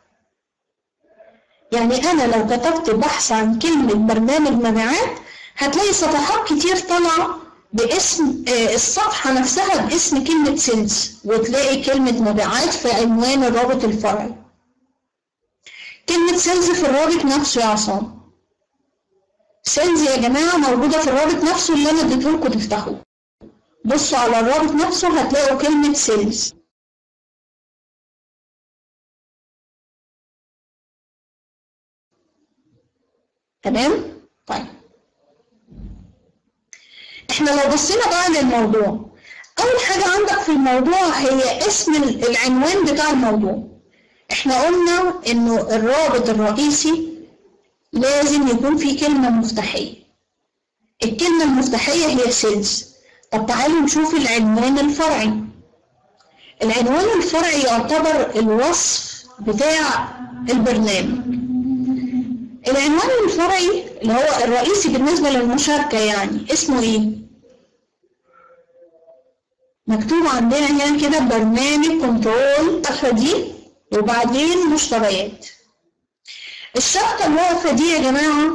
يعني انا لو كتبت بحث عن كلمه برنامج مبيعات هتلاقي صفحات كتير طالعه باسم آه، الصفحه نفسها باسم كلمه سيلز وتلاقي كلمه مبيعات في عنوان الرابط الفرعي كلمه سيلز في الرابط نفسه يا عصام سيلز يا جماعة موجودة في الرابط نفسه اللي أنا اديتهولكوا تفتحوه بصوا على الرابط نفسه هتلاقوا كلمة سيلز تمام؟ طيب احنا لو بصينا بقى للموضوع أول حاجة عندك في الموضوع هي اسم ال- العنوان بتاع الموضوع احنا قلنا إنه الرابط الرئيسي لازم يكون في كلمة مفتاحية الكلمة المفتاحية هي سيلز طب تعالوا نشوف العنوان الفرعي العنوان الفرعي يعتبر الوصف بتاع البرنامج العنوان الفرعي اللي هو الرئيسي بالنسبة للمشاركة يعني اسمه ايه؟ مكتوب عندنا هنا كده برنامج كنترول دي وبعدين مشتريات الشرطة الواقفة دي يا جماعة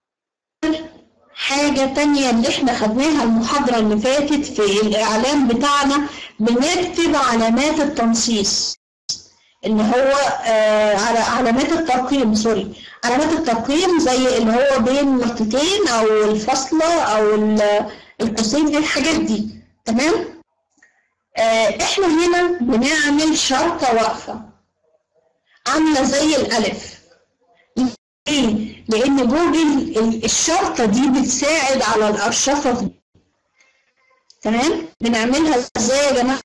حاجة تانية اللي احنا خدناها المحاضرة اللي فاتت في الإعلام بتاعنا بنكتب علامات التنصيص اللي هو آه على علامات الترقيم سوري علامات الترقيم زي اللي هو بين نقطتين أو الفاصلة أو ال- القوسين دي الحاجات دي تمام؟ آه احنا هنا بنعمل شرطة واقفة عاملة زي الألف ليه؟ لأن جوجل ال- الشرطة دي بتساعد على الأرشفة تمام؟ بنعملها ازاي يا جماعة؟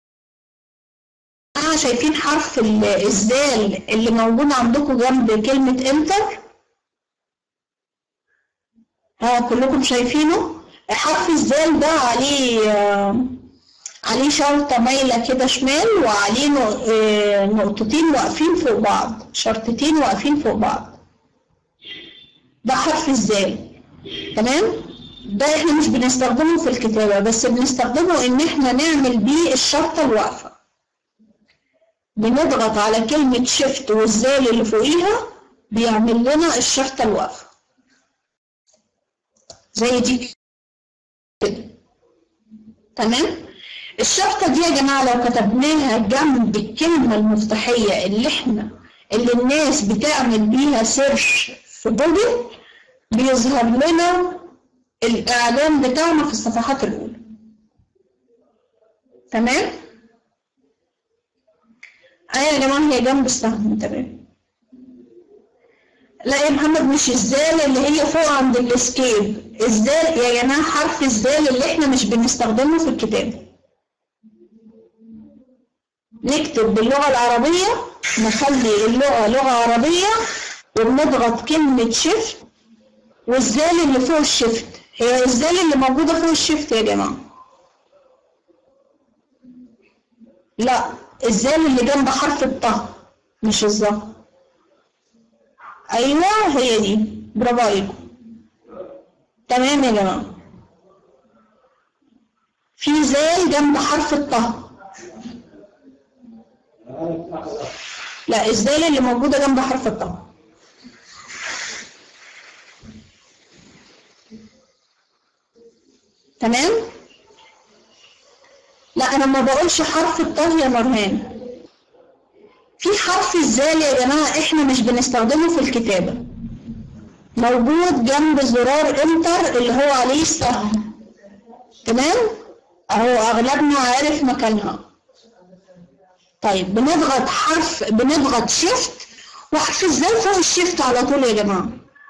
شايفين حرف ال- الزال اللي موجود عندكم جنب كلمة انتر؟ ها كلكم شايفينه؟ حرف الزال ده عليه آه، عليه شرطة مايلة كده شمال وعليه نق- آه، نقطتين واقفين فوق بعض شرطتين واقفين فوق بعض ده حرف الزال تمام ده احنا مش بنستخدمه في الكتابة بس بنستخدمه ان احنا نعمل بيه الشرطة الواقفة بنضغط على كلمة شيفت والزال اللي فوقيها بيعمل لنا الشرطة الواقفة زي دي كده تمام الشرطة دي يا جماعة لو كتبناها جنب الكلمة المفتاحية اللي احنا اللي الناس بتعمل بيها سيرش في جوجل بيظهر لنا الإعلان بتاعنا في الصفحات الأولى تمام؟ أيوة يا جماعة هي جنب السهم تمام لا يا محمد مش الزال اللي هي فوق عند الاسكيب الزال يا جماعة حرف الزال اللي احنا مش بنستخدمه في الكتاب نكتب باللغة العربية نخلي اللغة لغة عربية وبنضغط كلمة شيفت والزال اللي فوق الشيفت هي الزال اللي موجودة فوق الشيفت يا جماعة لا الزال اللي جنب حرف الطه مش الظا ايوه هي دي برافو عليكم تمام يا جماعة في زال جنب حرف الطه لا الزال اللي موجودة جنب حرف الطه تمام لا انا ما بقولش حرف الطه يا نورهان في حرف الزال يا جماعه احنا مش بنستخدمه في الكتابه موجود جنب زرار انتر اللي هو عليه السهم تمام اهو اغلبنا عارف مكانها طيب بنضغط حرف بنضغط شيفت وحرف الزال فوق الشيفت على طول يا جماعه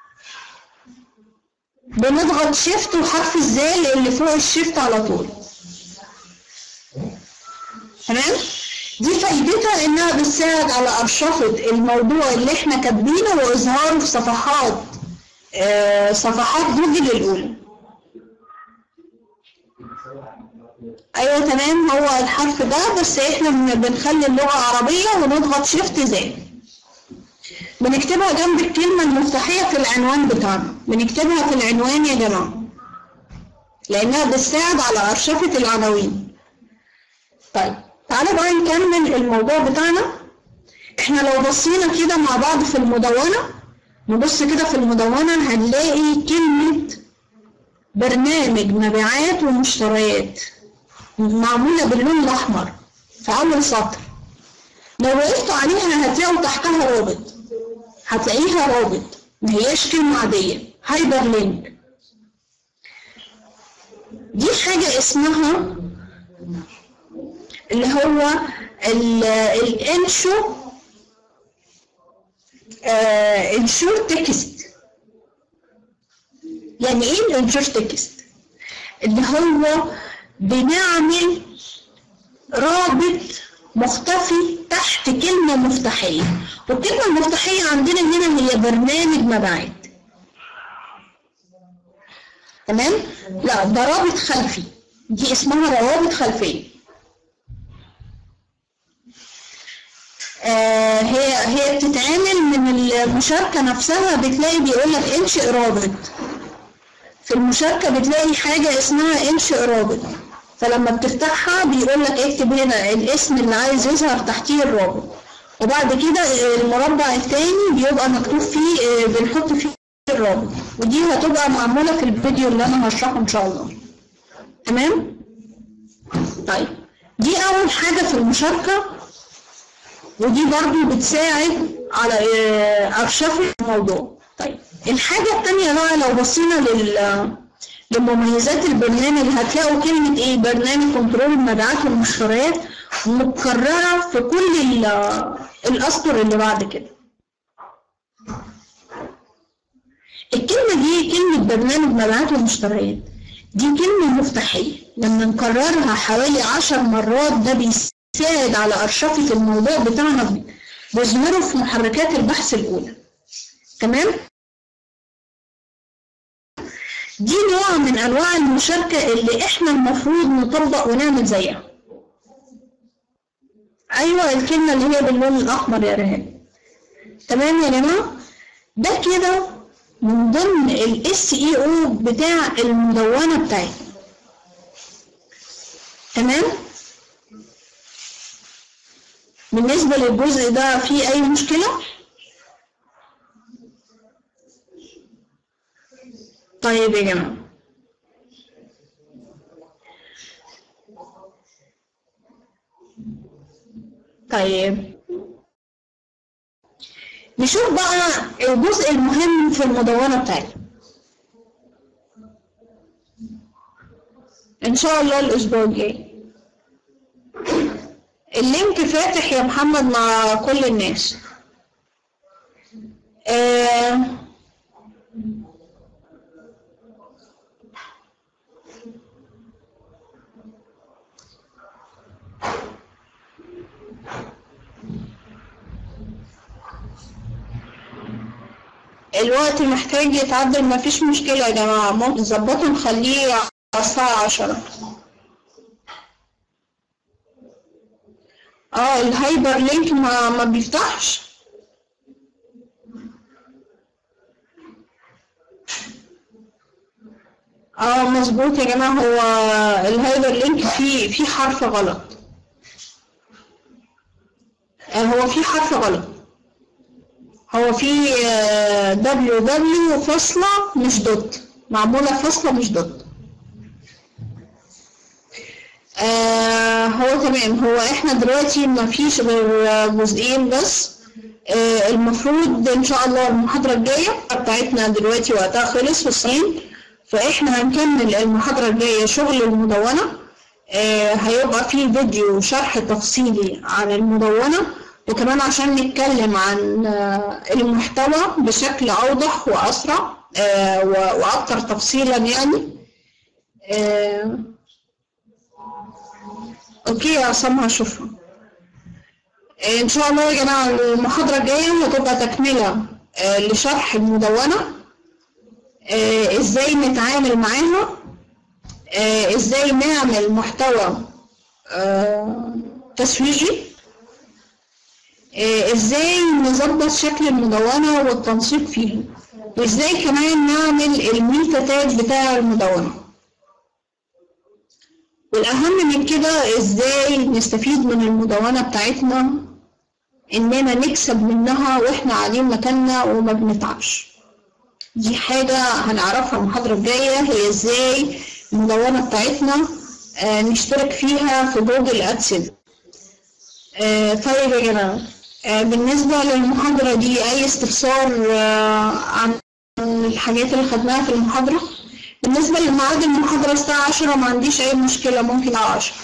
بنضغط شيفت وحرف الزال اللي فوق الشيفت على طول تمام دي فايدتها انها بتساعد على ارشفة الموضوع اللي احنا كاتبينه واظهاره في صفحات آه صفحات جوجل الاولى ايوه تمام هو الحرف ده بس احنا بن- بنخلي اللغة عربية ونضغط شيفت زائد بنكتبها جنب الكلمة المفتاحية في العنوان بتاعنا بنكتبها في العنوان يا جماعة لأنها بتساعد على أرشفة العناوين طيب تعالى بقى نكمل الموضوع بتاعنا احنا لو بصينا كده مع بعض في المدونة نبص كده في المدونة هنلاقي كلمة برنامج مبيعات ومشتريات معمولة باللون الأحمر في أول سطر لو وقفتوا عليها هتلاقوا تحتها رابط هتلاقيها رابط ما هياش كلمة عادية هايبر لينك دي حاجة اسمها اللي هو ال- الانشو آه انشور تكست يعني ايه الانشور تكست اللي هو بنعمل رابط مختفي تحت كلمة مفتاحية والكلمة المفتاحية عندنا هنا هي برنامج مبيعات تمام؟ لا ده رابط خلفي دي اسمها روابط خلفية آه هي هي بتتعمل من المشاركة نفسها بتلاقي بيقول لك انشئ رابط في المشاركة بتلاقي حاجة اسمها انشئ رابط فلما بتفتحها بيقول لك اكتب هنا الاسم اللي عايز يظهر تحتيه الرابط وبعد كده المربع التاني بيبقى مكتوب فيه آه، بنحط فيه الرابط ودي هتبقى معمولة في الفيديو اللي انا هشرحه ان شاء الله تمام طيب دي اول حاجة في المشاركة ودي برضو بتساعد على آه، ارشفة الموضوع طيب الحاجة التانية بقى لو بصينا لل لمميزات البرنامج هتلاقوا كلمة ايه برنامج كنترول المبيعات والمشتريات متكررة في كل ال- الأسطر اللي بعد كده الكلمة دي كلمة برنامج مبيعات ومشتريات دي كلمة مفتاحية لما نكررها حوالي عشر مرات ده بيساعد على أرشفة الموضوع بتاعنا بيظهره في محركات البحث الأولى تمام؟ دي نوع من انواع المشاركة اللي احنا المفروض نطبق ونعمل زيها ايوه الكلمة اللي هي باللون الاحمر يا رهان تمام يا جماعة ده كده من ضمن الاس اي او بتاع المدونة بتاعتنا تمام بالنسبة للجزء ده في اي مشكلة طيب يا جماعة طيب نشوف بقى الجزء المهم في المدونة بتاعتنا ان شاء الله الاسبوع الجاي اللينك فاتح يا محمد مع كل الناس آه الوقت محتاج يتعدل مفيش مشكلة يا جماعة ممكن نظبطه نخليه على الساعة عشرة اه الهايبر لينك ما ما بيفتحش اه مظبوط يا جماعة هو الهايبر لينك فيه فيه حرف غلط آه هو فيه حرف غلط هو في دبليو دبليو فاصلة مش دوت معمولة فاصلة مش دوت آه هو تمام هو احنا دلوقتي ما فيش غير جزئين بس آه المفروض ان شاء الله المحاضرة الجاية بتاعتنا دلوقتي وقتها خلص في الصين فاحنا هنكمل المحاضرة الجاية شغل المدونة آه هيبقى فيه فيديو شرح تفصيلي عن المدونة وكمان عشان نتكلم عن آه المحتوى بشكل أوضح وأسرع آه و- وأكثر تفصيلا يعني آه اوكي يا عصام هشوفها ان شاء الله يا جماعه المحاضره الجايه هتبقى تكمله آه، لشرح المدونه آه، ازاي نتعامل معاها آه، ازاي نعمل محتوى آه، تسويقي آه، ازاي نظبط شكل المدونه والتنسيق فيها وازاي كمان نعمل الميتا تاج بتاع المدونه والأهم من كده إزاي نستفيد من المدونة بتاعتنا إننا نكسب منها وإحنا قاعدين مكاننا وما بنتعبش دي حاجة هنعرفها المحاضرة الجاية هي إزاي المدونة بتاعتنا آه، نشترك فيها في جوجل أدسن آه، طيب يا جماعة آه، بالنسبة للمحاضرة دي أي استفسار آه، عن الحاجات اللي خدناها في المحاضرة بالنسبة لميعاد المحاضرة الساعة 10 ما عنديش أي مشكلة ممكن على 10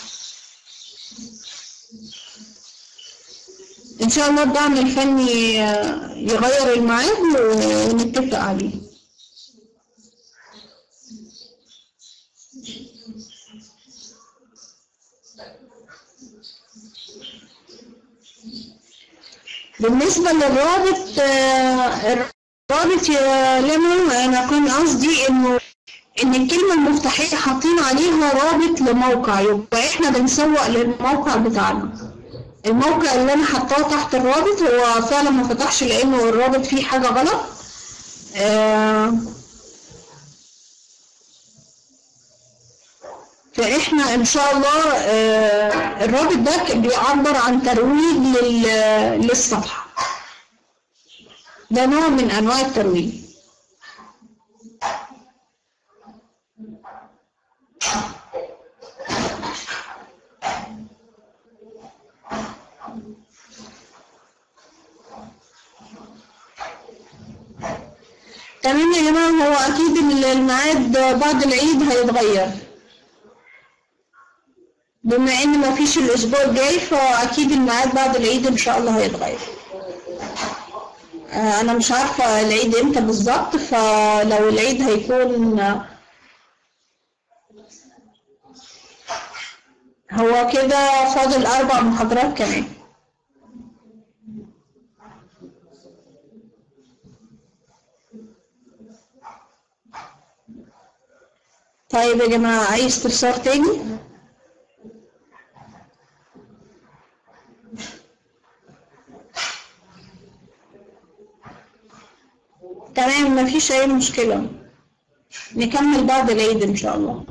إن شاء الله الدعم الفني آه، يغير الميعاد ونتفق عليه بالنسبة للرابط آه، الرابط يا لمن أنا كان قصدي إنه إن الكلمة المفتاحية حاطين عليها رابط لموقع يبقى إحنا بنسوق للموقع بتاعنا الموقع اللي أنا حطاه تحت الرابط هو فعلا ما فتحش لأنه الرابط فيه حاجة غلط آه فإحنا إن شاء الله آه الرابط ده بيعبر عن ترويج لل- للصفحة ده نوع من أنواع الترويج تمام يا جماعة هو أكيد الميعاد بعد العيد هيتغير بما إن مفيش الأسبوع الجاي فأكيد الميعاد بعد العيد إن شاء الله هيتغير آه، أنا مش عارفة العيد إمتى بالظبط فلو العيد هيكون هو كده فاضل أربع محاضرات كمان طيب يا جماعة أي استفسار تاني؟ تمام مفيش أي مشكلة نكمل بعد العيد إن شاء الله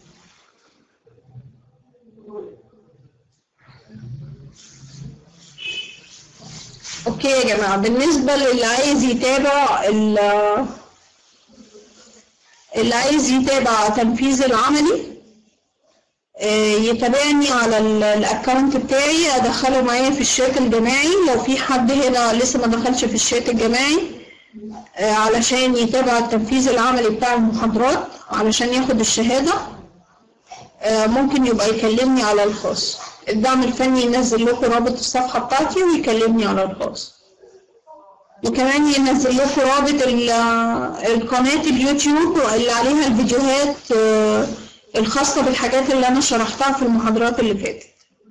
أوكي يا جماعة بالنسبة للي عايز يتابع ال- اللي عايز يتابع تنفيذ العملي آه، يتابعني على ال- الاكونت بتاعي ادخله معايا في الشات الجماعي لو في حد هنا لسه ما دخلش في الشات الجماعي آه، علشان يتابع التنفيذ العملي بتاع المحاضرات علشان ياخد الشهادة آه، ممكن يبقى يكلمني على الخاص الدعم الفني ينزل لكم رابط الصفحة بتاعتي ويكلمني على الخاص وكمان ينزل لكم رابط ال- القناة اليوتيوب اللي عليها الفيديوهات آه، الخاصة بالحاجات اللي أنا شرحتها في المحاضرات اللي فاتت.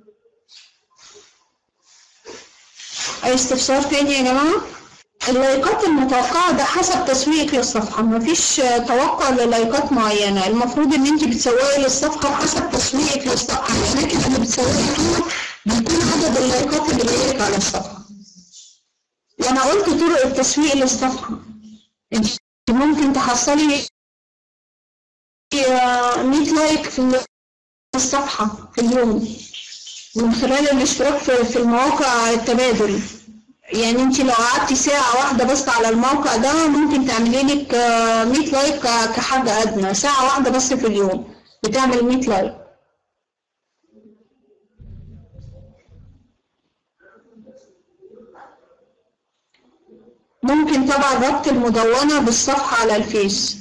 أي استفسار تاني يا جماعة؟ اللايكات المتوقعة ده حسب تسويقك للصفحة مفيش آه، توقع للايكات معينة المفروض إن أنت بتسوقي للصفحة حسب تسويقك للصفحة الأماكن اللي بتسوقي فيها بيكون عدد اللايكات اللي جايلك على الصفحة. وانا قلت طرق التسويق للصفحة انت ممكن تحصلي آه، 100 لايك في الصفحة في اليوم من خلال الاشتراك في في المواقع التبادل يعني انت لو قعدتي ساعة واحدة بس على الموقع ده ممكن تعملي لك آه، 100 لايك ك- كحاجة أدنى ساعة واحدة بس في اليوم بتعمل 100 لايك ممكن طبعا ربط المدونة بالصفحة على الفيس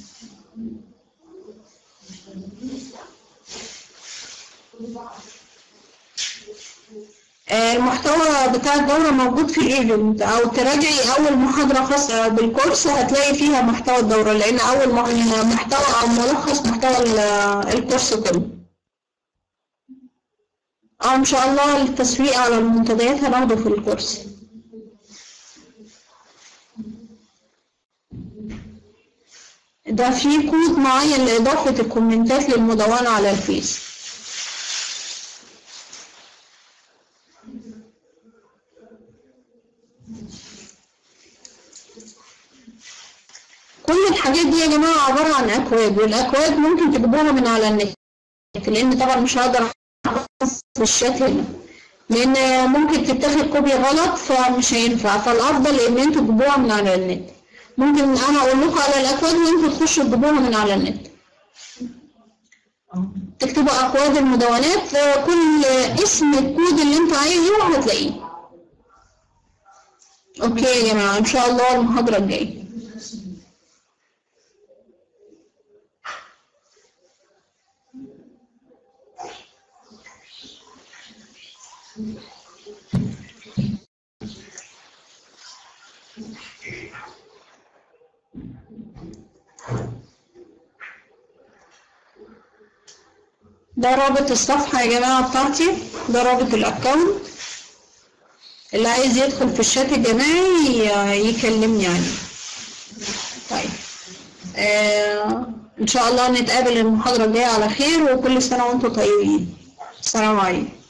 آه، المحتوى بتاع الدورة موجود في الايفنت او تراجعي اول محاضرة خاصة بالكورس هتلاقي فيها محتوى الدورة لان اول مح- محتوى او ملخص محتوى ال- الكورس كله اه ان شاء الله التسويق على المنتديات هناخده في الكورس ده في كود معين لإضافة الكومنتات للمدونة على الفيس كل الحاجات دي يا جماعة عبارة عن أكواد والأكواد ممكن تجيبوها من على النت لأن طبعا مش هقدر أحط في الشات هنا لأن ممكن تتاخد كوبي غلط فمش هينفع فالأفضل إن انتوا تجيبوها من على النت ممكن أنا أقول لكم على الأكواد وانتوا تخشوا تجيبوها من على النت تكتبوا أكواد المدونات آه، كل اسم الكود اللي انت عايزه هتلاقيه أوكي يا جماعة إن شاء الله المحاضرة الجاية ده رابط الصفحة يا جماعة بتاعتي ده رابط الأكونت اللي عايز يدخل في الشات الجماعي ي- يكلمني عليه طيب آه إن شاء الله نتقابل المحاضرة الجاية على خير وكل سنة وأنتم طيبين السلام عليكم